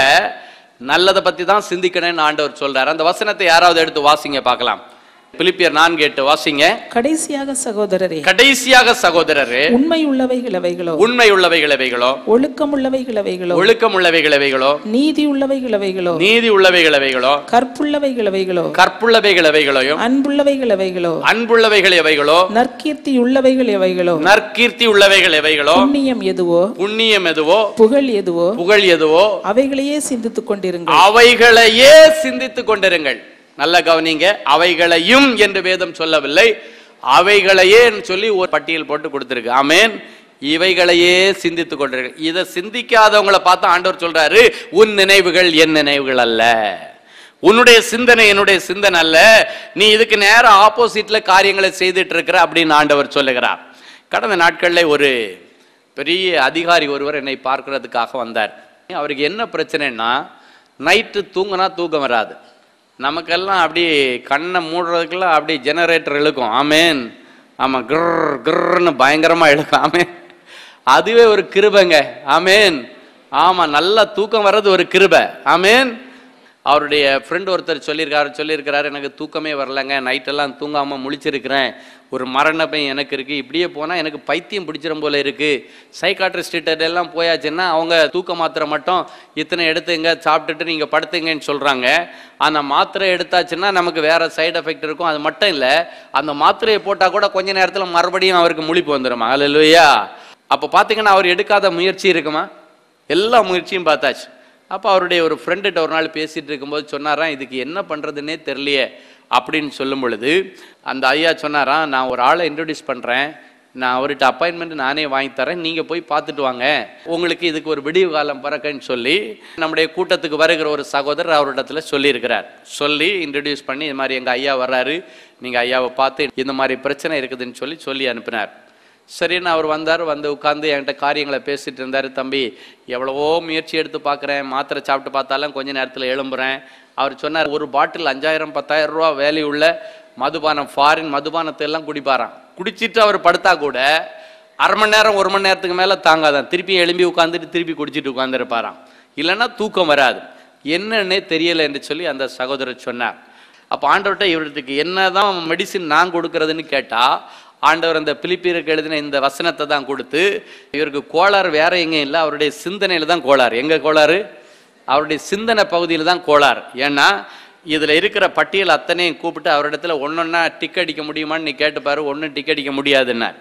நல்லதை பத்தி தான் சிந்திக்கணும்னு ஆண்டவர் சொல்றாரு அந்த வசனத்தை யாராவது எடுத்து வாசிங்க பார்க்கலாம் பிலிப்பியர் நான்கு எட்டு வாசிங்க கடைசியாக சகோதரரே கடைசியாக சகோதரரே உண்மை உள்ளவைகள் எவைகளோ உண்மை உள்ளவைகள் எவைகளோ ஒழுக்கம் உள்ளவைகள் எவைகளோ ஒழுக்கம் உள்ளவைகள் எவைகளோ நீதி உள்ளவைகள் எவைகளோ நீதி உள்ளவைகள் எவைகளோ கற்புள்ளவைகள் எவைகளோ கற்புள்ளவைகள் எவைகளையும் அன்புள்ளவைகள் எவைகளோ அன்புள்ளவைகள் எவைகளோ நற்கீர்த்தி உள்ளவைகள் எவைகளோ நற்கீர்த்தி உள்ளவைகள் எவைகளோ புண்ணியம் எதுவோ புண்ணியம் எதுவோ புகழ் எதுவோ புகழ் எதுவோ அவைகளையே சிந்தித்துக் கொண்டிருங்கள் அவைகளையே சிந்தித்துக் கொண்டிருங்கள் நல்ல கவனிங்க அவைகளையும் என்று வேதம் சொல்லவில்லை அவைகளையே சொல்லி ஒரு பட்டியல் போட்டு கொடுத்திருக்கு ஆமென் இவைகளையே சிந்தித்துக் கொண்டிருங்கள் இதை சிந்திக்காதவங்களை பார்த்து ஆண்டவர் சொல்றாரு உன் நினைவுகள் என் நினைவுகள் அல்ல உன்னுடைய சிந்தனை என்னுடைய சிந்தனை அல்ல நீ இதுக்கு நேரம் ஆப்போசிட்ல காரியங்களை செய்துட்டு இருக்கிற அப்படின்னு ஆண்டவர் சொல்லுகிறார் கடந்த நாட்களில் ஒரு பெரிய அதிகாரி ஒருவர் என்னை பார்க்கிறதுக்காக வந்தார் அவருக்கு என்ன பிரச்சனைன்னா நைட்டு தூங்கினா தூக்கம் வராது நமக்கெல்லாம் அப்படி கண்ணை மூடுறதுக்கெல்லாம் அப்படி ஜெனரேட்டர் இழுக்கும் ஆமேன் ஆமாம் கிர் கிர்ன்னு பயங்கரமாக இழுக்கும் ஆமேன் அதுவே ஒரு கிருபைங்க ஆமேன் ஆமாம் நல்லா தூக்கம் வர்றது ஒரு கிருபை ஆமேன் அவருடைய ஃப்ரெண்ட் ஒருத்தர் சொல்லியிருக்காரு சொல்லியிருக்கிறாரு எனக்கு தூக்கமே வரலங்க நைட்டெல்லாம் தூங்காமல் முழிச்சிருக்கிறேன் ஒரு மரண பயம் எனக்கு இருக்குது இப்படியே போனால் எனக்கு பைத்தியம் பிடிச்சிரும் போல இருக்குது சைக்காட்ரிஸ்ட் எல்லாம் போயாச்சுன்னா அவங்க தூக்க மாத்திரை மட்டும் இத்தனை எடுத்துங்க சாப்பிட்டுட்டு நீங்கள் படுத்துங்கன்னு சொல்கிறாங்க அந்த மாத்திரை எடுத்தாச்சுன்னா நமக்கு வேற சைடு எஃபெக்ட் இருக்கும் அது மட்டும் இல்லை அந்த மாத்திரையை போட்டால் கூட கொஞ்ச நேரத்தில் மறுபடியும் அவருக்கு முழிப்பு வந்துடுமா அல்லையா அப்போ பார்த்தீங்கன்னா அவர் எடுக்காத முயற்சி இருக்குமா எல்லா முயற்சியும் பார்த்தாச்சு அப்போ அவருடைய ஒரு ஃப்ரெண்டுகிட்ட ஒரு நாள் பேசிட்டு இருக்கும்போது சொன்னாராம் இதுக்கு என்ன பண்ணுறதுன்னே தெரியலையே அப்படின்னு சொல்லும் பொழுது அந்த ஐயா சொன்னாராம் நான் ஒரு ஆளை இன்ட்ரடியூஸ் பண்ணுறேன் நான் அவர்கிட்ட அப்பாயின்மெண்ட் நானே வாங்கி தரேன் நீங்கள் போய் பார்த்துட்டு வாங்க உங்களுக்கு இதுக்கு ஒரு விடிவு காலம் பிறக்குன்னு சொல்லி நம்முடைய கூட்டத்துக்கு வருகிற ஒரு சகோதரர் அவரிடத்துல சொல்லியிருக்கிறார் சொல்லி இன்ட்ரடியூஸ் பண்ணி இது மாதிரி எங்கள் ஐயா வர்றாரு நீங்கள் ஐயாவை பார்த்து இந்த மாதிரி பிரச்சனை இருக்குதுன்னு சொல்லி சொல்லி அனுப்பினார் சரின்னு அவர் வந்தார் வந்து உட்காந்து என்கிட்ட காரியங்களை பேசிட்டு இருந்தார் தம்பி எவ்வளவோ முயற்சி எடுத்து பார்க்குறேன் மாத்திரை சாப்பிட்டு பார்த்தாலும் கொஞ்ச நேரத்தில் எழும்புறேன் அவர் சொன்னார் ஒரு பாட்டில் அஞ்சாயிரம் பத்தாயிரம் ரூபா வேல்யூ உள்ள மதுபானம் ஃபாரின் மதுபானத்தை எல்லாம் குடிப்பாராம் குடிச்சிட்டு அவர் படுத்தா கூட அரை மணி நேரம் ஒரு மணி நேரத்துக்கு மேலே தாங்காதான் திருப்பி எழும்பி உட்காந்துட்டு திருப்பி குடிச்சிட்டு உட்காந்துருப்பாராம் இல்லைன்னா தூக்கம் வராது என்னன்னே தெரியலை என்று சொல்லி அந்த சகோதரர் சொன்னார் அப்போ ஆண்டவர்கிட்ட இவருக்கு என்னதான் மெடிசின் நான் கொடுக்கறதுன்னு கேட்டா ஆண்டவர் அந்த பிலிப்பியருக்கு எழுதின இந்த வசனத்தை தான் கொடுத்து இவருக்கு கோளாறு வேற எங்கேயும் இல்லை அவருடைய சிந்தனையில தான் கோளாறு எங்க கோளாறு அவருடைய சிந்தனை பகுதியில் தான் கோளாறு ஏன்னா இதில் இருக்கிற பட்டியல் அத்தனையும் கூப்பிட்டு அவரிடத்துல ஒன்றொன்னா டிக் அடிக்க முடியுமான்னு நீ கேட்டுப்பாரு ஒன்றும் டிக் அடிக்க முடியாதுன்னார்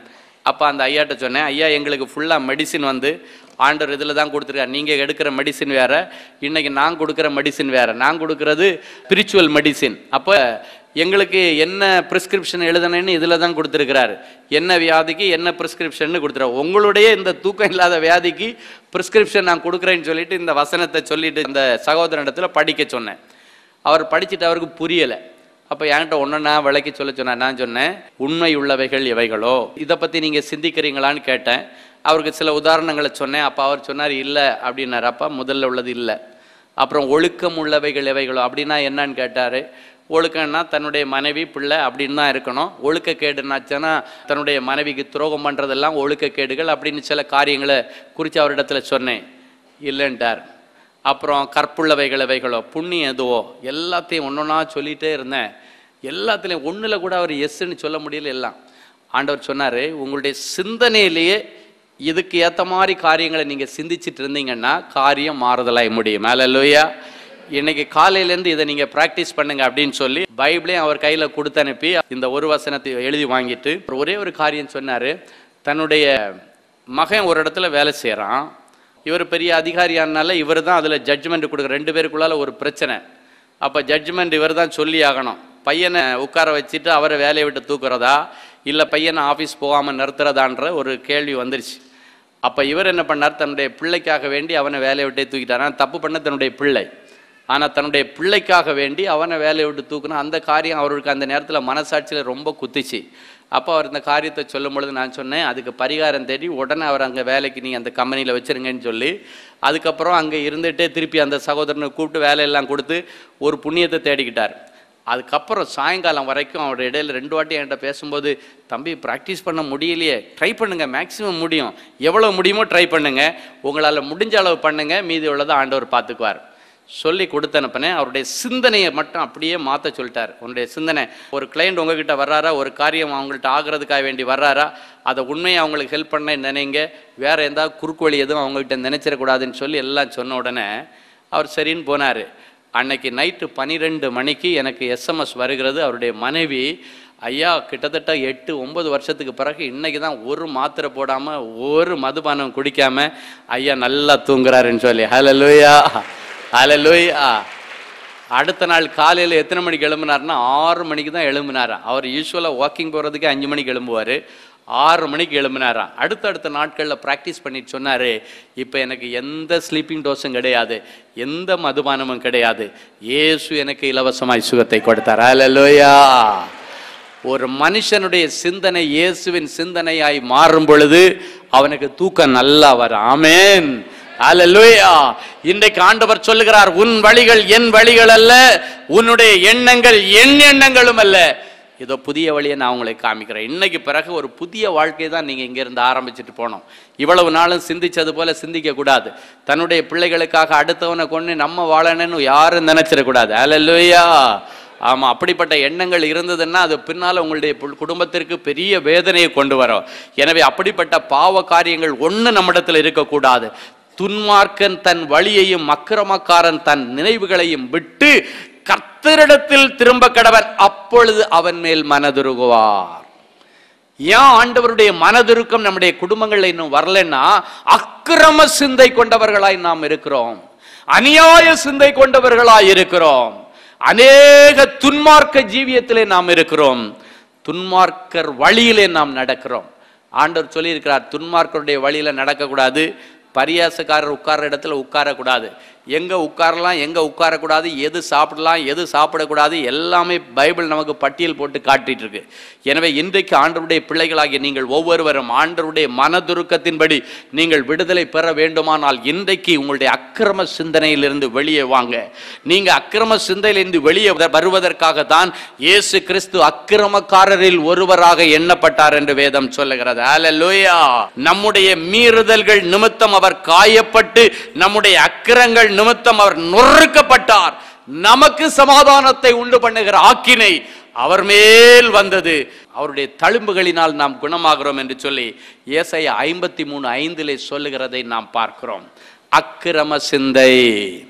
அப்போ அந்த ஐயாட்ட சொன்னேன் ஐயா எங்களுக்கு ஃபுல்லாக மெடிசின் வந்து ஆண்டவர் இதில் தான் கொடுத்துருக்காரு நீங்கள் எடுக்கிற மெடிசின் வேற இன்னைக்கு நான் கொடுக்குற மெடிசின் வேற நான் கொடுக்கறது ஸ்பிரிச்சுவல் மெடிசின் அப்போ எங்களுக்கு என்ன ப்ரிஸ்கிரிப்ஷன் எழுதணும்னு இதில் தான் கொடுத்துருக்கிறாரு என்ன வியாதிக்கு என்ன ப்ரிஸ்கிரிப்ஷன் கொடுத்துருவோம் உங்களுடைய இந்த தூக்கம் இல்லாத வியாதிக்கு ப்ரிஸ்கிரிப்ஷன் நான் கொடுக்குறேன்னு சொல்லிட்டு இந்த வசனத்தை சொல்லிட்டு இந்த சகோதரனிடத்தில் படிக்க சொன்னேன் அவர் படிச்சுட்டு அவருக்கு புரியலை அப்போ என்கிட்ட ஒன்றா விளக்கி சொல்ல சொன்னார் நான் சொன்னேன் உண்மை உள்ளவைகள் எவைகளோ இதை பற்றி நீங்கள் சிந்திக்கிறீங்களான்னு கேட்டேன் அவருக்கு சில உதாரணங்களை சொன்னேன் அப்போ அவர் சொன்னார் இல்லை அப்படின்னாரு அப்பா முதல்ல உள்ளது இல்லை அப்புறம் ஒழுக்கம் உள்ளவைகள் எவைகளோ அப்படின்னா என்னன்னு கேட்டார் ஒழுக்கம்னா தன்னுடைய மனைவி பிள்ளை அப்படின்னு தான் இருக்கணும் ஒழுக்கக்கேடுனாச்சுன்னா தன்னுடைய மனைவிக்கு துரோகம் பண்ணுறதெல்லாம் ஒழுக்கக்கேடுகள் அப்படின்னு சில காரியங்களை குறித்து அவரிடத்துல சொன்னேன் இல்லைன்ட்டார் அப்புறம் கற்புள்ளவைகள் எவைகளோ புண்ணியம் எதுவோ எல்லாத்தையும் ஒன்றொன்னா சொல்லிகிட்டே இருந்தேன் எல்லாத்துலேயும் ஒன்றில் கூட அவர் எஸ்ன்னு சொல்ல முடியல எல்லாம் ஆண்டவர் சொன்னார் உங்களுடைய சிந்தனையிலேயே இதுக்கு ஏற்ற மாதிரி காரியங்களை நீங்கள் சிந்திச்சிட்டு இருந்தீங்கன்னா காரியம் மாறுதலாய் முடியும் அல்லையா இன்னைக்கு காலையிலேருந்து இதை நீங்கள் ப்ராக்டிஸ் பண்ணுங்க அப்படின்னு சொல்லி பைபிளையும் அவர் கையில் கொடுத்து அனுப்பி இந்த ஒரு வசனத்தை எழுதி வாங்கிட்டு ஒரே ஒரு காரியம் சொன்னார் தன்னுடைய மகன் ஒரு இடத்துல வேலை செய்கிறான் இவர் பெரிய அதிகாரியானால இவர் தான் அதில் ஜட்ஜ்மெண்ட் கொடுக்குற ரெண்டு பேருக்குள்ளால ஒரு பிரச்சனை அப்போ ஜட்ஜ்மெண்ட் இவர் தான் சொல்லி ஆகணும் பையனை உட்கார வச்சுட்டு அவரை வேலையை விட்டு தூக்குறதா இல்லை பையனை ஆஃபீஸ் போகாமல் நிறுத்துறதான்ற ஒரு கேள்வி வந்துருச்சு அப்போ இவர் என்ன பண்ணார் தன்னுடைய பிள்ளைக்காக வேண்டி அவனை வேலையை விட்டே தூக்கிட்டார் ஆனால் தப்பு பண்ண தன்னுடைய பிள்ளை ஆனால் தன்னுடைய பிள்ளைக்காக வேண்டி அவனை வேலையை விட்டு தூக்கணும் அந்த காரியம் அவருக்கு அந்த நேரத்தில் மனசாட்சியில் ரொம்ப குத்துச்சு அப்போ அவர் இந்த காரியத்தை சொல்லும் பொழுது நான் சொன்னேன் அதுக்கு பரிகாரம் தேடி உடனே அவர் அங்கே வேலைக்கு நீங்கள் அந்த கம்பெனியில் வச்சிருங்கன்னு சொல்லி அதுக்கப்புறம் அங்கே இருந்துகிட்டே திருப்பி அந்த சகோதரனை கூப்பிட்டு வேலையெல்லாம் கொடுத்து ஒரு புண்ணியத்தை தேடிக்கிட்டார் அதுக்கப்புறம் சாயங்காலம் வரைக்கும் அவர் இடையில ரெண்டு வாட்டி என்கிட்ட பேசும்போது தம்பி ப்ராக்டிஸ் பண்ண முடியலையே ட்ரை பண்ணுங்க மேக்ஸிமம் முடியும் எவ்வளோ முடியுமோ ட்ரை பண்ணுங்க உங்களால் முடிஞ்ச அளவு பண்ணுங்க மீதி உள்ளதை ஆண்டவர் பார்த்துக்குவார் சொல்லி கொடுத்து அனுப்பினேன் அவருடைய சிந்தனையை மட்டும் அப்படியே மாற்ற சொல்லிட்டார் உன்னுடைய சிந்தனை ஒரு கிளைண்ட் உங்ககிட்ட வர்றாரா ஒரு காரியம் அவங்கள்ட்ட ஆகிறதுக்காக வேண்டி வர்றாரா அதை உண்மையை அவங்களுக்கு ஹெல்ப் பண்ண நினைங்க வேற எதாவது குறுக்கு வழி எதுவும் அவங்ககிட்ட நினைச்சிடக்கூடாதுன்னு சொல்லி எல்லாம் சொன்ன உடனே அவர் சரின்னு போனார் அன்னைக்கு நைட்டு பன்னிரெண்டு மணிக்கு எனக்கு எஸ்எம்எஸ் வருகிறது அவருடைய மனைவி ஐயா கிட்டத்தட்ட எட்டு ஒன்பது வருஷத்துக்கு பிறகு இன்னைக்கு தான் ஒரு மாத்திரை போடாமல் ஒரு மதுபானம் குடிக்காம ஐயா நல்லா தூங்குறாருன்னு சொல்லி ஹலலூயா ஹலலூயா அடுத்த நாள் காலையில் எத்தனை மணிக்கு எழும்பினார்னா ஆறு மணிக்கு தான் எழும்பினாரா அவர் யூஸ்வலாக வாக்கிங் போகிறதுக்கு அஞ்சு மணிக்கு எழும்புவார் ஆறு மணிக்கு எழும்பினாராம் அடுத்தடுத்த நாட்களில் ப்ராக்டிஸ் பண்ணிட்டு சொன்னார் இப்போ எனக்கு எந்த ஸ்லீப்பிங் டோஸும் கிடையாது எந்த மதுபானமும் கிடையாது இயேசு எனக்கு இலவசமாய் சுகத்தை கொடுத்தார் அல்லேலூயா ஒரு மனுஷனுடைய சிந்தனை இயேசுவின் சிந்தனையாய் மாறும் பொழுது அவனுக்கு தூக்கம் நல்லா வரும் ஆமென் அல்லேலூயா இன்றைக்கு ஆண்டவர் சொல்லுகிறார் உன் வழிகள் என் வழிகள் அல்ல உன்னுடைய எண்ணங்கள் என் எண்ணங்களும் அல்ல இதோ புதிய வழியை நான் உங்களுக்கு காமிக்கிறேன் இன்னைக்கு பிறகு ஒரு புதிய வாழ்க்கையை தான் நீங்கள் இங்கேருந்து ஆரம்பிச்சுட்டு போனோம் இவ்வளவு நாளும் சிந்திச்சது போல சிந்திக்க கூடாது தன்னுடைய பிள்ளைகளுக்காக அடுத்தவனை கொண்டு நம்ம வாழணும்னு யாரும் நினைச்சிடக்கூடாது அல்லேலூயா ஆமா அப்படிப்பட்ட எண்ணங்கள் இருந்ததுன்னா அது பின்னால உங்களுடைய புல்- குடும்பத்திற்கு பெரிய வேதனையை கொண்டு வரும் எனவே அப்படிப்பட்ட பாவ காரியங்கள் ஒண்ணு நம்மிடத்தில் இருக்கக்கூடாது துன்மார்க்கன் தன் வழியையும் அக்கிரமக்காரன் தன் நினைவுகளையும் விட்டு கர்த்தரிடத்தில் திரும்ப கடவன் அப்பொழுது அவன் மேல் மனதுருகுவார் ஏன் ஆண்டவருடைய மனதிருக்கம் நம்முடைய குடும்பங்கள்ல இன்னும் வரலன்னா அக்கிரம சிந்தை கொண்டவர்களாய் நாம் இருக்கிறோம் அநியாய சிந்தை கொண்டவர்களாய் இருக்கிறோம் அநேக துன்மார்க்க ஜீவியத்திலே நாம் இருக்கிறோம் துன்மார்க்கர் வழியிலே நாம் நடக்கிறோம் ஆண்டவர் சொல்லியிருக்கிறார் துன்மார்க்கருடைய வழியில நடக்கக்கூடாது பரியாசக்காரர் உட்கார்ற இடத்துல உட்காரக்கூடாது எங்க உட்காரலாம் எங்க உட்காரக்கூடாது எது சாப்பிடலாம் எது சாப்பிடக்கூடாது எல்லாமே பைபிள் நமக்கு பட்டியல் போட்டு காட்டிட்டு இருக்கு எனவே இன்றைக்கு ஆண்டவருடைய பிள்ளைகளாகிய நீங்கள் ஒவ்வொருவரும் ஆண்டவருடைய மனதுருக்கத்தின்படி நீங்கள் விடுதலை பெற வேண்டுமானால் இன்றைக்கு உங்களுடைய அக்கிரம சிந்தனையிலிருந்து வெளியே வாங்க நீங்க அக்கிரம சிந்தையிலிருந்து வெளியே வ- வருவதற்காக தான் இயேசு கிறிஸ்து அக்கிரமக்காரரில் ஒருவராக எண்ணப்பட்டார் என்று வேதம் சொல்லுகிறது அல்லேலூயா நம்முடைய மீறுதல்கள் நிமித்தம் அவர் காயப்பட்டு நம்முடைய அக்கிரங்கள் நிமித்தம் அவர் நொறுக்கப்பட்டார் நமக்கு சமாதானத்தை உண்டு பண்ணுகிற ஆக்கினை அவர் மேல் வந்தது அவருடைய தழும்புகளினால் நாம் குணமாகிறோம் என்று சொல்லி ஏசாயா ஐம்பத்தி மூணு ஐந்திலே சொல்லுகிறதை நாம் பார்க்கிறோம் அக்கிரம சிந்தை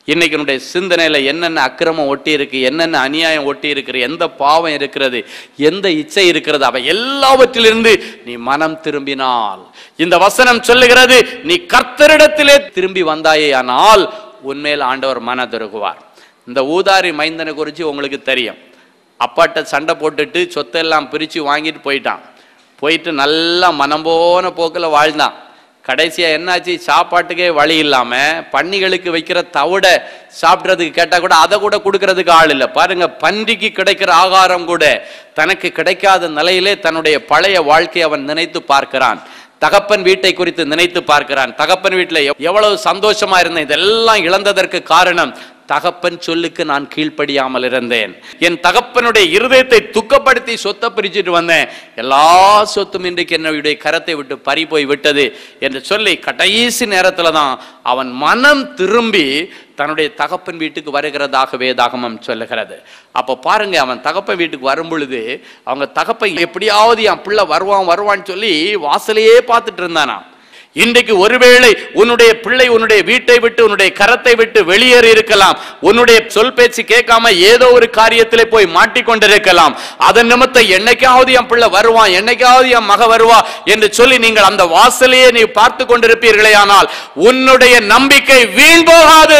இன்னைக்கு என்னுடைய சிந்தனையில என்னென்ன அக்கிரமம் ஒட்டி இருக்கு என்னென்ன அநியாயம் ஒட்டி இருக்கிற எந்த பாவம் இருக்கிறது எந்த இச்சை இருக்கிறது அவை எல்லாவற்றிலிருந்து நீ மனம் திரும்பினால் இந்த வசனம் சொல்லுகிறது நீ கர்த்தரிடத்திலே திரும்பி வந்தாயே ஆனால் உன்மேல் ஆண்டவர் மனதிருகுவார் இந்த ஊதாரி மைந்தனை குறித்து உங்களுக்கு தெரியும் அப்பாட்ட சண்டை போட்டுட்டு சொத்தெல்லாம் பிரித்து வாங்கிட்டு போயிட்டான் போயிட்டு நல்லா மனம் போன போக்கில் வாழ்ந்தான் கடைசியா என்னாச்சு சாப்பாட்டுக்கே வழி இல்லாம பன்னிகளுக்கு வைக்கிற தவிட சாப்பிட்றதுக்கு கேட்டா கூட அதை கூட கொடுக்கறதுக்கு ஆள் இல்லை பாருங்க பன்றிக்கு கிடைக்கிற ஆகாரம் கூட தனக்கு கிடைக்காத நிலையிலே தன்னுடைய பழைய வாழ்க்கையை அவன் நினைத்து பார்க்கிறான் தகப்பன் வீட்டை குறித்து நினைத்து பார்க்கிறான் தகப்பன் வீட்டில் எவ்வளவு சந்தோஷமா இருந்தேன் இதெல்லாம் இழந்ததற்கு காரணம் தகப்பன் சொல்லுக்கு நான் கீழ்ப்படியாமல் இருந்தேன் என் தகப்பனுடைய இருதயத்தை துக்கப்படுத்தி சொத்தை பிரிச்சுட்டு வந்தேன் எல்லா சொத்தும் இன்றைக்கு என்னுடைய கரத்தை விட்டு பறி போய் விட்டது என்று சொல்லி கடைசி நேரத்துல தான் அவன் மனம் திரும்பி தன்னுடைய தகப்பன் வீட்டுக்கு வருகிறதாக வேதாகமம் சொல்லுகிறது அப்போ பாருங்க அவன் தகப்பன் வீட்டுக்கு வரும் பொழுது அவங்க தகப்பன் எப்படியாவது என் பிள்ளை வருவான் வருவான்னு சொல்லி வாசலையே பார்த்துட்டு இருந்தானா இன்றைக்கு ஒருவேளை உன்னுடைய பிள்ளை உன்னுடைய வீட்டை விட்டு உன்னுடைய கரத்தை விட்டு வெளியேறி இருக்கலாம் உன்னுடைய சொல் பேச்சு கேட்காம ஏதோ ஒரு காரியத்திலே போய் மாட்டிக்கொண்டிருக்கலாம் அதன் நிமித்தம் என்னைக்காவது என் பிள்ளை வருவான் என்னைக்காவது என் மக வருவா என்று சொல்லி நீங்கள் அந்த வாசலையே நீ பார்த்து கொண்டிருப்பீர்களே ஆனால் உன்னுடைய நம்பிக்கை வீண் போகாது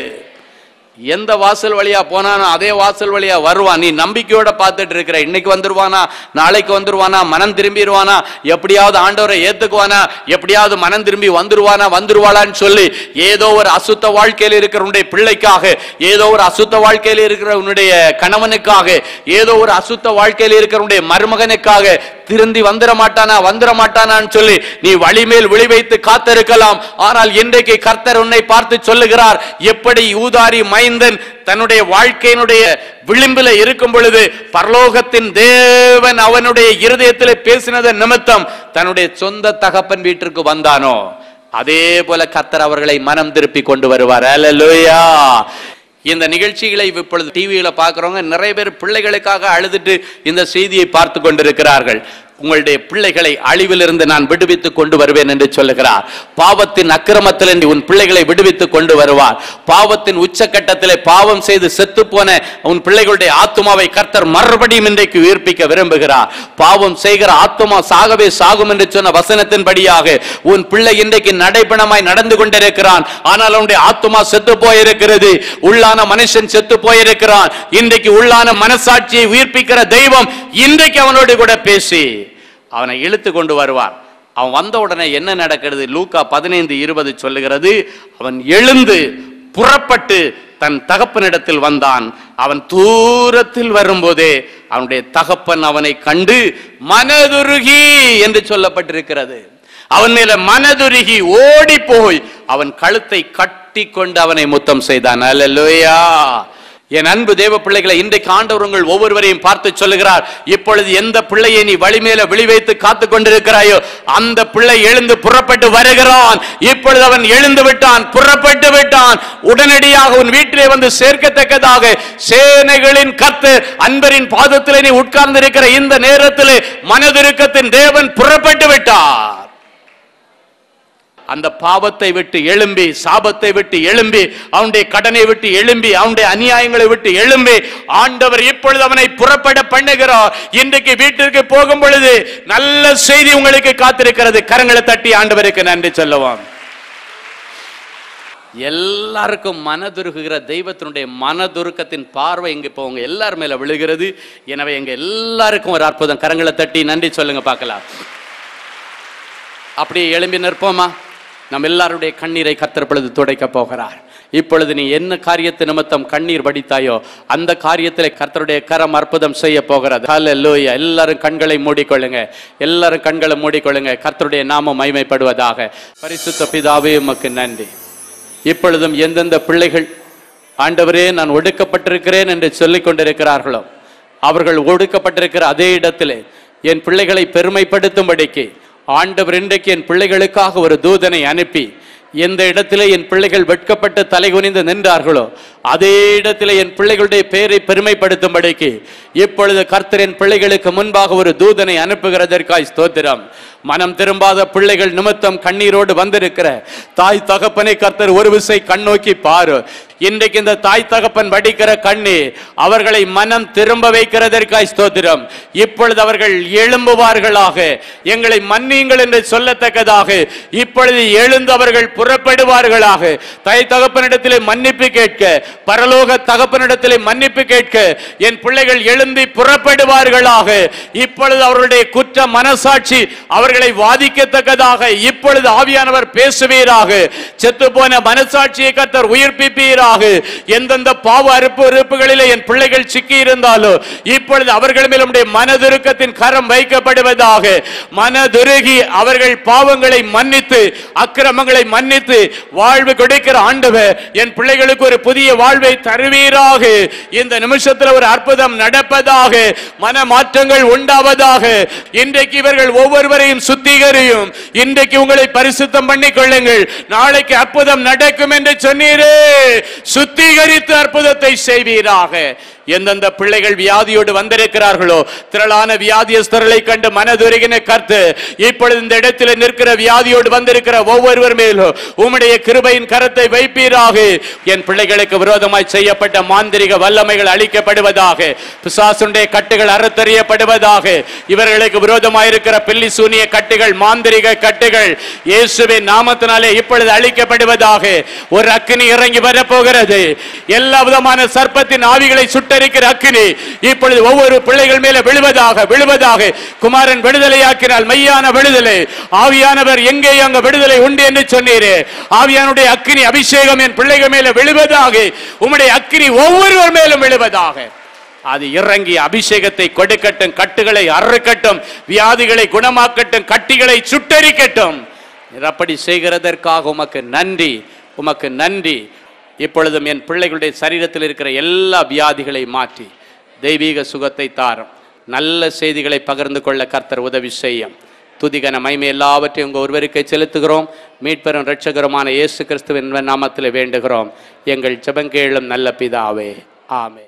எந்த வாசல் வழியா போனானோ அதே வாசல் வழியா வருவான் நீ நம்பிக்கையோட பார்த்துட்டு இருக்கிற இன்னைக்கு வந்துருவானா நாளைக்கு வந்துருவானா மனம் திரும்பிடுவானா எப்படியாவது ஆண்டவரை ஏத்துக்குவானா எப்படியாவது மனம் திரும்பி வந்துருவானா வந்துருவாளான்னு சொல்லி ஏதோ ஒரு அசுத்த வாழ்க்கையில் இருக்கிற உன்னுடைய பிள்ளைக்காக ஏதோ ஒரு அசுத்த வாழ்க்கையில் இருக்கிற உன்னுடைய கணவனுக்காக ஏதோ ஒரு அசுத்த வாழ்க்கையில் இருக்கிற உன்னுடைய மருமகனுக்காக திருந்தி வந்துட மாட்டானா வந்துட மாட்டானான்னு சொல்லி நீ வழிமேல் விழி வைத்து காத்திருக்கலாம் ஆனால் இன்றைக்கு கர்த்தர் உன்னை பார்த்து சொல்லுகிறார் எப்படி ஊதாரி மைந்தன் தன்னுடைய வாழ்க்கையினுடைய விளிம்பில இருக்கும் பொழுது பரலோகத்தின் தேவன் அவனுடைய இருதயத்தில் பேசினதன் நிமித்தம் தன்னுடைய சொந்த தகப்பன் வீட்டிற்கு வந்தானோ அதே போல கர்த்தர் அவர்களை மனம் திருப்பி கொண்டு வருவார் அல்லேலூயா இந்த நிகழ்ச்சிகளை இப்பொழுது டிவியில பார்க்குறவங்க நிறைய பேர் பிள்ளைகளுக்காக அழுதுட்டு இந்த செய்தியை பார்த்து கொண்டிருக்கிறார்கள் உங்களுடைய பிள்ளைகளை அழிவிலிருந்து நான் விடுவித்து கொண்டு வருவேன் என்று சொல்லுகிறார் பாவத்தின் அக்கிரமத்தில் உன் பிள்ளைகளை விடுவித்து கொண்டு வருவார் பாவத்தின் உச்சக்கட்டத்திலே பாவம் செய்து செத்து போன உன் பிள்ளைகளுடைய ஆத்மாவை கர்த்தர் மறுபடியும் இன்றைக்கு உயிர்ப்பிக்க விரும்புகிறார் பாவம் செய்கிற ஆத்மா சாகவே சாகும் என்று சொன்ன வசனத்தின்படியாக உன் பிள்ளை இன்றைக்கு நடைபணமாய் நடந்து கொண்டிருக்கிறான் ஆனால் அவனுடைய ஆத்மா செத்து போயிருக்கிறது உள்ளான மனுஷன் செத்து போயிருக்கிறான் இன்றைக்கு உள்ளான மனசாட்சியை உயிர்ப்பிக்கிற தெய்வம் இன்றைக்கு அவனோடு கூட பேசி அவனை இழுத்து கொண்டு வருவார் அவன் வந்த உடனே என்ன நடக்கிறது லூக்கா பதினைந்து இருபது சொல்லுகிறது அவன் எழுந்து புறப்பட்டு தன் தகப்பனிடத்தில் வந்தான் அவன் தூரத்தில் வரும்போதே அவனுடைய தகப்பன் அவனை கண்டு மனதுருகி என்று சொல்லப்பட்டிருக்கிறது அவன் மேல மனதுருகி ஓடி போய் அவன் கழுத்தை கட்டி கொண்டு அவனை முத்தம் செய்தான் அல்லேலூயா என் அன்பு தேவ பிள்ளைகளை இன்றைக்கு ஆண்டவர் உங்கள் ஒவ்வொருவரையும் பார்த்து சொல்லுகிறார் இப்பொழுது எந்த பிள்ளையை நீ வழிமேல விழி வைத்து காத்து கொண்டிருக்கிறாயோ அந்த பிள்ளை எழுந்து புறப்பட்டு வருகிறான் இப்பொழுது அவன் எழுந்து விட்டான் புறப்பட்டு விட்டான் உடனடியாக உன் வீட்டிலே வந்து சேர்க்கத்தக்கதாக சேனைகளின் கத்து அன்பரின் பாதத்திலே நீ உட்கார்ந்து இருக்கிற இந்த நேரத்திலே மனதிருக்கத்தின் தேவன் புறப்பட்டு விட்டார் அந்த பாவத்தை விட்டு எழும்பி சாபத்தை விட்டு எழும்பி அவனுடைய கடனை விட்டு எழும்பி அவனுடைய அநியாயங்களை விட்டு எழும்பி ஆண்டவர் இப்பொழுது அவனை புறப்பட பண்ணுகிறார் இன்றைக்கு வீட்டிற்கு போகும் பொழுது நல்ல செய்தி உங்களுக்கு காத்திருக்கிறது கரங்களை தட்டி ஆண்டவருக்கு நன்றி சொல்லுவோம் எல்லாருக்கும் மனதுருகுகிற தெய்வத்தினுடைய மனதுருக்கத்தின் பார்வை இங்க இப்போ உங்க எல்லார் மேல விழுகிறது எனவே எங்க எல்லாருக்கும் ஒரு அற்புதம் கரங்களை தட்டி நன்றி சொல்லுங்க பார்க்கலாம் அப்படியே எழும்பி நிற்போமா நம்ம எல்லாருடைய கண்ணீரை கத்தர் பொழுது துடைக்க போகிறார் இப்பொழுது நீ என்ன காரியத்து நிமித்தம் கண்ணீர் வடித்தாயோ அந்த காரியத்திலே கர்த்தருடைய கரம் அற்புதம் செய்ய போகிறது ஹalleluya எல்லாரும் கண்களை மூடிக்கொள்ளுங்க எல்லாரும் கண்களை மூடிக்கொள்ளுங்க கர்த்தருடைய நாமம் மைமைப்படுவதாக பரிசுத்த பிதாவே உமக்கு நன்றி இப்பொழுதும் எந்தெந்த பிள்ளைகள் ஆண்டவரே நான் ஒடுக்கப்பட்டிருக்கிறேன் என்று சொல்லிக் கொண்டிருக்கிறார்களோ அவர்கள் ஒடுக்கப்பட்டிருக்கிற அதே இடத்திலே என் பிள்ளைகளை பெருமைப்படுத்தும்படிக்கு ஆண்டவர் இன்றைக்கு என் பிள்ளைகளுக்காக ஒரு தூதனை அனுப்பி எந்த இடத்திலே என் பிள்ளைகள் வெட்கப்பட்டு தலைகுனிந்து நின்றார்களோ அதே இடத்துல என் பிள்ளைகளுடைய பெயரை பெருமைப்படுத்தும்படிக்கு இப்பொழுது கர்த்தர் என் பிள்ளைகளுக்கு முன்பாக ஒரு தூதனை அனுப்புகிறதற்காய் ஸ்தோத்திரம் மனம் திரும்பாத பிள்ளைகள் நிமித்தம் கண்ணீரோடு வந்திருக்கிற தாய் தகப்பனை கர்த்தர் ஒரு விசை கண்ணோக்கி பாரு இன்றைக்கு இந்த தாய் தகப்பன் வடிக்கிற கண்ணீர் அவர்களை மனம் திரும்ப வைக்கிறதற்காய் ஸ்தோத்திரம் இப்பொழுது அவர்கள் எழும்புவார்களாக எங்களை மன்னியுங்கள் என்று சொல்லத்தக்கதாக இப்பொழுது எழுந்து அவர்கள் புறப்படுவார்களாக தாய் தகப்பனிடத்திலே மன்னிப்பு கேட்க பரலோக தகப்பனிடத்திலே மன்னிப்பு கேட்க என் பிள்ளைகள் எழும்பி புறப்படுவார்களாக இப்பொழுது அவர்களுடைய குற்ற மனசாட்சி அவர்களை வாதிக்கத்தக்கதாக இப்பொழுது ஆவியானவர் பேசுவீராக செத்து போன மனசாட்சியை கத்தர் உயிர்ப்பிப்பீராக எந்தெந்த பாவ அறுப்பு அறுப்புகளிலே என் பிள்ளைகள் சிக்கி இருந்தாலோ இப்பொழுது அவர்கள் மேல் உம்முடைய மனதுருக்கத்தின் கரம் வைக்கப்படுவதாக மனதுருகி அவர்கள் பாவங்களை மன்னித்து அக்கிரமங்களை மன்னித்து வாழ்வு கொடுக்கிற ஆண்டவர் என் பிள்ளைகளுக்கு ஒரு புதிய வாழ்வை தருவீராக இந்த நிமிஷத்தில் ஒரு அற்புதம் நடப்பதாக மன மாற்றங்கள் உண்டாவதாக இன்றைக்கு இவர்கள் ஒவ்வொருவரையும் சுத்திகரியும் இன்றைக்கு உங்களை பரிசுத்தம் பண்ணிக் கொள்ளுங்கள் நாளைக்கு அற்புதம் நடக்கும் என்று சொன்னீரே சுத்திகரித்து அற்புதத்தை செய்வீராக எந்தெந்த பிள்ளைகள் வியாதியோடு வந்திருக்கிறார்களோ திரளான வியாதியஸ்தர்களை கண்டு மனதுருகின கர்த்து இப்பொழுது இந்த இடத்தில் நிற்கிற வியாதியோடு வந்திருக்கிற ஒவ்வொருவர் மேலும் உம்முடைய கிருபையின் கரத்தை வைப்பீராக என் பிள்ளைகளுக்கு விரோதமாய் செய்யப்பட்ட மாந்திரிக வல்லமைகள் அழிக்கப்படுவதாக பிசாசுடைய கட்டுகள் அறுத்தறியப்படுவதாக இவர்களுக்கு விரோதமாய் இருக்கிற பில்லி சூனிய கட்டுகள் மாந்திரிக கட்டுகள் இயேசுவின் நாமத்தினாலே இப்பொழுது அழிக்கப்படுவதாக ஒரு அக்கினி இறங்கி வரப்போகிறது எல்லா விதமான சர்ப்பத்தின் ஆவிகளை சுட்டரிக்கிற அக்கினி இப்பொழுது ஒவ்வொரு பிள்ளைகள் மேல விழுவதாக விழுவதாக குமாரன் விடுதலையாக்கினால் மெய்யான விடுதலை ஆவியானவர் எங்கே அங்க விடுதலை உண்டு என்று சொன்னீரே ஆவியானுடைய அக்கினி அபிஷேகம் என் பிள்ளைகள் மேல விழுவதாக உம்முடைய அக்கினி ஒவ்வொருவர் மேலும் விழுவதாக அது இறங்கி அபிஷேகத்தை கொடுக்கட்டும் கட்டுகளை அறுக்கட்டும் வியாதிகளை குணமாக்கட்டும் கட்டிகளை சுட்டரிக்கட்டும் நீர் அப்படி செய்கிறதற்காக உமக்கு நன்றி உமக்கு நன்றி இப்பொழுதும் என் பிள்ளைகளுடைய சரீரத்தில் இருக்கிற எல்லா வியாதிகளை மாற்றி தெய்வீக சுகத்தை தாரும் நல்ல செய்திகளை பகிர்ந்து கொள்ள கர்த்தர் உதவி செய்யும் துதிகன மகிமை எல்லாவற்றையும் உங்கள் ஒருவருக்கே செலுத்துகிறோம் மீட்பெரும் இரட்சகருமான இயேசு கிறிஸ்துவின் நாமத்தில் வேண்டுகிறோம் எங்கள் ஜெபங்கேளும் நல்ல பிதாவே ஆமென்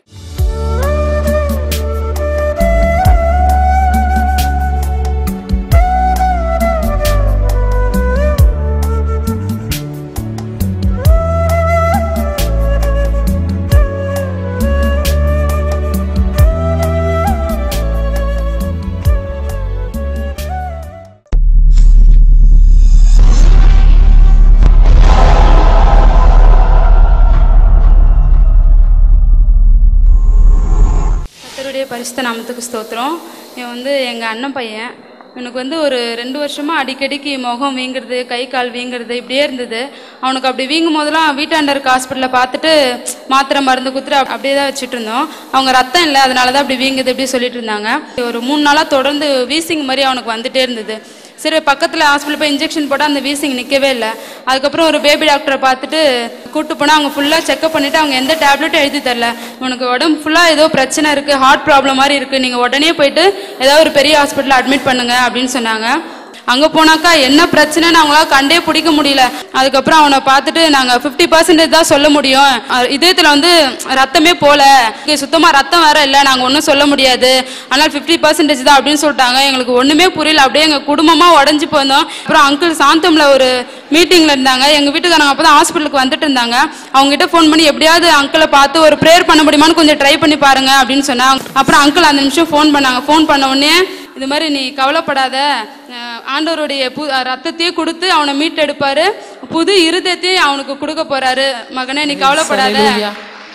கர்த்தருடைய பரிசுத்த நாமத்துக்கு ஸ்தோத்திரம் இவன் வந்து எங்கள் அண்ணன் பையன் இவனுக்கு வந்து ஒரு ரெண்டு வருஷமாக அடிக்கடிக்கு முகம் வீங்குறது கை கால் வீங்குறது இப்படியே இருந்தது அவனுக்கு அப்படி வீங்கும் போதெல்லாம் வீட்டாண்ட இருக்க ஹாஸ்பிட்டலில் பார்த்துட்டு மாத்திரை மருந்து குத்துட்டு அப்~ அப்படியே தான் வச்சுட்டு இருந்தோம் அவங்க ரத்தம் இல்லை அதனால தான் அப்படி வீங்குது அப்படி சொல்லிட்டு இருந்தாங்க ஒரு மூணு நாளாக தொடர்ந்து வீசிங் மாதிரி அவனுக்கு வந்துட்டே இருந்தது சரி பக்கத்தில் ஹாஸ்பிட்டல் போய் இன்ஜெக்ஷன் போட்டால் அந்த வீசிங் நிற்கவே இல்லை அதுக்கப்புறம் ஒரு பேபி டாக்டரை பார்த்துட்டு கூட்டு போனால் அவங்க ஃபுல்லாக செக்அப் பண்ணிவிட்டு அவங்க எந்த டேப்லெட்டும் எழுதி தரல உனக்கு உடம்பு ஃபுல்லாக ஏதோ பிரச்சனை இருக்குது ஹார்ட் ப்ராப்ளம் மாதிரி இருக்குது நீங்கள் உடனே போயிட்டு ஏதாவது ஒரு பெரிய ஹாஸ்பிட்டலில் அட்மிட் பண்ணுங்க அப்படின்னு சொன்னாங்க அங்கே போனாக்கா என்ன பிரச்சனைன்னு அவங்களால கண்டே பிடிக்க முடியல அதுக்கப்புறம் அவனை பார்த்துட்டு நாங்கள் ஃபிஃப்டி பர்சன்டேஜ் தான் சொல்ல முடியும் அஹ் இதயத்தில் வந்து ரத்தமே போல சுத்தமாக ரத்தம் வேற இல்லை நாங்கள் ஒன்றும் சொல்ல முடியாது ஆனால் ஃபிஃப்டி பர்சன்டேஜ் தான் அப்படின்னு சொல்லிட்டாங்க எங்களுக்கு ஒன்றுமே புரியல அப்படியே எங்கள் குடும்பமாக உடஞ்சி போயிருந்தோம் அப்புறம் அங்கிள் சாந்தமில் ஒரு மீட்டிங்கில் இருந்தாங்க எங்கள் வீட்டுக்காரங்க அப்போ தான் ஹாஸ்பிட்டலுக்கு வந்துட்டு இருந்தாங்க அவங்ககிட்ட ஃபோன் பண்ணி எப்படியாவது அங்கிளை பார்த்து ஒரு ப்ரேயர் பண்ண முடியுமான்னு கொஞ்சம் ட்ரை பண்ணி பாருங்க அப்படின்னு சொன்னாங்க அப்புறம் அங்கிள் அந்த நிமிஷம் ஃபோன் பண்ணாங்க ஃபோன் பண்ண உடனே இது மாதிரி நீ கவலைப்படாத அஹ் ஆண்டவருடைய பு ரத்தத்தையே கொடுத்து அவனை மீட்டெடுப்பாரு புது இருதயத்தையும் அவனுக்கு கொடுக்க போறாரு மகனே நீ கவலைப்படாத Hallelujah.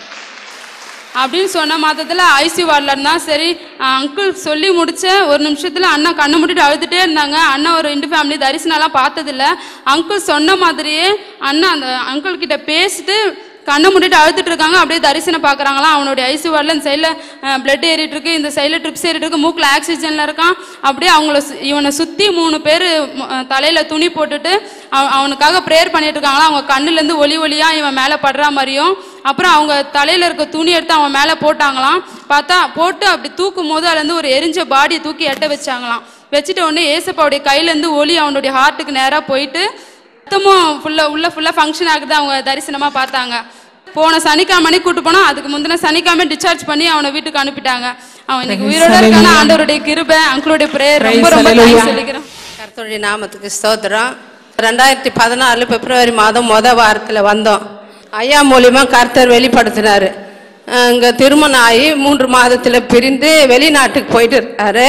அப்படின்னு சொன்ன மாதத்தில் ஐசி வார்டில் இருந்தான் சரி அங்கிள் சொல்லி முடிச்ச ஒரு நிமிஷத்தில் அண்ணா கண்ணை மூடிட்டு அழுதுட்டே இருந்தாங்க அண்ணா ஒரு ரெண்டு ஃபேமிலி தரிசனம்லாம் பார்த்ததில்ல அங்கிள் சொன்ன மாதிரியே அண்ணா அந்த அங்கிள் கிட்ட பேசிட்டு கண்ணை மூடிட்டு அழுதுட்டு இருக்காங்க அப்படியே தரிசனம் பார்க்குறாங்களாம் அவனுடைய ஐசி வார்டில் இந்த சைடில் பிளட் ஏறிட்டு இருக்கு இந்த சைடில் ட்ரிப்ஸ் ஏறிட்டு இருக்கு மூக்கில் ஆக்சிஜனில் இருக்கான் அப்படியே அவங்கள சு- இவனை சுற்றி மூணு பேர் தலையில் துணி போட்டுட்டு அவ- அவனுக்காக ப்ரேயர் பண்ணிட்டு இருக்காங்களா அவங்க கண்ணுலேருந்து ஒளி ஒளியாக இவன் மேலே படுற மாதிரியும் அப்புறம் அவங்க தலையில் இருக்க துணி எடுத்து அவன் மேலே போட்டாங்களாம் பார்த்தா போட்டு அப்படி தூக்கும் போது அதுலேருந்து ஒரு எரிஞ்ச பாடியை தூக்கி எட்ட வச்சாங்களாம் வச்சுட்ட உடனே ஏசப்பாவுடைய கையிலேருந்து ஒளி அவனுடைய ஹார்ட்டுக்கு நேராக போயிட்டு ரத்தமும் ஃபுல்லாக உள்ள ஃபுல்லாக ஃபங்க்ஷன் ஆகுது அவங்க தரிசனமாக பார்த்தாங்க போன சனிக்கிழமை அன்னைக்கு கூட்டு போனா அதுக்கு முந்தின சனிக்கிழமை டிஸ்சார்ஜ் பண்ணி அவனை வீட்டுக்கு அனுப்பிட்டாங்க அவன் இன்னைக்கு Praise உயிரோட இருக்கான Hallelujah. ஆண்டவருடைய கிருபை அங்களுடைய பிரேயர் ரொம்ப Praise ரொம்ப Hallelujah. thanks சொல்லிக்கிறேன் கர்த்தருடைய நாமத்துக்கு ஸ்தோத்திரம் ரெண்டாயிரத்தி பதினாலு பிப்ரவரி மாதம் முத வாரத்தில் வந்தோம் ஐயா மூலியமா கர்த்தர் வெளிப்படுத்தினாரு இங்கே திருமணம் ஆகி மூன்று மாதத்தில் பிரிந்து வெளிநாட்டுக்கு போயிட்டு இருக்காரு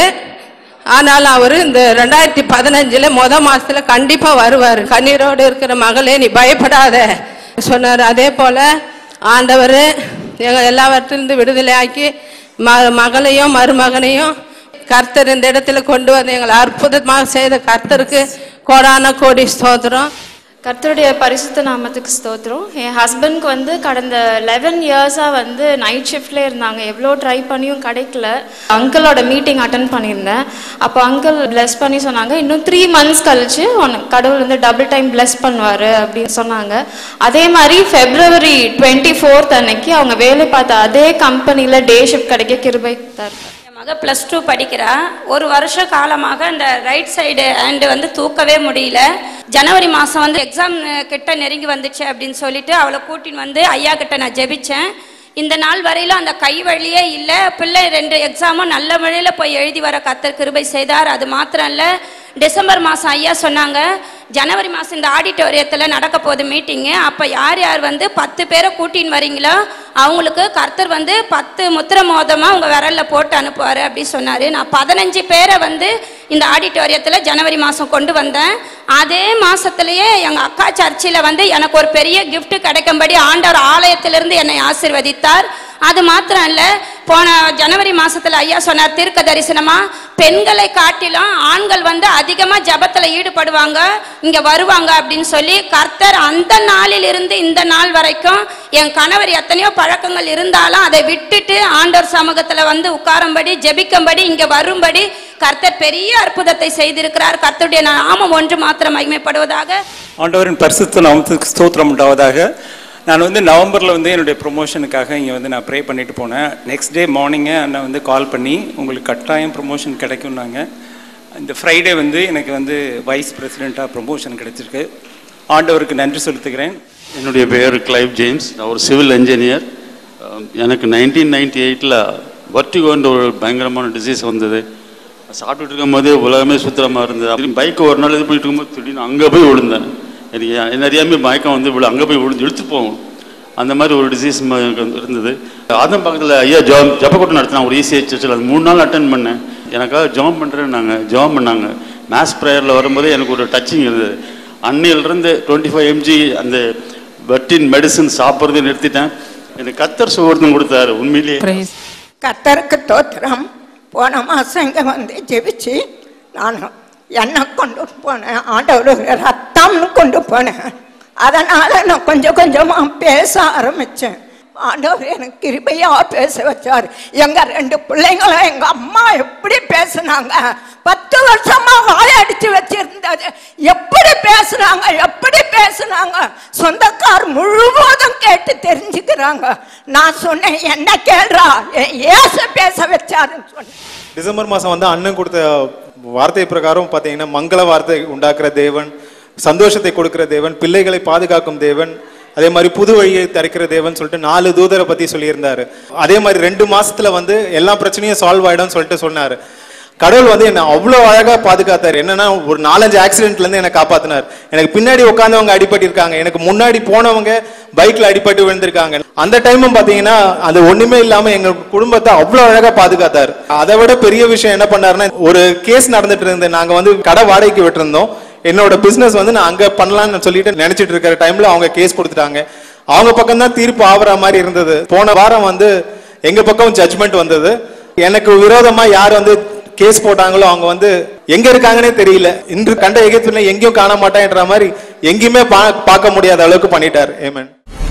ஆனால் அவர் இந்த ரெண்டாயிரத்தி பதினஞ்சில் முத மாசத்துல கண்டிப்பாக வருவார் கண்ணீரோடு இருக்கிற மகளே நீ பயப்படாத சொன்னார் அதே போல் ஆண்டவர் எங்கள் எல்லாவற்றிலிருந்து விடுதலை ஆக்கி ம மகளையும் மருமகனையும் கர்த்தர் இந்த இடத்துல கொண்டு வந்து எங்களை அற்புதமாக செய்த கர்த்தருக்கு கோடான கோடி ஸ்தோத்திரம் கர்த்தருடைய பரிசுத்த நாமத்துக்கு ஸ்தோத்திரம் என் ஹஸ்பண்ட்க்கு வந்து கடந்த லெவன் இயர்ஸாக வந்து நைட் ஷிஃப்ட்லேயே இருந்தாங்க எவ்வளோ ட்ரை பண்ணியும் கிடைக்கல அங்கிளோட மீட்டிங் அட்டன் பண்ணியிருந்தேன் அப்போ அங்கிள் bless பண்ணி சொன்னாங்க இன்னும் த்ரீ மந்த்ஸ் கழிச்சு உனக்கு கடவுள் வந்து டபுள் டைம் bless பண்ணுவார் அப்படின்னு சொன்னாங்க அதே மாதிரி ஃபெப்ரவரி டுவெண்ட்டி ஃபோர்த் அன்னைக்கு அவங்க வேலை பார்த்த அதே கம்பெனியில் டே ஷிஃப்ட் கிடைக்க கிருபை தரு என் மக ப்ளஸ் டூ படிக்கிறா ஒரு வருஷ காலமாக இந்த ரைட் சைடு ஹேண்டு வந்து தூக்கவே முடியல ஜனவரி மாதம் வந்து எக்ஸாம் கிட்ட நெருங்கி வந்துச்சு அப்படின்னு சொல்லிட்டு அவளை கூட்டின்னு வந்து ஐயா கிட்ட நான் ஜெபிச்சேன் இந்த நாள் வரையிலும் அந்த கை வழியே இல்லை பிள்ளை ரெண்டு எக்ஸாமும் நல்ல முறையில் போய் எழுதி வர கத்தர் கிருபை செய்தார் அது மாத்திரம் இல்லை டிசம்பர் மாதம் ஐயா சொன்னாங்க ஜனவரி மாதம் இந்த ஆடிட்டோரியத்தில் நடக்க போகுது மீட்டிங்கு அப்போ யார் யார் வந்து பத்து பேரை கூட்டின்னு வரீங்களோ அவங்களுக்கு கர்த்தர் வந்து பத்து முத்திர மோதமாக உங்கள் விரலில் போட்டு அனுப்புவார் அப்படி சொன்னார் நான் பதினஞ்சு பேரை வந்து இந்த ஆடிட்டோரியத்தில் ஜனவரி மாதம் கொண்டு வந்தேன் அதே மாதத்துலேயே எங்கள் அக்கா சர்ச்சில் வந்து எனக்கு ஒரு பெரிய gift கிடைக்கும்படி ஆண்டவர் ஆலயத்திலிருந்து என்னை ஆசீர்வதித்தார் அது மாத்திரம் இல்ல போன ஜனவரி மாசத்துல ஐயா சொன்னார் தீர்க்க தரிசனமா பெண்களை காட்டிலும் ஆண்கள் வந்து அதிகமா ஜபத்துல ஈடுபடுவாங்க இங்க வருவாங்க அப்படின்னு சொல்லி கர்த்தர் அந்த நாளில் இருந்து இந்த நாள் வரைக்கும் என் கணவர் எத்தனையோ பழக்கங்கள் இருந்தாலும் அதை விட்டுட்டு ஆண்டவர் சமூகத்துல வந்து உட்காரும்படி ஜெபிக்கும்படி இங்க வரும்படி கர்த்தர் பெரிய அற்புதத்தை செய்திருக்கிறார் கர்த்தருடைய நாமம் ஒன்று மாத்திரம் மகிமைப்படுவதாக ஆண்டவரின் பரிசுத்த நாமத்துக்கு ஸ்தோத்திரம் உண்டாவதாக நான் வந்து நவம்பரில் வந்து என்னுடைய ப்ரொமோஷனுக்காக இங்கே வந்து நான் ப்ரே பண்ணிட்டு போனேன் நெக்ஸ்ட் டே மார்னிங்கே அண்ணன் வந்து கால் பண்ணி உங்களுக்கு கட்டாயம் ப்ரொமோஷன் கிடைக்கும்னாங்க இந்த ஃப்ரைடே வந்து எனக்கு வந்து வைஸ் பிரசிடெண்ட்டாக ப்ரொமோஷன் கிடைச்சிருக்கு ஆண்டவருக்கு நன்றி செலுத்துகிறேன் என்னுடைய பெயர் கிளைவ் ஜேம்ஸ் நான் ஒரு சிவில் இன்ஜினியர் எனக்கு நைன்டீன் நைன்டி எயிட்டில் வர்ட்டிகோன்ற ஒரு பயங்கரமான டிசீஸ் வந்தது சாப்பிட்டுட்டு இருக்கும்போதே உலகமே சுத்தமாக இருந்தது பைக் ஒரு நாள் இது பண்ணிட்டு இருக்கும்போது திடீர்னு அங்கே போய் விழுந்தேன் எனக்கு என்ன அறியாமல் மயக்கம் வந்து விழு அங்கே போய் விழுந்து இழுத்து போகும் அந்த மாதிரி ஒரு டிசீஸ் இருந்தது ஆதம் பக்கத்தில் ஐயா ஜாப் ஜப்பக்கூட்டம் நடத்தினா ஒரு ஈஸியாக சர்ச்சில் அது மூணு நாள் அட்டன் பண்ணேன் எனக்காக ஜாம் பண்ணுறேன்னு நாங்கள் ஜாம் பண்ணாங்க மேத்ஸ் ப்ரேயரில் வரும்போது எனக்கு ஒரு டச்சிங் இருந்தது அன்னையிலிருந்து டுவெண்ட்டி ஃபைவ் எம்ஜி அந்த வெட்டின் மெடிசன் சாப்பிட்றதை நிறுத்திட்டேன் எனக்கு கத்தர் சுகர்த்தம் கொடுத்தாரு உண்மையிலேயே Praise. கத்தருக்கு தோத்திரம் போன மாதம் இங்கே வந்து ஜெபிச்சு நான் எண்ணெய் கொண்டு போனேன் ஆண்டவர் ரத்தம்னு கொண்டு போனேன் அதனால் நான் கொஞ்சம் கொஞ்சமாக பேச ஆரம்பித்தேன் ஆண்டவர் எனக்கு கிருபையாக பேச வச்சார் எங்கள் ரெண்டு பிள்ளைங்களும் எங்கள் அம்மா எப்படி பேசுனாங்க பத்து வருஷமா வாயடிச்சு வச்சிருந்தது எப்படி பேசுனாங்க எப்படி பேசுனாங்க சொந்தக்கார் முழுவதும் கேட்டு தெரிஞ்சுக்கிறாங்க நான் சொன்னேன் என்ன கேள்றா ஏச பேச வச்சாருன்னு சொன்னேன் டிசம்பர் மாதம் வந்து அண்ணன் கொடுத்த வார்த்தை பிரகாரம் பார்த்தீங்கன்னா மங்கள வார்த்தை உண்டாக்குற தேவன் சந்தோஷத்தை கொடுக்கிற தேவன் பிள்ளைகளை பாதுகாக்கும் தேவன் அதே மாதிரி புது வழியை திறக்கிற தேவன் சொல்லிட்டு நாலு தூதரை பத்தி சொல்லியிருந்தாரு அதே மாதிரி ரெண்டு மாசத்துல வந்து எல்லா பிரச்சனையும் சால்வ் ஆயிடும்னு சொல்லிட்டு சொன்னாரு கடவுள் வந்து என்ன அவ்வளோ அழகா பாதுகாத்தாரு என்னன்னா ஒரு நாலஞ்சு ஆக்சிடென்ட்ல இருந்து என்னை காப்பாத்தினார் எனக்கு பின்னாடி உட்காந்தவங்க அடிபட்டிருக்காங்க எனக்கு முன்னாடி போனவங்க பைக்ல அடிபட்டு விழுந்திருக்காங்க அந்த டைமும் பாத்தீங்கன்னா அது ஒண்ணுமே இல்லாம எங்க குடும்பத்தை அவ்வளோ அழகா பாதுகாத்தாரு அதை விட பெரிய விஷயம் என்ன பண்ணாருன்னா ஒரு கேஸ் நடந்துட்டு இருந்தது நாங்க வந்து கடை வாடகைக்கு விட்டுருந்தோம் என்னோட பிசினஸ் வந்து நான் அங்க பண்ணலாம்னு சொல்லிட்டு நினைச்சிட்டு இருக்கிற டைம்ல அவங்க கேஸ் கொடுத்துட்டாங்க அவங்க பக்கம் தான் தீர்ப்பு ஆகுற மாதிரி இருந்தது போன வாரம் வந்து எங்க பக்கம் ஜட்ஜ்மெண்ட் வந்தது எனக்கு விரோதமா யார் வந்து கேஸ் போட்டாங்களோ அவங்க வந்து எங்க இருக்காங்கன்னே தெரியல இன்று கண்ட எகிப்துல எங்கேயும் காண மாட்டேன்ற மாதிரி எங்கேயுமே பா- பார்க்க முடியாத அளவுக்கு பண்ணிட்டார் ஏமன்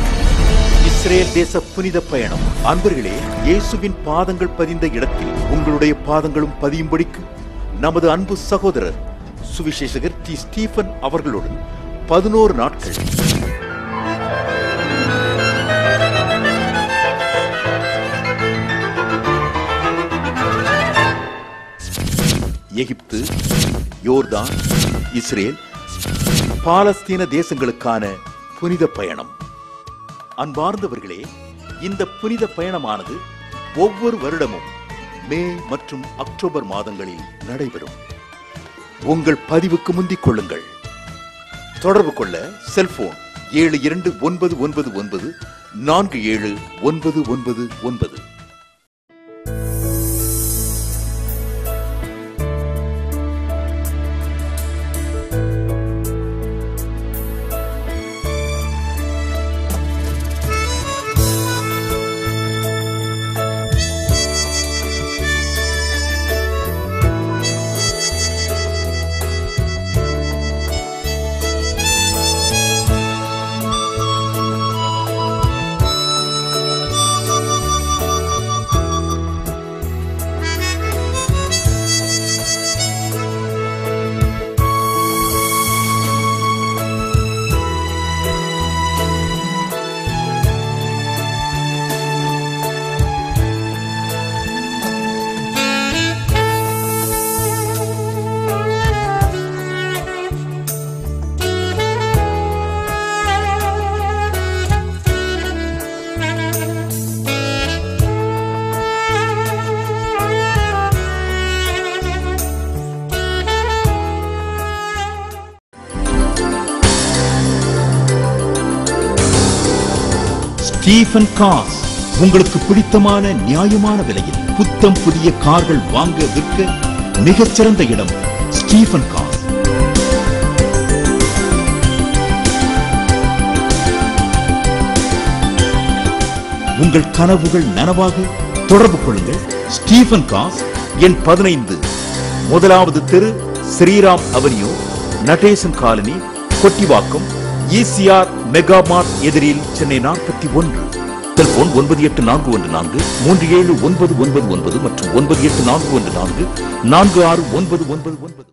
இஸ்ரேல் தேச புனித பயணம் அன்பர்களே இயேசுவின் பாதங்கள் பதிந்த இடத்தில் உங்களுடைய பாதங்களும் பதியும்படிக்கு நமது அன்பு சகோதரர் சுவிசேஷகர் டி ஸ்டீபன் அவர்களுடன் பதினோரு நாட்கள் எகிப்து யோர்தான் இஸ்ரேல் பாலஸ்தீன தேசங்களுக்கான புனித பயணம் அன்பார்ந்தவர்களே இந்த புனித பயணமானது ஒவ்வொரு வருடமும் மே மற்றும் அக்டோபர் மாதங்களில் நடைபெறும் உங்கள் பதிவுக்கு முந்திக் கொள்ளுங்கள் தொடர்பு கொள்ள செல்போன் ஏழு இரண்டு ஒன்பது ஒன்பது ஒன்பது நான்கு ஏழு ஒன்பது ஒன்பது ஒன்பது ஸ்டீஃபன் காஸ் உங்களுக்கு பிடித்தமான நியாயமான விலையில் புத்தம் புதிய கார்கள் வாங்க விற்க மிகச்சிறந்த இடம் ஸ்டீஃபன் காஸ் உங்கள் கனவுகள் நனவாக தொடர்பு கொள்ளுங்கள் ஸ்டீஃபன் காஸ் எண் பதினைந்து முதலாவது தெரு Sriram avenue Natesan colony Kottivakkam ECR mega mart எதிரில் சென்னை நாற்பத்தி ஒன்று செல்போன் ஒன்பது எட்டு நான்கு ஒன்று நான்கு மூன்று ஏழு ஒன்பது ஒன்பது ஒன்பது மற்றும் ஒன்பது எட்டு நான்கு ஒன்று நான்கு நான்கு ஆறு ஒன்பது ஒன்பது ஒன்பது